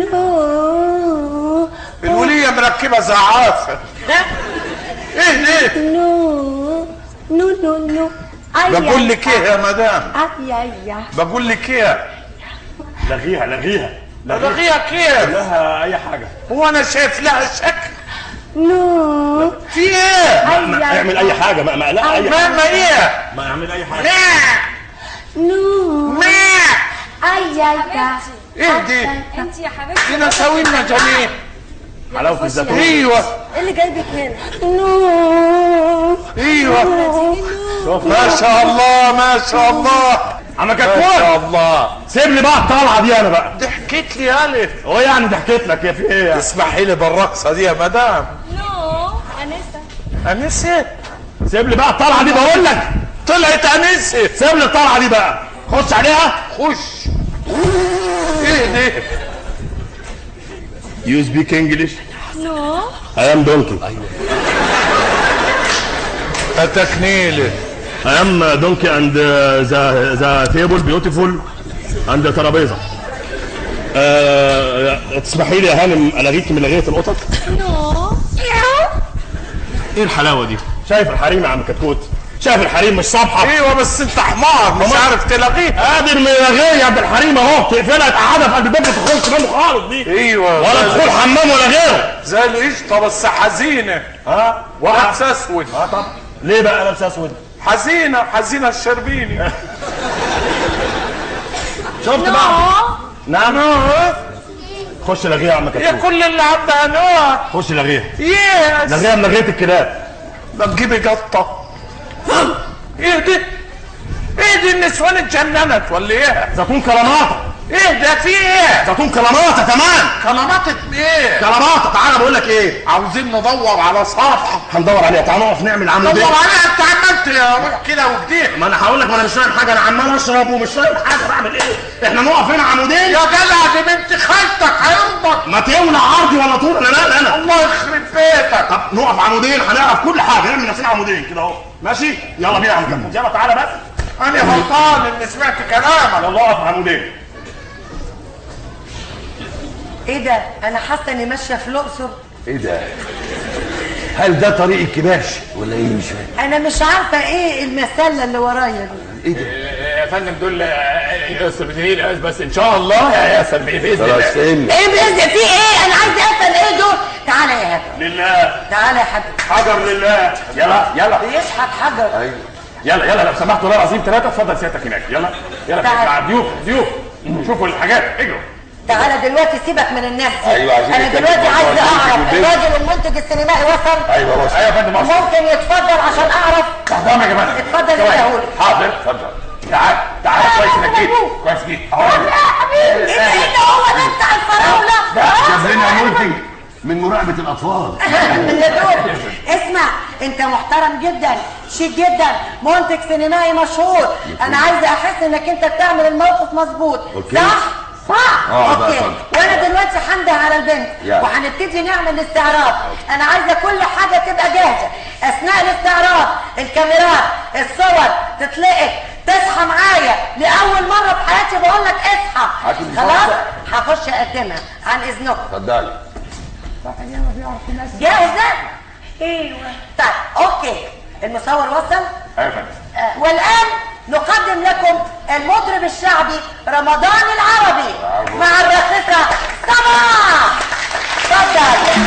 الولية مركبة زعافة ايه دي نو نو نو نو أي بقول لك ايه يا مدام أي أي بقول لك ايه لغيها لغيها لغيها كيف لها اي حاجه هو انا شايف لها شكل نو في ايه ما اعمل اي حاجه ما ما لا اي ما حاجه ما ايه ما اعمل اي حاجه ما نو ما أي أي ايه دي انت يا حبيبتي دي نساوين مجانين حلاوه الزيتون ايوه ايه اللي جايبك هنا؟ نو ايوه شوف ما شاء الله ما شاء الله عم ما شاء كتكوت الله سيب لي بقى الطلعه دي انا بقى ضحكت لي الف هو يعني ضحكت لك يا في ايه يعني؟ اسمحي لي بالرقصه دي يا مدام نو انسه انسه سيب لي بقى الطلعه دي بقول لك طلعت انسه سيب لي الطلعه دي بقى خش عليها خش ايه دي يو سبيك انجلش نو اي ام دونكي اتكنيلي I am uh, donkey and uh, the the table beautiful and the ترابيزه. أه تسمحي لي يا هانم الغيك من لغايه القطط؟ نو ايه الحلاوه دي؟ شايف الحريم يا عم كتكوت؟ شايف الحريم مش صبحه؟ ايوه بس انت حمار مش عارف تلاقيها قادر من لغايه يا عبد الحريم اهو تقفلها تقعدها في قلب البيت ما تخرجش منه خالص دي ايوه ولا زي- دخول حمام ولا غيره زي القشطه بس حزينه ها؟ لابس اسود اه طب ليه بقى لابس اسود؟ حزينه حزينه الشربيني شفت بقى؟ نعم خش لغيها يا عم يا كتكوت كل اللي عندها نوع خش لغيها يس لغيها من لغايه الكلاب ما تجيبي جطة ايه دي؟ ايه دي النسوان اتجننت ولا ايه؟ زيتون كلاماطه ايه ده في ايه؟ زيتون كلاماطه كمان كلاماتة ايه؟ كلاماطه تعالى بقول لك ايه عاوزين ندور على صفحة هندور عليها تعالى نقف نعمل عمود دور عليها انت عملت روح كده وكده ما انا هقول لك ما انا مش فاهم حاجه انا عمال اشرب ومش فاهم حاجه بعمل ايه احنا نقف هنا عمودين يا جدع دي بنت خالتك هيرضك ما تولع عرضي ولا طول انا لا انا الله يخرب بيتك طب نقف عمودين هنعرف كل حاجه نعمل نفسنا عمودين كده اهو ماشي يلا بينا يا عم كتكوت يلا تعالى بس انا غلطان اني سمعت كلامك يلا اقف عمودين ايه ده انا حاسه اني ماشيه في الاقصر ايه ده هل ده طريق الكباش ولا ايه مش فاهم انا مش عارفه ايه المسله اللي ورايا دي ايه ده يا فندم دول ياسر بس ان شاء الله يا ياسر باذن خلاص الله فهمنا ايه باذن في ايه انا عايزه افهم ايه دول تعالى يا هبه لله تعالى يا حبيبي حجر لله يلا يلا بيشحت حجر ايوه يلا يلا لو سمحت والله العظيم ثلاثة اتفضل سيادتك هناك يلا يلا تعال. مع ضيوف ضيوف شوفوا الحاجات اجروا تعالى دلوقتي سيبك من الناس دي أيوة، عايزين انا نتكلم دلوقتي مع عايزه بعض. اعرف نمسك البيت. الراجل المنتج السينمائي وصل ايوه بص ايوه يا فندم مصر ممكن يتفضل عشان اعرف تحضرنا يا جماعه اتفضل ثواني. يا هولي. حاضر اتفضل تعال تعال كويس انك جيت كويس جيت اهو يا حبيبي ايه ده ايه ده هو ده بتاع الفراوله جاب لنا منتج من مراقبه الاطفال من دول اسمع انت محترم جدا شيك جدا منتج سينمائي مشهور انا عايزه احس انك انت بتعمل الموقف مظبوط أوكي. صح صح اه، بقى اوكي اتفضل. وانا دلوقتي هنده على البنت يلا. وهنبتدي نعمل الاستعراض انا عايزه كل حاجه تبقى جاهزه اثناء الاستعراض الكاميرات الصور تتلقط تصحى معايا لاول مره في حياتي بقول لك اصحى هاتي المصور. خلاص هخش اقدمها عن اذنكم اتفضلي جاهزة؟ ايوه طيب اوكي المصور وصل ايوه يا فندم آه والان نقدم لكم المطرب الشعبي رمضان العربي مع الراقصة صباح اتفضل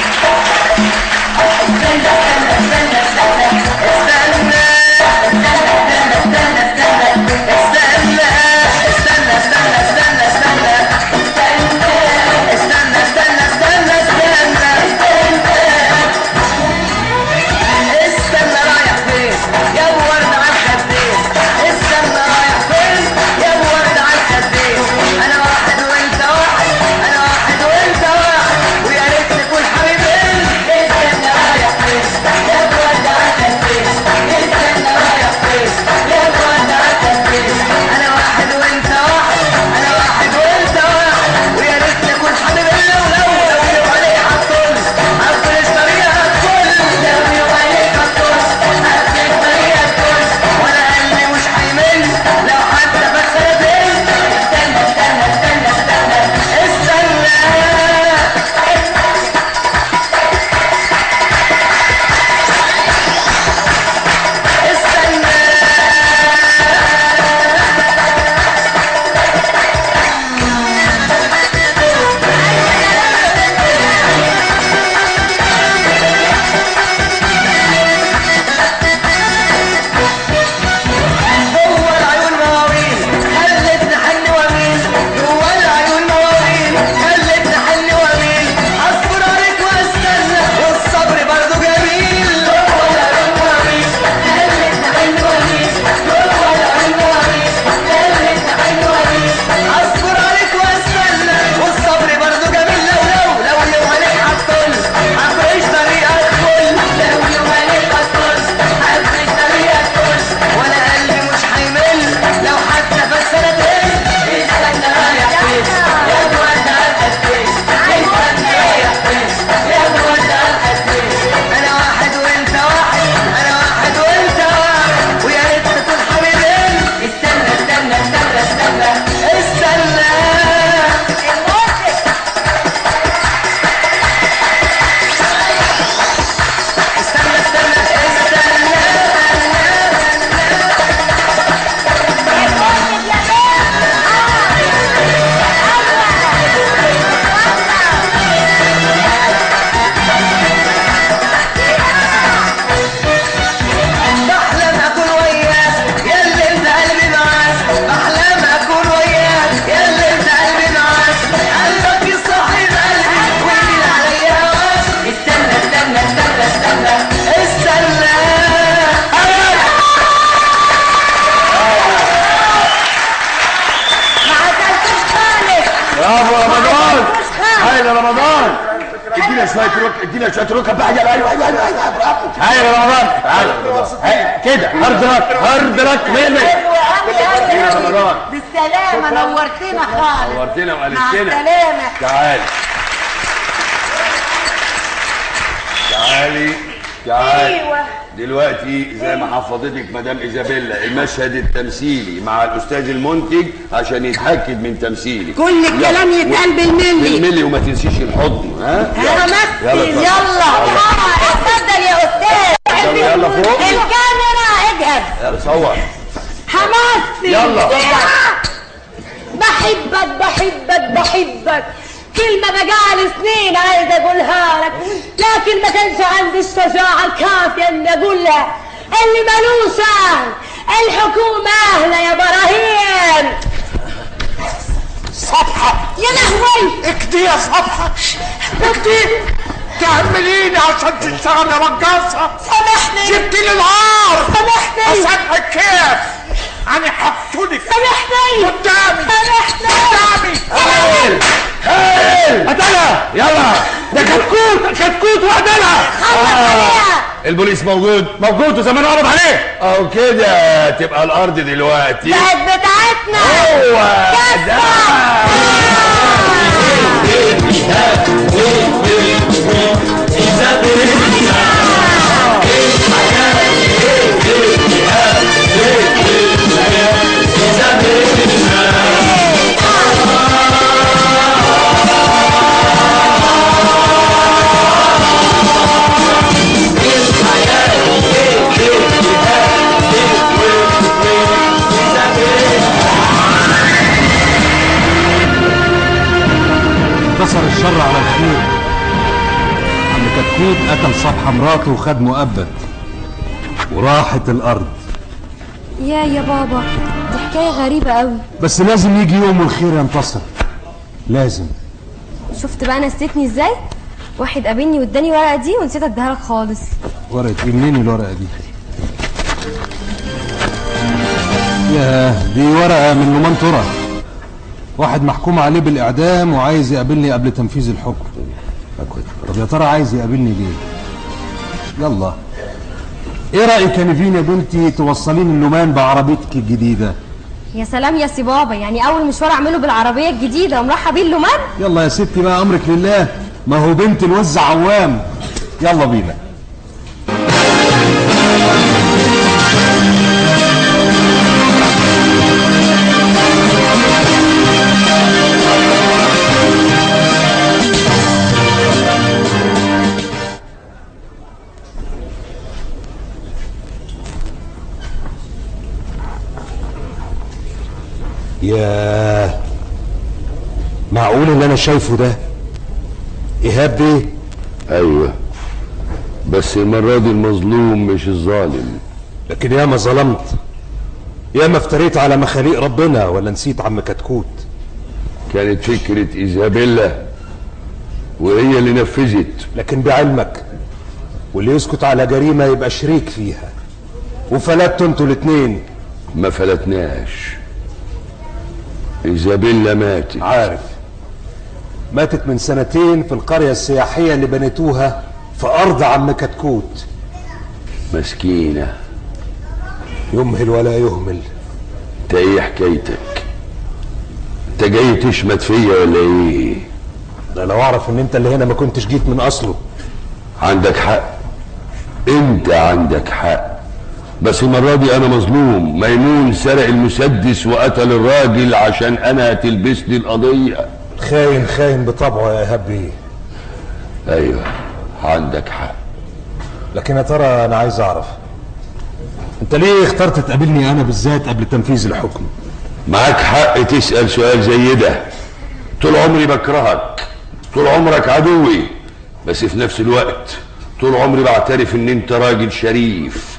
استنى استنى استنى استنى استنى استنى استنى استنى استنى استنى استنى استنى استنى استنى استنى استنى استنى استنى رايح فين يا ابو ورد على الخدين استنى رايح فين يا ابو ورد على الخدين انا واحد وانت واحد يا رمضان ادينا شويه رك ادينا شويه ركب بقى يلا ايوه ايوه ايوه ايوه برافو تعالى يا رمضان تعالى هاي، كده هارد لك هارد لك مية مية يا رمضان بالسلامة نورتنا خالص نورتنا مع وقلتنا السلامة تعالي تعالي تعالي ايوه دلوقتي زي ما حفظتك مدام ايزابيلا المشهد التمثيلي مع الاستاذ المنتج عشان يتاكد من تمثيلي كل الكلام يتقال بالملي بالملي وما تنسيش الحضن ها همثل يلا اتفضل. يلا آه، اتفضل يا استاذ يلا يلا فوق الكاميرا اجهز يلا صور همثل يلا. بحبك بحبك بحبك كلمة بقالي سنين عايزة أقولها لك لكن ما كانش عندي الشجاعة الكافية إني أقولها اللي ملوش أهل الحكومة أهلة يا براهين صفحة يا لهوي اكدي يا صفحة اكدي تعمليني عشان تشتغل يا رقاصة سامحني جبت لي العار سامحني اسامحك كيف انا حطولك سامحني قدامي سامحني قدامي هايل هايل قتلها يلا ده كتكوت كتكوت وقتلها عليها البوليس موجود موجود وزمان قبض عليه اهو كده تبقى الارض دلوقتي بقت بتاعتنا هو ده انتصر الشر على الخير عم كتكوت قتل صبحة مراته وخد مؤبد وراحت الأرض يا يا بابا دي حكاية غريبة قوي بس لازم يجي يوم والخير ينتصر لازم شفت بقى نسيتني ازاي واحد قابلني واداني ورقة دي ونسيت اديها لك خالص ورقة ايه منين الورقة دي؟ ياه دي ورقة من نومان ترى واحد محكوم عليه بالإعدام وعايز يقابلني قبل تنفيذ الحكم طب يا ترى عايز يقابلني ليه؟ يلا ايه رأيك يا نيفين يا بنتي توصليني النومان بعربيتك الجديدة؟ يا سلام يا سي بابا يعني اول مشوار اعمله بالعربية الجديدة ومرحب بيه اللومان يلا يا ستي بقى أمرك لله ما هو بنت الوز عوام يلا بينا ياه معقول اللي انا شايفه ده ايهاب بيه ايوه بس المرة دي المظلوم مش الظالم لكن ياما ظلمت ياما افتريت على مخاليق ربنا ولا نسيت عم كتكوت كانت فكرة ايزابيلا وهي اللي نفذت لكن بعلمك واللي يسكت على جريمة يبقى شريك فيها وفلتوا انتوا الاتنين ما فلتناش ايزابيلا ماتت عارف ماتت من سنتين في القرية السياحية اللي بنيتوها في أرض عم كتكوت مسكينة يمهل ولا يهمل انت ايه حكايتك انت جاي تشمت فيا ولا ايه ده لو أعرف إن أنت اللي هنا ما كنتش جيت من أصله عندك حق انت عندك حق بس المرة دي انا مظلوم ميمون سرق المسدس وقتل الراجل عشان انا تلبسني القضية خاين خاين بطبعه يا إيهاب بيه ايوه عندك حق لكن يا ترى أنا عايز أعرف أنت ليه اخترت تقابلني أنا بالذات قبل تنفيذ الحكم معاك حق تسأل سؤال زي ده طول عمري بكرهك طول عمرك عدوي بس في نفس الوقت طول عمري بعترف ان انت راجل شريف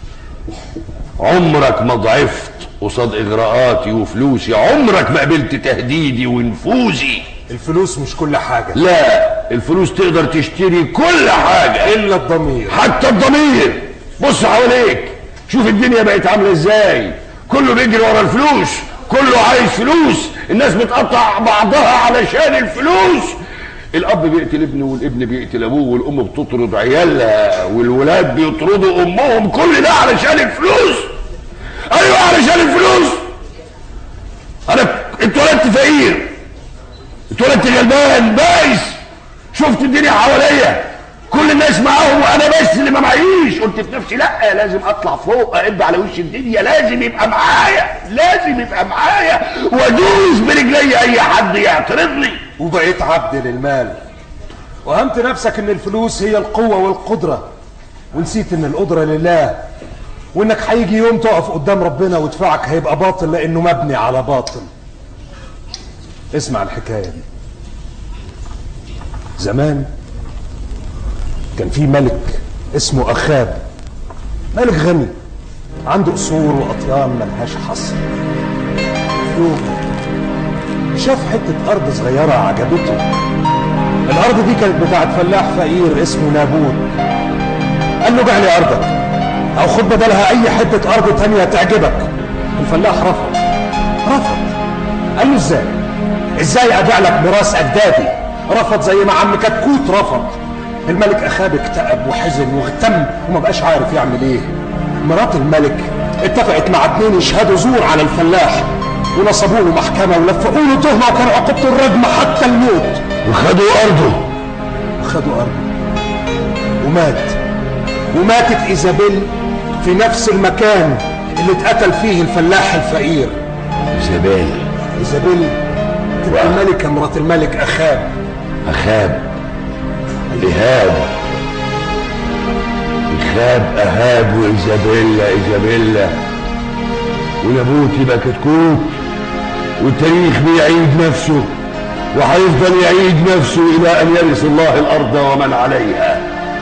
عمرك ما ضعفت قصاد اغراءاتي وفلوسي عمرك ما قبلت تهديدي ونفوذي الفلوس مش كل حاجة لا الفلوس تقدر تشتري كل حاجة إلا الضمير حتى الضمير بص حواليك شوف الدنيا بقت عاملة ازاي كله بيجري ورا الفلوس كله عايز فلوس الناس بتقطع بعضها علشان الفلوس الاب بيقتل ابنه والابن بيقتل ابوه والام بتطرد عيالها والولاد بيطردوا امهم كل ده علشان الفلوس ايوه علشان الفلوس انا اتولدت فقير اتولدت غلبان بايس شفت الدنيا حواليا كل الناس معاهم وانا بس اللي ما معيش قلت في نفسي لا لازم اطلع فوق اقب على وش الدنيا لازم يبقى معايا لازم يبقى معايا وادوس برجلي اي حد يعترضني وبقيت عبد للمال وهمت نفسك ان الفلوس هي القوة والقدرة ونسيت ان القدرة لله وانك هيجي يوم تقف قدام ربنا ودفاعك هيبقى باطل لانه مبني على باطل اسمع الحكاية دي زمان كان في ملك اسمه اخاب ملك غني عنده قصور واطيان ملهاش حصر في يوم شاف حتة أرض صغيرة عجبته الأرض دي كانت بتاعت فلاح فقير اسمه نابوت قال له بيع لي أرضك أو خد بدلها أي حتة أرض تانية تعجبك الفلاح رفض رفض قال له إزاي؟ إزاي أبيع لك ميراث أجدادي؟ رفض زي ما عم كتكوت رفض الملك أخاب اكتئب وحزن واغتم وما بقاش عارف يعمل إيه مرات الملك اتفقت مع اتنين يشهدوا زور على الفلاح ونصبوا له محكمة ولفقوا له تهمة وكان عقوبته الرجم حتى الموت وخدوا أرضه وخدوا أرضه ومات وماتت إيزابيل في نفس المكان اللي اتقتل فيه الفلاح الفقير إيزابيل إيزابيل تبقى الملكة مرات الملك أخاب أخاب إيهاب إخاب أهاب وإيزابيلا إيزابيلا ونابوت يبقى كتكوت والتاريخ بيعيد نفسه وهيفضل يعيد نفسه إلى أن يرث الله الأرض ومن عليها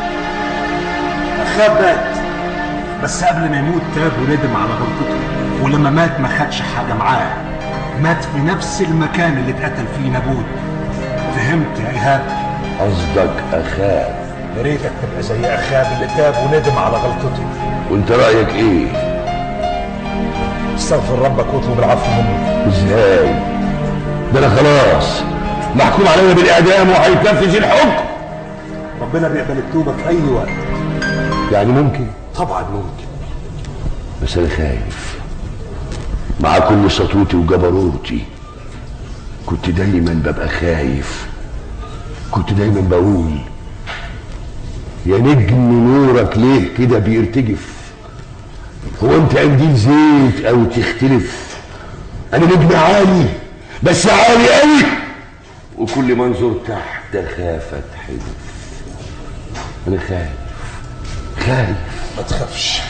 أخاب مات بس قبل ما يموت تاب وندم على غلطته ولما مات ما خدش حاجة معاه مات في نفس المكان اللي اتقتل فيه نابوت فهمت يا إيهاب قصدك أخاب يا ريتك تبقى زي أخاب اللي تاب وندم على غلطته وانت رأيك ايه استغفر ربك واطلب العفو منه ازاي ده انا خلاص محكوم عليا بالاعدام وهيتنفذ الحكم ربنا بيقبل التوبة في أي وقت يعني ممكن طبعا ممكن بس انا خايف مع كل سطوتي وجبروتي كنت دايما ببقى خايف كنت دايما بقول يا نجم نورك ليه كده بيرتجف هو انت قنديل زيت او تختلف انا نجم عالي بس عالي قوي وكل ما انظر تحت اخاف اتحدف انا خايف خايف ما تخافش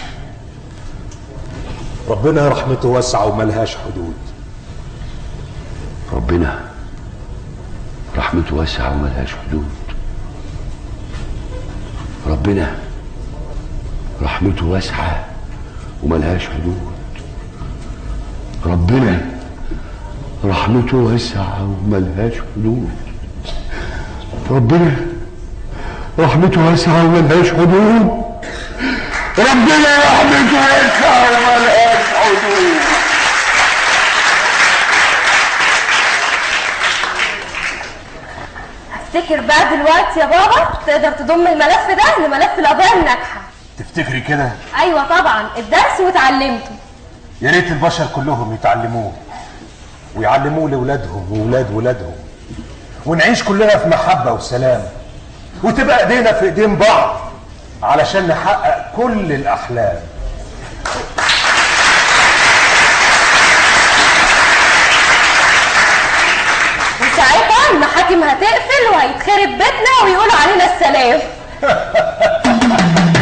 ربنا رحمته واسعة وملهاش حدود ربنا رحمته واسعة وملهاش حدود ربنا رحمته واسعة وملهاش حدود ربنا رحمته واسعة وملهاش حدود ربنا رحمته واسعة وملهاش حدود ربنا رحمته واسعة وملهاش حدود افتكر بقى دلوقتي يا بابا تقدر تضم الملف ده لملف القضايا الناجحه تفتكري كده ايوه طبعا الدرس واتعلمته يا ريت البشر كلهم يتعلموه ويعلموه لاولادهم واولاد ولادهم ونعيش كلنا في محبة وسلام وتبقى ايدينا في ايدين بعض علشان نحقق كل الاحلام وساعتها المحاكم هتقفل وهيتخرب بيتنا ويقولوا علينا السلام